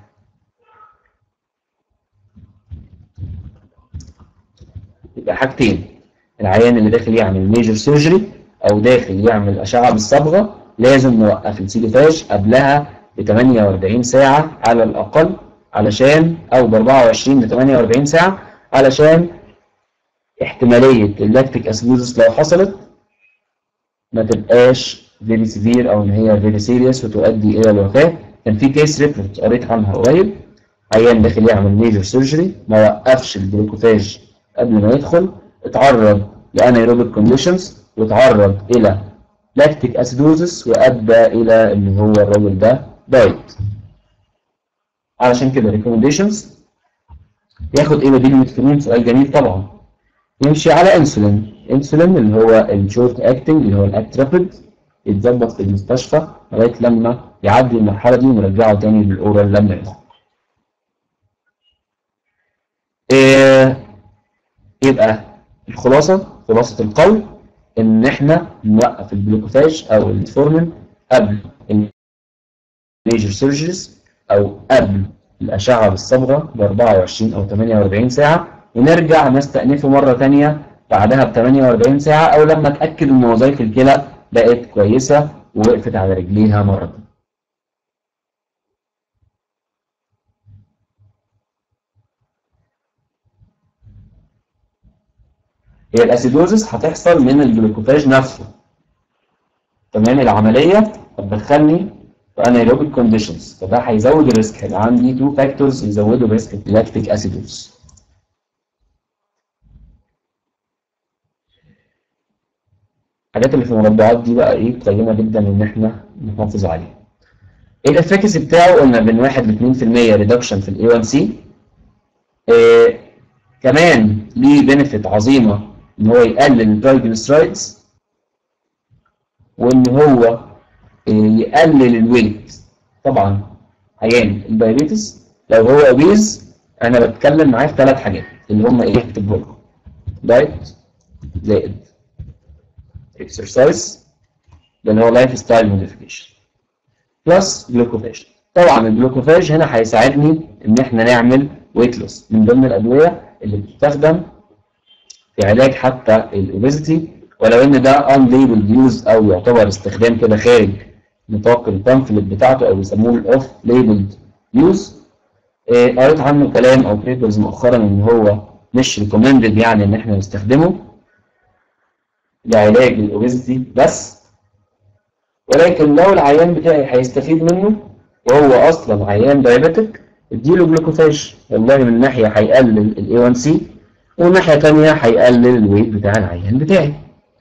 يبقى حاجتين العيان اللي داخل يعمل ميجر سيرجري او داخل يعمل اشعة بالصبغة لازم نوقف السيليفاج قبلها ب 48 ساعة على الاقل علشان او ب 24 ل 48 ساعة علشان احتمالية اللاكتيك اسيدوزس لو حصلت ما تبقاش فيري سيفير او ان هي فيري سيريس وتؤدي الى الوفاه كان في كيس ريبورت قريت عنها قريب عيان داخل يعمل ميجر سيرجري ما وقفش الجلوكوفاج قبل ما يدخل اتعرض لانايروبيك كونديشنز واتعرض الى لاكتيك اسيدوزس وادى الى ان هو الراجل ده دايت علشان كده ريكومنديشنز ياخد ايه بديل الميتفورمين سؤال جميل طبعا يمشي على انسولين انسولين اللي هو الشورت اكتنج اللي هو الاكترابيد يتظبط في المستشفى لغايه لما يعدي المرحله دي ونرجعه تاني للاورال لما يدخل. إيه يبقى الخلاصه خلاصه القول ان احنا نوقف الجلوكوفاج او الفورمين قبل الميجر سيرجريز او قبل الاشعه بالصبغه ب 24 او 48 ساعه ونرجع نستأنفه مره ثانيه بعدها ب 48 ساعه او لما اتاكد ان وظائف الكلى بقت كويسه ووقفت على رجليها مره هي الاسيدوزس هتحصل من الجلوكوفاج نفسه تمام العمليه هتدخلني في انايروبيك كونديشنز فده هيزود الريسك هيبقى عندي تو فاكتورز يزودوا ريسك اللاكتيك اسيدوز الحاجات اللي في المربعات دي بقى ايه قيمه جدا ان احنا نحافظ عليها ايه الافكاسي بتاعه قلنا من 1 ل 2% ريدكشن في الاي 1 سي كمان ليه بنفيت عظيمه ان هو يقلل الترايجليسرايدز وان هو يقلل الويت طبعا عيان الدايابيتس لو هو اوبيز انا بتكلم معاه في ثلاث حاجات اللي هم ايه اكتب لكم دايت زائد اكسرسايز ده اللي هو لايف ستايل موديفيكيشن بلس جلوكوفاج طبعا الجلوكوفاج هنا هيساعدني ان احنا نعمل ويت لوس من ضمن الادويه اللي بتستخدم في علاج حتى الاوبيزيتي ولو ان ده ان ليبل يوز او يعتبر استخدام كده خارج نطاق البامفلت بتاعته او بيسموه الاوف ليبلد يوز قريت عنه كلام او بيبرز مؤخرا ان هو مش ريكومندد يعني ان احنا نستخدمه لعلاج الاوبيزيتي بس ولكن لو العيان بتاعي هيستفيد منه وهو اصلا عيان دايابيتك اديله جلوكوفاج والله من ناحيه هيقلل الاي 1 سي ومن ناحيه ثانيه هيقلل الويت بتاع العيان بتاعي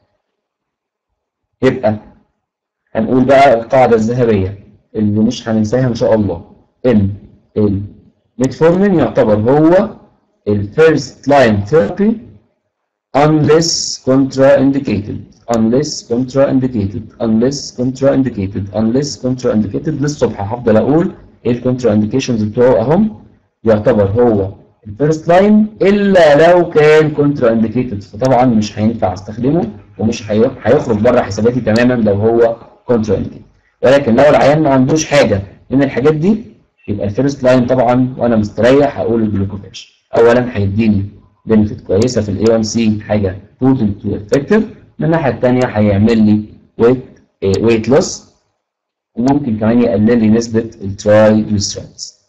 يبقى هنقول بقى القاعده الذهبيه اللي مش هننساها ان شاء الله ان الميتفورمين يعتبر هو الفيرست لاين ثيرابي unless contraindicated unless contraindicated unless contraindicated unless contraindicated للصبح هفضل اقول ايه الكونترا انديكيشنز بتوعه اهم يعتبر هو الفيرست لاين الا لو كان كونترا انديكيتد فطبعا مش هينفع استخدمه ومش هيخرج بره حساباتي تماما لو هو كونترا انديكيتد ولكن لو العيان ما عندوش حاجه من الحاجات دي يبقى الفيرست لاين طبعا وانا مستريح هقول الجلوكوفاج اولا هيديني بنفيت كويسه في الاي 1 سي حاجه بوتنت وافكتيف من الناحيه الثانيه هيعمل لي ويت ويت لوس وممكن كمان يقلل لي نسبه الترايجليسرايدز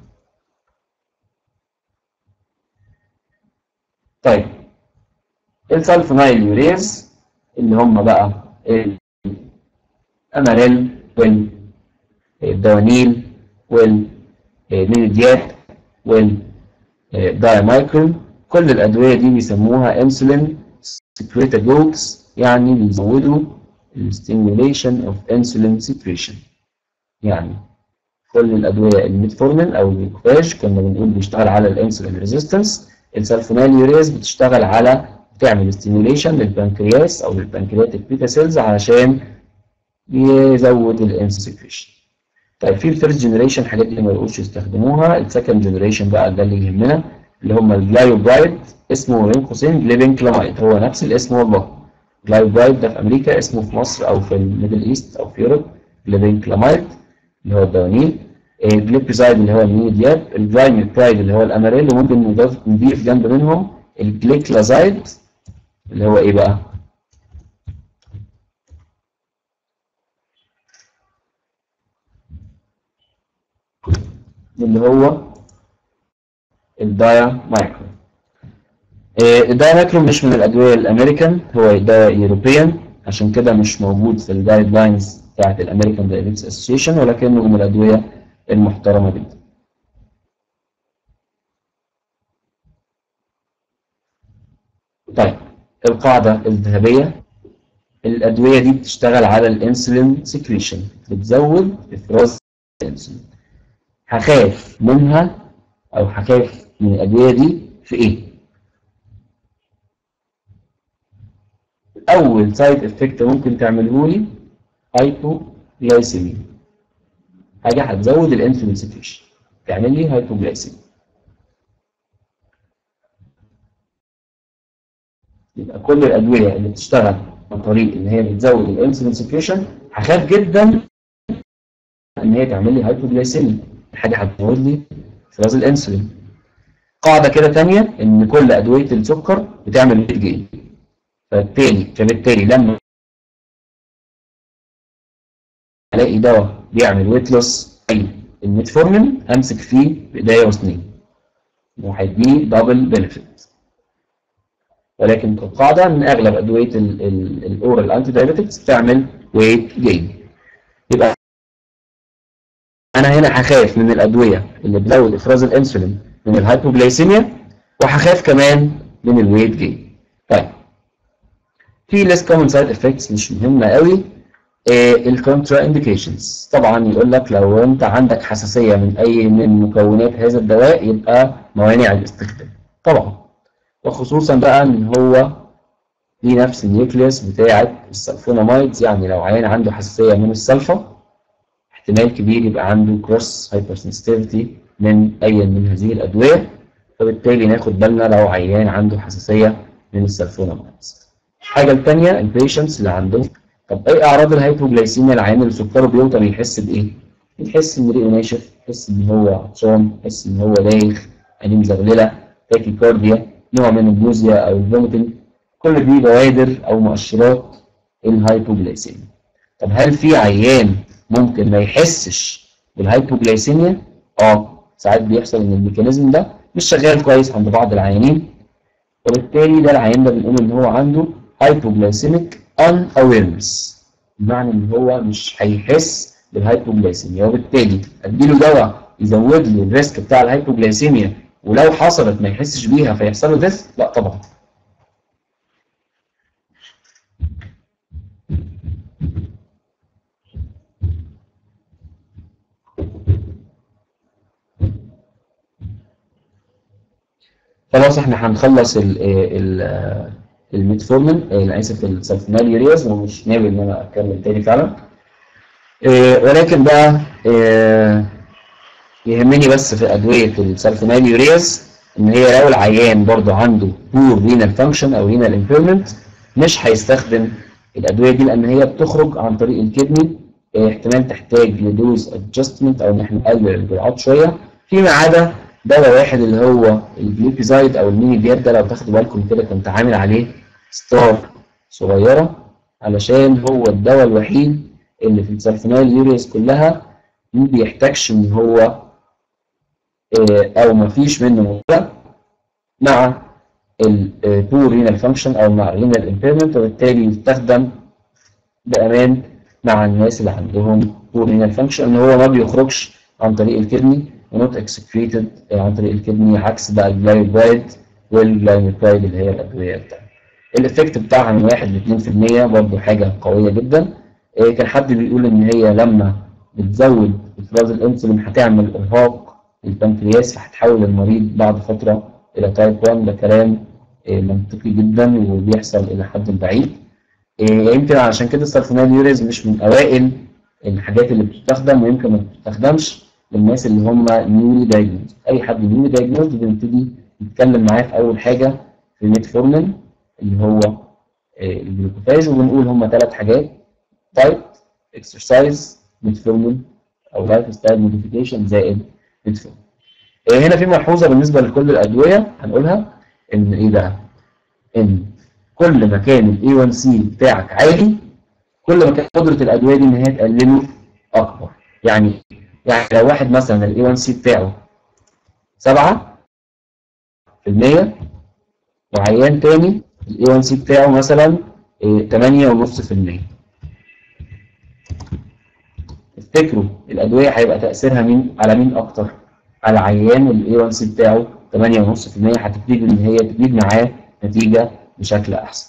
طيب السلفونايل يوريز اللي هم بقى الاماريل والدوانيل والميديات والدايمايكرون كل الأدوية دي بيسموها انسولين سكريتاجوكس يعني بيزودوا الستيميوليشن اوف انسولين سكريشن يعني كل الأدوية الميتفورمين أو الجلوكوفاج كنا بنقول بيشتغل على الانسولين ريزيستنس السلفونال يوريز بتشتغل على تعمل ستيميوليشن للبنكرياس أو للبنكرياتيك بيتا سيلز علشان يزود الانسولين سكريشن طيب في الفيرست جنريشن حاجات اللي ما يقولوش يستخدموها السكند جنريشن بقى ده اللي يهمنا اللي هم الجلايوبرايد اسمه بين قوسين جليبنكلامايد هو نفس الاسم والله جلايوبرايد ده في امريكا اسمه في مصر او في الميدل ايست او في يوروب جليبنكلامايد اللي هو الدوانيل الجليبيزايد اللي هو الميدياب الجلايميبرايد اللي هو الاماريل وممكن نضيف نضيف جنب منهم الجليكلازايد اللي هو ايه بقى؟ اللي هو الدايا مايكرو الدايا مايكرو مش من الادويه الامريكان هو دواء يوروبيان عشان كده مش موجود في الجايد لاينز بتاعت الامريكان دايابيتس اسوسيشن ولكنه من الادويه المحترمه جدا طيب القاعده الذهبيه الادويه دي بتشتغل على الانسولين سكريشن بتزود افراز الانسولين هخاف منها او هخاف من الادويه دي في ايه اول سايد افكت ممكن تعمله لي هايبوجلايسيميا حاجه هتزود الانسولين سكريشن تعمل لي هايبوجلايسيميا يبقى كل الادويه اللي بتشتغل عن طريق ان هي بتزود الانسولين سكريشن هخاف جدا ان هي تعمل لي هايبوجلايسيميا حاجه هتزود لي افراز الانسولين قاعده كده ثانيه ان كل ادويه السكر بتعمل ويت جين فبالتالي فبالتالي لما الاقي دواء بيعمل ويت لوس زي الميتفورمين امسك فيه بايديا وسنين وهيديني دبل بنفيت ولكن كقاعده ان اغلب ادويه الاورال انتي دايبيتكس بتعمل ويت جين يبقى انا هنا هخاف من الادويه اللي بتزود افراز الانسولين من الهايبوجلايسيميا وهخاف كمان من الويت جين طيب في ليس كومن سايد افكتس مش مهمه قوي الكونترا انديكيشنز طبعا يقول لك لو انت عندك حساسيه من اي من مكونات هذا الدواء يبقى موانع الاستخدام طبعا وخصوصا بقى ان هو ليه نفس النيوكليوس بتاعه السلفونامايدز يعني لو عيان عنده حساسيه من السلفا احتمال كبير يبقى عنده كروس هايبر سنسيتيفيتي من اي من هذه الادويه فبالتالي ناخد بالنا لو عيان عنده حساسيه من السلفونامايدز الحاجه الثانيه البيشنتس اللي عندهم طب ايه اعراض الهايبوجلايسيميا العيان اللي سكره بيوطى بيحس بايه؟ بيحس ان ريقه ناشف يحس ان هو عطشان يحس ان هو دايخ عينيه مزغلله تاكيكارديا نوع من النوزيا او الفوميتنج كل دي بوادر او مؤشرات الهايبوجلايسيميا طب هل في عيان ممكن ما يحسش بالهايبوجلايسيميا؟ اه ساعات بيحصل ان الميكانيزم ده مش شغال كويس عند بعض العيانين وبالتالي ده العيان ده بنقول ان هو عنده هايبوجلايسيميك ان اويرنس بمعنى ان هو مش هيحس بالهايبوجلايسيميا وبالتالي اديله دواء يزود له الريسك بتاع الهايبوجلايسيميا ولو حصلت ما يحسش بيها فيحصل له ديث لا طبعا خلاص احنا هنخلص ال ال الميتفورمين انا اسف السلفونال يورياز ومش ناوي ان انا اتكلم تاني فعلا اه ولكن بقى اه يهمني بس في ادويه السلفونال يورياز ان هي لو العيان برضه عنده بور رينال فانكشن او رينال امبيرمنت مش هيستخدم الادويه دي لان هي بتخرج عن طريق الكدني اه احتمال تحتاج لدوز ادجستمنت او ان احنا نقلل الجرعات شويه فيما عدا دواء واحد اللي هو الجليبيزايد او الميني دياب ده لو تاخدوا بالكم كده كنت عامل عليه ستار صغيره علشان هو الدواء الوحيد اللي في السلفونال يوريز كلها ما بيحتاجش ان هو او ما فيش منه مشكله مع البور رينال فانكشن او مع رينال امبيرمنت وبالتالي يستخدم بامان مع الناس اللي عندهم بور رينال فانكشن ان هو ما بيخرجش عن طريق الكدني ونوت اكسكريتد عن طريق الكدني عكس بقى الجلايبايد والجلايميبايد اللي هي الادويه بتاعتها. الافكت بتاعها من 1 ل 2% برضه حاجه قويه جدا. إيه كان حد بيقول ان هي لما بتزود افراز الانسولين هتعمل ارهاق البنكرياس فهتحول المريض بعد فتره الى تايب 1 ده كلام إيه منطقي جدا وبيحصل الى حد بعيد. إيه يمكن عشان كده السلفونال يوريز مش من اوائل الحاجات اللي بتستخدم ويمكن ما بتستخدمش للناس اللي هم نيولي دايجنوز اي حد نيولي دايجنوز بنبتدي نتكلم معاه في اول حاجه في الميتفورمين اللي هو الجلوكوفاج وبنقول هم ثلاث حاجات دايت اكسرسايز ميتفورمين او لايف ستايل موديفيكيشن زائد ميتفورمين هنا في ملحوظه بالنسبه لكل الادويه هنقولها ان ايه بقى؟ ان كل ما كان الاي 1 سي بتاعك عالي كل ما كانت قدره الادويه دي ان هي تقلله اكبر يعني يعني لو واحد مثلا الاي 1 سي بتاعه 7 في المية وعيان تاني الاي 1 سي بتاعه مثلا 8.5% افتكروا الادويه هيبقى تاثيرها مين على مين اكتر؟ على عيان الاي 1 سي بتاعه 8.5% هتبتدي ان هي تجيب معاه نتيجه بشكل احسن.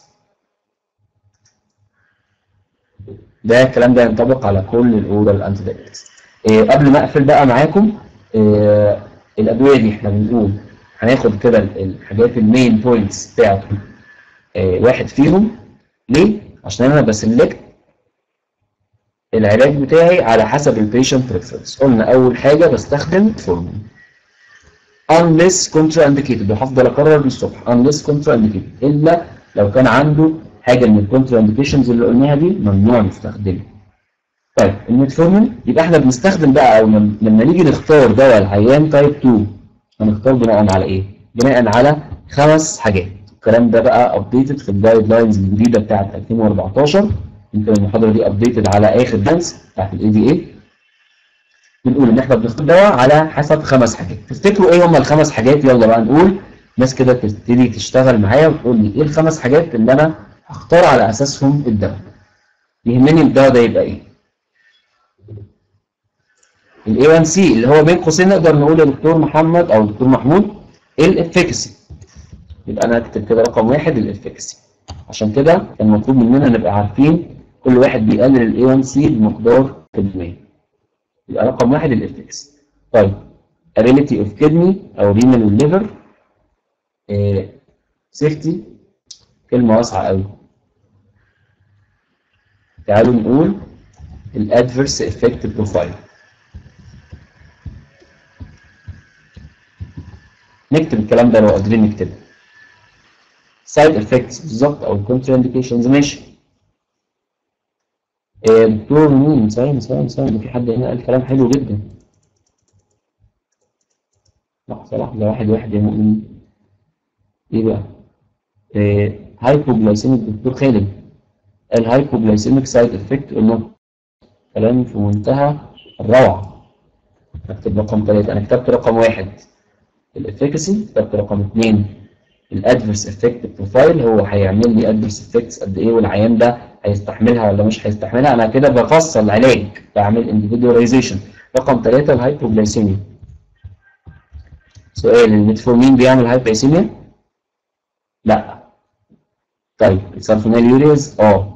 ده الكلام ده ينطبق على كل الاورال انتي دايبيتكس. إيه قبل ما اقفل بقى معاكم إيه الادويه دي احنا بنقول هناخد كده الحاجات المين بوينتس بتاعته إيه واحد فيهم ليه؟ عشان انا بسلكت العلاج بتاعي على حسب البيشنت بريفرنس قلنا اول حاجه بستخدم فورمين unless contraindicated وهفضل اكرر للصبح unless contraindicated الا لو كان عنده حاجه من الكونترا انديكيشنز اللي قلناها دي ممنوع نستخدمها طيب الميتفورمين يبقى احنا بنستخدم بقى او لما نيجي نختار دواء العيان تايب 2 هنختار بناء على ايه؟ بناء على خمس حاجات الكلام ده بقى ابديتد في الجايد لاينز الجديده بتاعت 2014 يمكن المحاضره دي ابديتد على اخر دانس بتاعت الاي دي اي بنقول ان احنا بنختار دواء على حسب خمس حاجات تفتكروا ايه هم الخمس حاجات يلا بقى نقول ناس كده تبتدي تشتغل معايا وتقول لي ايه الخمس حاجات اللي انا هختار على اساسهم الدواء يهمني الدواء ده يبقى ايه الاي 1 سي اللي هو بين قوسين نقدر نقول يا دكتور محمد او دكتور محمود الافكسي يبقى انا اكتب كده رقم واحد الافكسي عشان كده كان المفروض مننا نبقى عارفين كل واحد بيقلل الاي 1 سي بمقدار في المية يبقى رقم واحد الافكسي طيب ability of kidney او renal والليفر سيفتي كلمة واسعة قوي تعالوا نقول الادفيرس افكت بروفايل نكتب الكلام ده لو قادرين نكتبه سايد افكتس بالظبط او كونتر انديكيشنز ماشي آه، دكتور مين ثواني ثواني ثواني في حد هنا قال كلام حلو جدا لحظة لحظة واحد واحد يا مؤمن ايه بقى؟ هايبوجلايسيميك دكتور خالد قال هايبوجلايسيميك سايد افكت قلنا كلام في منتهى الروعة اكتب رقم ثلاثة انا كتبت رقم واحد الافكاسي كتبت رقم اثنين الادفرس افكت بروفايل هو هيعمل لي ادفرس افكتس قد ايه والعيان ده هيستحملها ولا مش هيستحملها انا كده بفصل العلاج بعمل individualization رقم ثلاثة الهايبوجلايسيميا سؤال الميتفورمين بيعمل هايبوجلايسيميا؟ لا طيب السلفونيل يوريز اه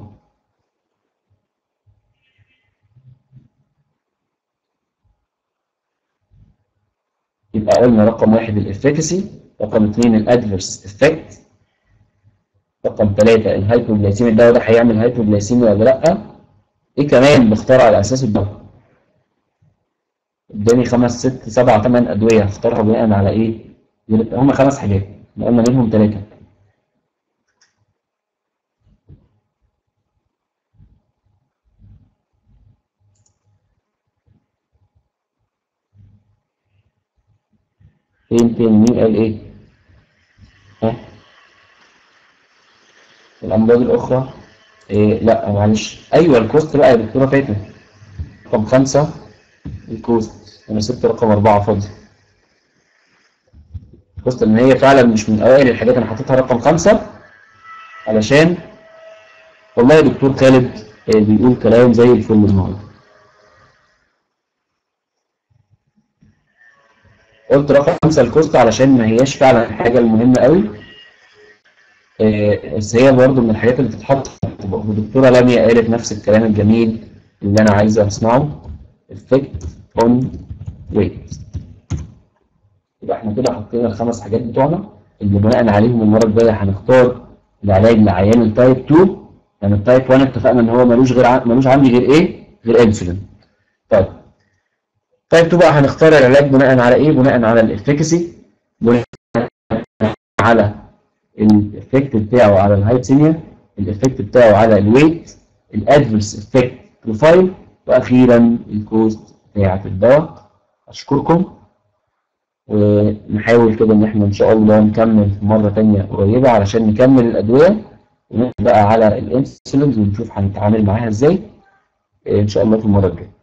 يبقى قلنا رقم واحد الافكاسي رقم اثنين الادفرس افكت رقم ثلاثة الهايبوجلايسيميا الدواء ده هيعمل هايبوجلايسيميا ولا لا ايه كمان بختار على اساس الدواء قدامي خمس ست سبع ثمان ادوية هختارها بناء على ايه هم خمس حاجات احنا قلنا منهم ثلاثة فين فين مين قال ايه ها الامراض الاخرى إيه لا معلش ايوه الكوست بقى يا دكتوره فاتن رقم خمسة الكوست انا سبت رقم أربعة فاضي الكوست ان هي فعلا مش من اوائل الحاجات انا حاططها رقم خمسة علشان والله يا دكتور خالد إيه بيقول كلام زي الفل النهارده قلت رقم خمسة الكوست علشان ما هياش فعلا الحاجة المهمة قوي آه، بس هي برضه من الحاجات اللي تتحط والدكتورة لميا قالت نفس الكلام الجميل اللي أنا عايز أسمعه effect on weight يبقى احنا كده حطينا الخمس حاجات بتوعنا اللي بناء عليهم المرة الجاية هنختار العلاج لعيان التايب 2 يعني التايب 1 اتفقنا ان هو ملوش غير ع- ملوش عندي غير ايه؟ غير انسولين طيب تايب 2 بقى هنختار العلاج بناء على ايه؟ بناء على الافكسي بناء على الافكت بتاعه على الهايبسيميا الافكت بتاعه على الويت الادفرس افكت بروفايل واخيرا الكوست بتاعه الدواء اشكركم ونحاول كده ان احنا ان شاء الله نكمل في مره تانية قريبه علشان نكمل الادويه ونبدا على الانسولين ونشوف هنتعامل معاها ازاي ان شاء الله في المره الجايه